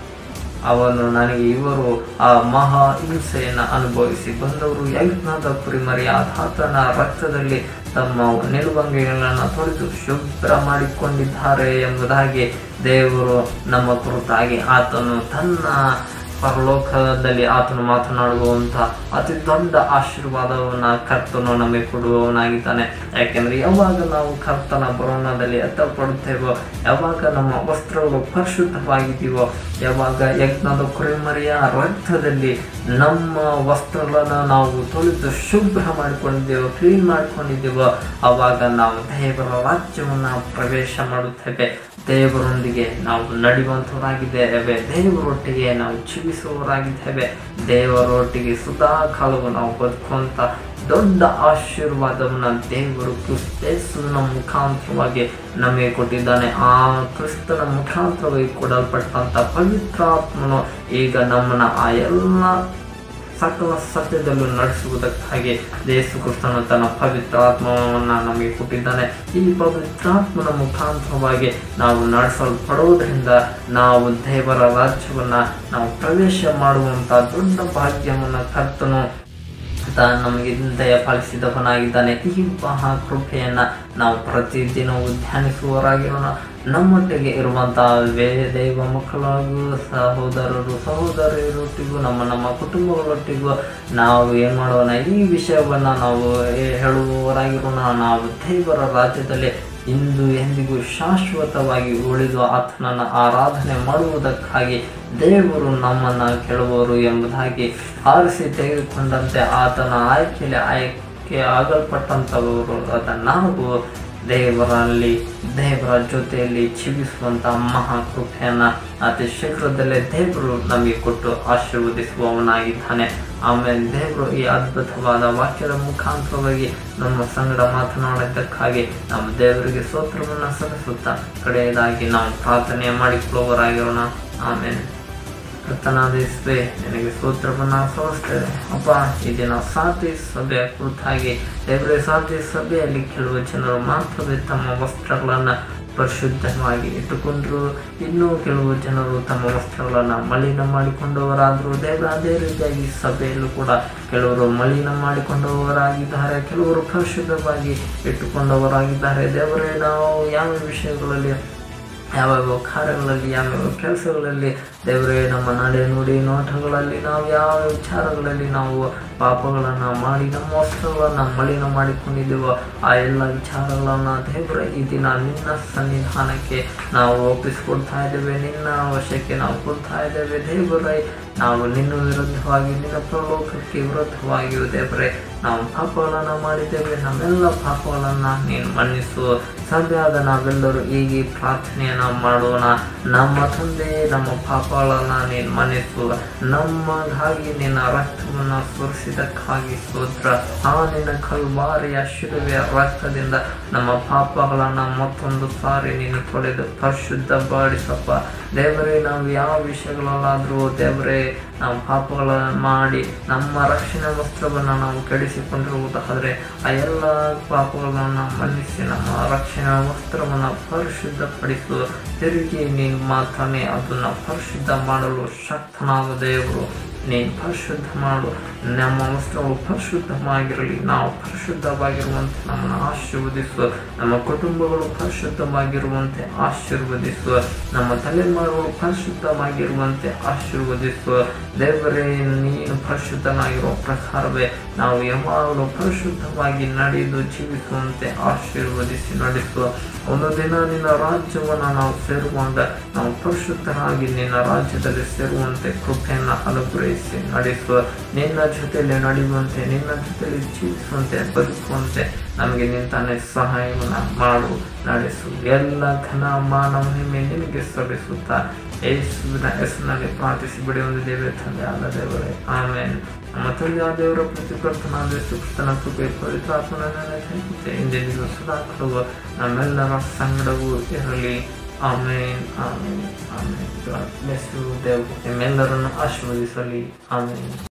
ಅವನು ನನಗೆ ಇವರು ಆ ಮಹಾ ಹಿಂಸೆಯನ್ನು ಅನುಭವಿಸಿ ಬಂದವರು ಯಜ್ಞದ ಕುರಿಮರಿ ಆತನ ರಕ್ತದಲ್ಲಿ ತಮ್ಮ ನಿಲುವಂಗಿಗಳನ್ನು ತೊಳೆದು ಶುಭ್ರ ಮಾಡಿಕೊಂಡಿದ್ದಾರೆ ಎಂಬುದಾಗಿ ದೇವರು ನಮ್ಮ ಕುರಿತಾಗಿ ಆತನು ತನ್ನ ಪರಲೋಕದಲ್ಲಿ ಆತನು ಮಾತನಾಡುವಂತ ಅತಿ ದೊಡ್ಡ ಆಶೀರ್ವಾದವನ್ನ ಕರ್ತನು ನಮಗೆ ಕೊಡುವವನಾಗಿದ್ದಾನೆ ಯಾಕೆಂದ್ರೆ ಯಾವಾಗ ನಾವು ಕರ್ತನ ಭವನದಲ್ಲಿ ಎತ್ತಲ್ಪಡುತ್ತೇವೋ ಯಾವಾಗ ನಮ್ಮ ವಸ್ತ್ರಗಳು ಪರಿಶುದ್ಧವಾಗಿದ್ದೀವೋ ಯಾವಾಗ ಯಜ್ಞದ ಕುರಿಮರಿಯ ರಕ್ತದಲ್ಲಿ ನಮ್ಮ ವಸ್ತ್ರಗಳನ್ನು ನಾವು ತೊಳೆದು ಶುಭ್ರ ಮಾಡಿಕೊಂಡಿದ್ದೇವೋ ಕ್ಲೀನ್ ಮಾಡಿಕೊಂಡಿದ್ದೇವೋ ಅವಾಗ ನಾವು ದೇವರ ರಾಜ್ಯವನ್ನ ಪ್ರವೇಶ ಮಾಡುತ್ತೇವೆ ದೇವರೊಂದಿಗೆ ನಾವು ನಡೆಯುವಂಥವರಾಗಿದ್ದೇವೆ ದೇವರೊಟ್ಟಿಗೆ ನಾವು ಜೀವಿಸುವವರಾಗಿದ್ದೇವೆ ದೇವರೊಟ್ಟಿಗೆ ಸದಾ ಕಾಲವು ನಾವು ಬದುಕುವಂತ ದೊಡ್ಡ ಆಶೀರ್ವಾದವನ್ನ ದೇವರು ಕ್ರಿಸ್ತೇಸುವಿನ ಮುಖಾಂತರವಾಗಿ ನಮಗೆ ಕೊಟ್ಟಿದ್ದಾನೆ ಆ ಕ್ರಿಸ್ತನ ಮುಖಾಂತರವಾಗಿ ಕೊಡಲ್ಪಟ್ಟಂತ ಪವಿತ್ರಾತ್ಮನು ಈಗ ನಮ್ಮನ್ನ ಆ ಎಲ್ಲ ಸಕಲ ಸತ್ಯದಲ್ಲೂ ನಡೆಸುವುದಕ್ಕಾಗಿ ಯೇಸು ಕ್ರಿಸ್ತನು ತನ್ನ ಪವಿತ್ರಾತ್ಮವನ್ನ ನಮಗೆ ಕೊಟ್ಟಿದ್ದಾನೆ ಈ ಪವಿತ್ರಾತ್ಮನ ಮುಖಾಂತರವಾಗಿ ನಾವು ನಡೆಸಲ್ಪಡುವುದರಿಂದ ನಾವು ದೇವರ ರಾಜ್ಯವನ್ನ ನಾವು ಪ್ರವೇಶ ಮಾಡುವಂತ ದೊಡ್ಡ ಭಾಗ್ಯವನ್ನ ಕರ್ತನು ಆತ ನಮಗೆ ದಯಪಾಲಿಸಿದವನಾಗಿದ್ದಾನೆ ಈ ಮಹಾ ಕೃಪೆಯನ್ನ ನಾವು ಪ್ರತಿದಿನವೂ ಧ್ಯಾನಿಸುವವರಾಗಿರೋಣ ನಮ್ಮೊಟ್ಟಿಗೆ ಇರುವಂತಹ ವೇ ದೈವ ಮಕ್ಕಳಾಗೂ ಸಹೋದರರು ಸಹೋದರಿಯರೊಟ್ಟಿಗೂ ನಮ್ಮ ನಮ್ಮ ಕುಟುಂಬಗಳೊಟ್ಟಿಗೂ ನಾವು ಏನು ಮಾಡೋಣ ಈ ವಿಷಯವನ್ನ ನಾವು ಹೇಳುವವರಾಗಿರೋಣ ನಾವು ದೇವರ ರಾಜ್ಯದಲ್ಲಿ ಇಂದು ಎಂದಿಗೂ ಶಾಶ್ವತವಾಗಿ ಉಳಿದು ಆತನನ್ನು ಆರಾಧನೆ ಮಾಡುವುದಕ್ಕಾಗಿ ದೇವರು ನಮ್ಮನ್ನ ಕೇಳುವರು ಎಂಬುದಾಗಿ ಆರಿಸಿ ತೆಗೆದುಕೊಂಡಂತೆ ಆತನ ಆಯ್ಕೆಯಲ್ಲಿ ಆಯ್ಕೆ ಆಗಲ್ಪಟ್ಟಂಥವರು ಅದ ನಾವು ದೇವರಲ್ಲಿ ದೇವರ ಜೊತೆಯಲ್ಲಿ ಜೀವಿಸುವಂತಹ ಮಹಾಕೃಪೆಯನ್ನ ಅತಿ ಶೀಘ್ರದಲ್ಲೇ ದೇವರು ನಮಗೆ ಕೊಟ್ಟು ಆಶೀರ್ವದಿಸುವವನಾಗಿದ್ದಾನೆ ಆಮೇಲೆ ದೇವರು ಈ ಅದ್ಭುತವಾದ ವಾಕ್ಯದ ಮುಖಾಂತರವಾಗಿ ನಮ್ಮ ಸಂಗಡ ಮಾತನಾಡಿದ್ದಕ್ಕಾಗಿ ನಮ್ಮ ದೇವರಿಗೆ ಸ್ತೋತ್ರವನ್ನು ಸಲ್ಲಿಸುತ್ತಾ ಕಡೆಯದಾಗಿ ನಾವು ಪ್ರಾರ್ಥನೆ ಮಾಡಿಕೊಳ್ಳುವವರಾಗಿರೋಣ ಆಮೇಲೆ ಕರ್ತನಾದ ಯೇಸುವೆ ನಿನಗೆ ಸ್ತೋತ್ರವನ್ನ ಸಲ್ಲಿಸ್ತೇವೆ ಅಪ್ಪ ಈ ದಿನ ಸಾತಿ ಸಭೆಯ ಕುರಿತಾಗಿ ದೇವರೇ ಸಾತಿ ಸಭೆಯಲ್ಲಿ ಕೆಲವು ಜನರು ಮಾತ್ರವೇ ತಮ್ಮ ವಸ್ತ್ರಗಳನ್ನ ಪರಿಶುದ್ಧವಾಗಿ ಇಟ್ಟುಕೊಂಡ್ರು ಇನ್ನೂ ಕೆಲವು ಜನರು ತಮ್ಮ ವಸ್ತ್ರಗಳನ್ನ ಮಲಿನ ಮಾಡಿಕೊಂಡವರಾದ್ರು ದೇವರ ಅದೇ ರೀತಿಯಾಗಿ ಸಭೆಯಲ್ಲೂ ಕೂಡ ಕೆಲವರು ಮಲಿನ ಮಾಡಿಕೊಂಡವರಾಗಿದ್ದಾರೆ ಕೆಲವರು ಪರಿಶುದ್ಧವಾಗಿ ಇಟ್ಟುಕೊಂಡವರಾಗಿದ್ದಾರೆ ದೇವರೇ ನಾವು ಯಾವ ವಿಷಯಗಳಲ್ಲಿ ಯಾವ್ಯಾವ ಕಾರ್ಯಗಳಲ್ಲಿ ಯಾವ್ಯಾವ ಕೆಲಸಗಳಲ್ಲಿ ದೇವರೇ ನಮ್ಮ ನಡೆ ನುಡಿ ನೋಟಗಳಲ್ಲಿ ನಾವು ಯಾವ ವಿಚಾರಗಳಲ್ಲಿ ನಾವು ಪಾಪಗಳನ್ನು ಮಾಡಿ ನಮ್ಮ ವಸ್ತ್ರಗಳನ್ನು ಮಲಿನ ಮಾಡಿಕೊಂಡಿದ್ದೇವೋ ಆ ಎಲ್ಲ ವಿಚಾರಗಳನ್ನು ದೇವರೇ ಈ ದಿನ ನಿನ್ನ ಸನ್ನಿಧಾನಕ್ಕೆ ನಾವು ಒಪ್ಪಿಸ್ಕೊಡ್ತಾ ಇದ್ದೇವೆ ನಿನ್ನ ವಶಕ್ಕೆ ನಾವು ಕೊಡ್ತಾ ಇದ್ದೇವೆ ದೇವರೇ ನಾವು ನಿನ್ನ ವಿರುದ್ಧವಾಗಿ ನಿನ್ನ ಪ್ರಲೋಕಕ್ಕೆ ವಿರುದ್ಧವಾಗಿಯೂ ದೇವರೇ ನಾವು ಪಾಪಗಳನ್ನು ಮಾಡಿದ್ದೇವೆ ನಮ್ಮೆಲ್ಲ ಪಾಪಗಳನ್ನು ನೀನು ಮನ್ನಿಸು ಸಭೆಯಾದ ನಾವೆಲ್ಲರೂ ಹೀಗೆ ಪ್ರಾರ್ಥನೆಯನ್ನ ಮಾಡೋಣ ನಮ್ಮ ತಂದೆ ನಮ್ಮ ಪಾಪಗಳನ್ನು ನೀನು ಮನ್ನಿಸು ನಮಗಾಗಿ ನಿನ್ನ ರಕ್ತವನ್ನು ಸುರಿಸಿದಕ್ಕಾಗಿ ಸ್ತೋತ್ರ ಆ ನಿನ್ನ ಕಲ್ವಾರಿಯ ಶಿಲುವೆಯ ರಕ್ತದಿಂದ ನಮ್ಮ ಪಾಪಗಳನ್ನು ಮತ್ತೊಂದು ಸಾರಿ ನೀನು ತೊಳೆದು ಪರಿಶುದ್ಧ ಬಾಡಿಸಪ್ಪ ದೇವರೇ ನಾವು ಯಾವ ವಿಷಯಗಳಲ್ಲಾದರೂ ದೇವರೇ ನಾವು ಪಾಪಗಳ ಮಾಡಿ ನಮ್ಮ ರಕ್ಷಣೆ ವಸ್ತ್ರವನ್ನು ನಾವು ಕೆಡಿಸಿಕೊಂಡಿರುವುದಾದರೆ ಆ ಎಲ್ಲ ಪಾಪಗಳನ್ನು ಮನ್ನಿಸಿ ನಮ್ಮ ರಕ್ಷಣಾ ವಸ್ತ್ರವನ್ನು ಪರಿಶುದ್ಧಪಡಿಸುವ ತಿರುಗಿ ನೀನು ಮಾತ್ರನೇ ಅದನ್ನು ಪರಿಶುದ್ಧ ಮಾಡಲು ಶಕ್ತನಾದ ದೇವರು ನೀನು ಪರಿಶುದ್ಧ ಮಾಡು ನಮ್ಮ ವಸ್ತ್ರವು ಪರಿಶುದ್ಧವಾಗಿರಲಿ ನಾವು ಪರಿಶುದ್ಧವಾಗಿರುವಂತೆ ನಮ್ಮನ್ನು ಆಶೀರ್ವದಿಸುವ ನಮ್ಮ ಕುಟುಂಬಗಳು ಪರಿಶುದ್ಧವಾಗಿರುವಂತೆ ಆಶೀರ್ವದಿಸುವ ನಮ್ಮ ತಲೆಮಾರುಗಳು ಪರಿಶುದ್ಧವಾಗಿರುವಂತೆ ಆಶೀರ್ವದಿಸುವ ದೇವರೇ ನೀನು ಪರಿಶುದ್ಧನಾಗಿರುವ ಪ್ರಕಾರವೇ ನಾವು ಯಾವಾಗಲೂ ಪರಿಶುದ್ಧವಾಗಿ ನಡೆದು ಜೀವಿಸುವಂತೆ ಆಶೀರ್ವದಿಸಿ ನಡೆಸುವ ಒಂದು ದಿನ ನಿನ್ನ ರಾಜ್ಯವನ್ನು ನಾವು ಸೇರುವಾಗ ನಾವು ಪರಿಶುದ್ಧರಾಗಿ ನಿನ್ನ ರಾಜ್ಯದಲ್ಲಿ ಸೇರುವಂತೆ ಕೃಪೆಯನ್ನು ಅನುಗ್ರಹಿಸಿ ನಡೆಸುವ ನಿನ್ನ ಜೊತೆಯಲ್ಲಿ ನಡೆಯುವಂತೆ ನಿನ್ನ ಜೊತೆಯಲ್ಲಿ ಜೀವಿಸುವಂತೆ ಬದುಕುವಂತೆ ನಮಗೆ ನಿಂತಾನೆ ಸಹಾಯವನ್ನು ಮಾಡು ನಡೆಸು ಎಲ್ಲ ಘನ ಮಾನವ ನಿಮ್ಮೆ ನಿನಗೆ ಸಲ್ಲಿಸುತ್ತಾ ಯೇಸುವಿನ ಹೆಸರಿನಲ್ಲಿ ಪ್ರಾರ್ಥಿಸಿ ಬಿಡುವುದು ದೇವರೇ ತಂದೆ ಆದ ದೇವರೇ ಆಮೇಲೆ ನಮ್ಮ ತಂದೆ ಆ ದೇವರ ಪ್ರತಿಕರ್ತನಾದ ಸುಕ್ತನ ಕೃಪೆ ಪವಿತ್ರಾತ್ಮನ ಇಂದಿನಿಂದ ಸದಾ ಕೊಡುವ ನಮ್ಮೆಲ್ಲರ ಸಂಗಡವೂ ಇರಲಿ amen amen amen God bless you ದೇವರು ನಿಮ್ಮೆಲ್ಲರನ್ನು ಆಶೀರ್ವದಿಸಲಿ ಆಮೇನ್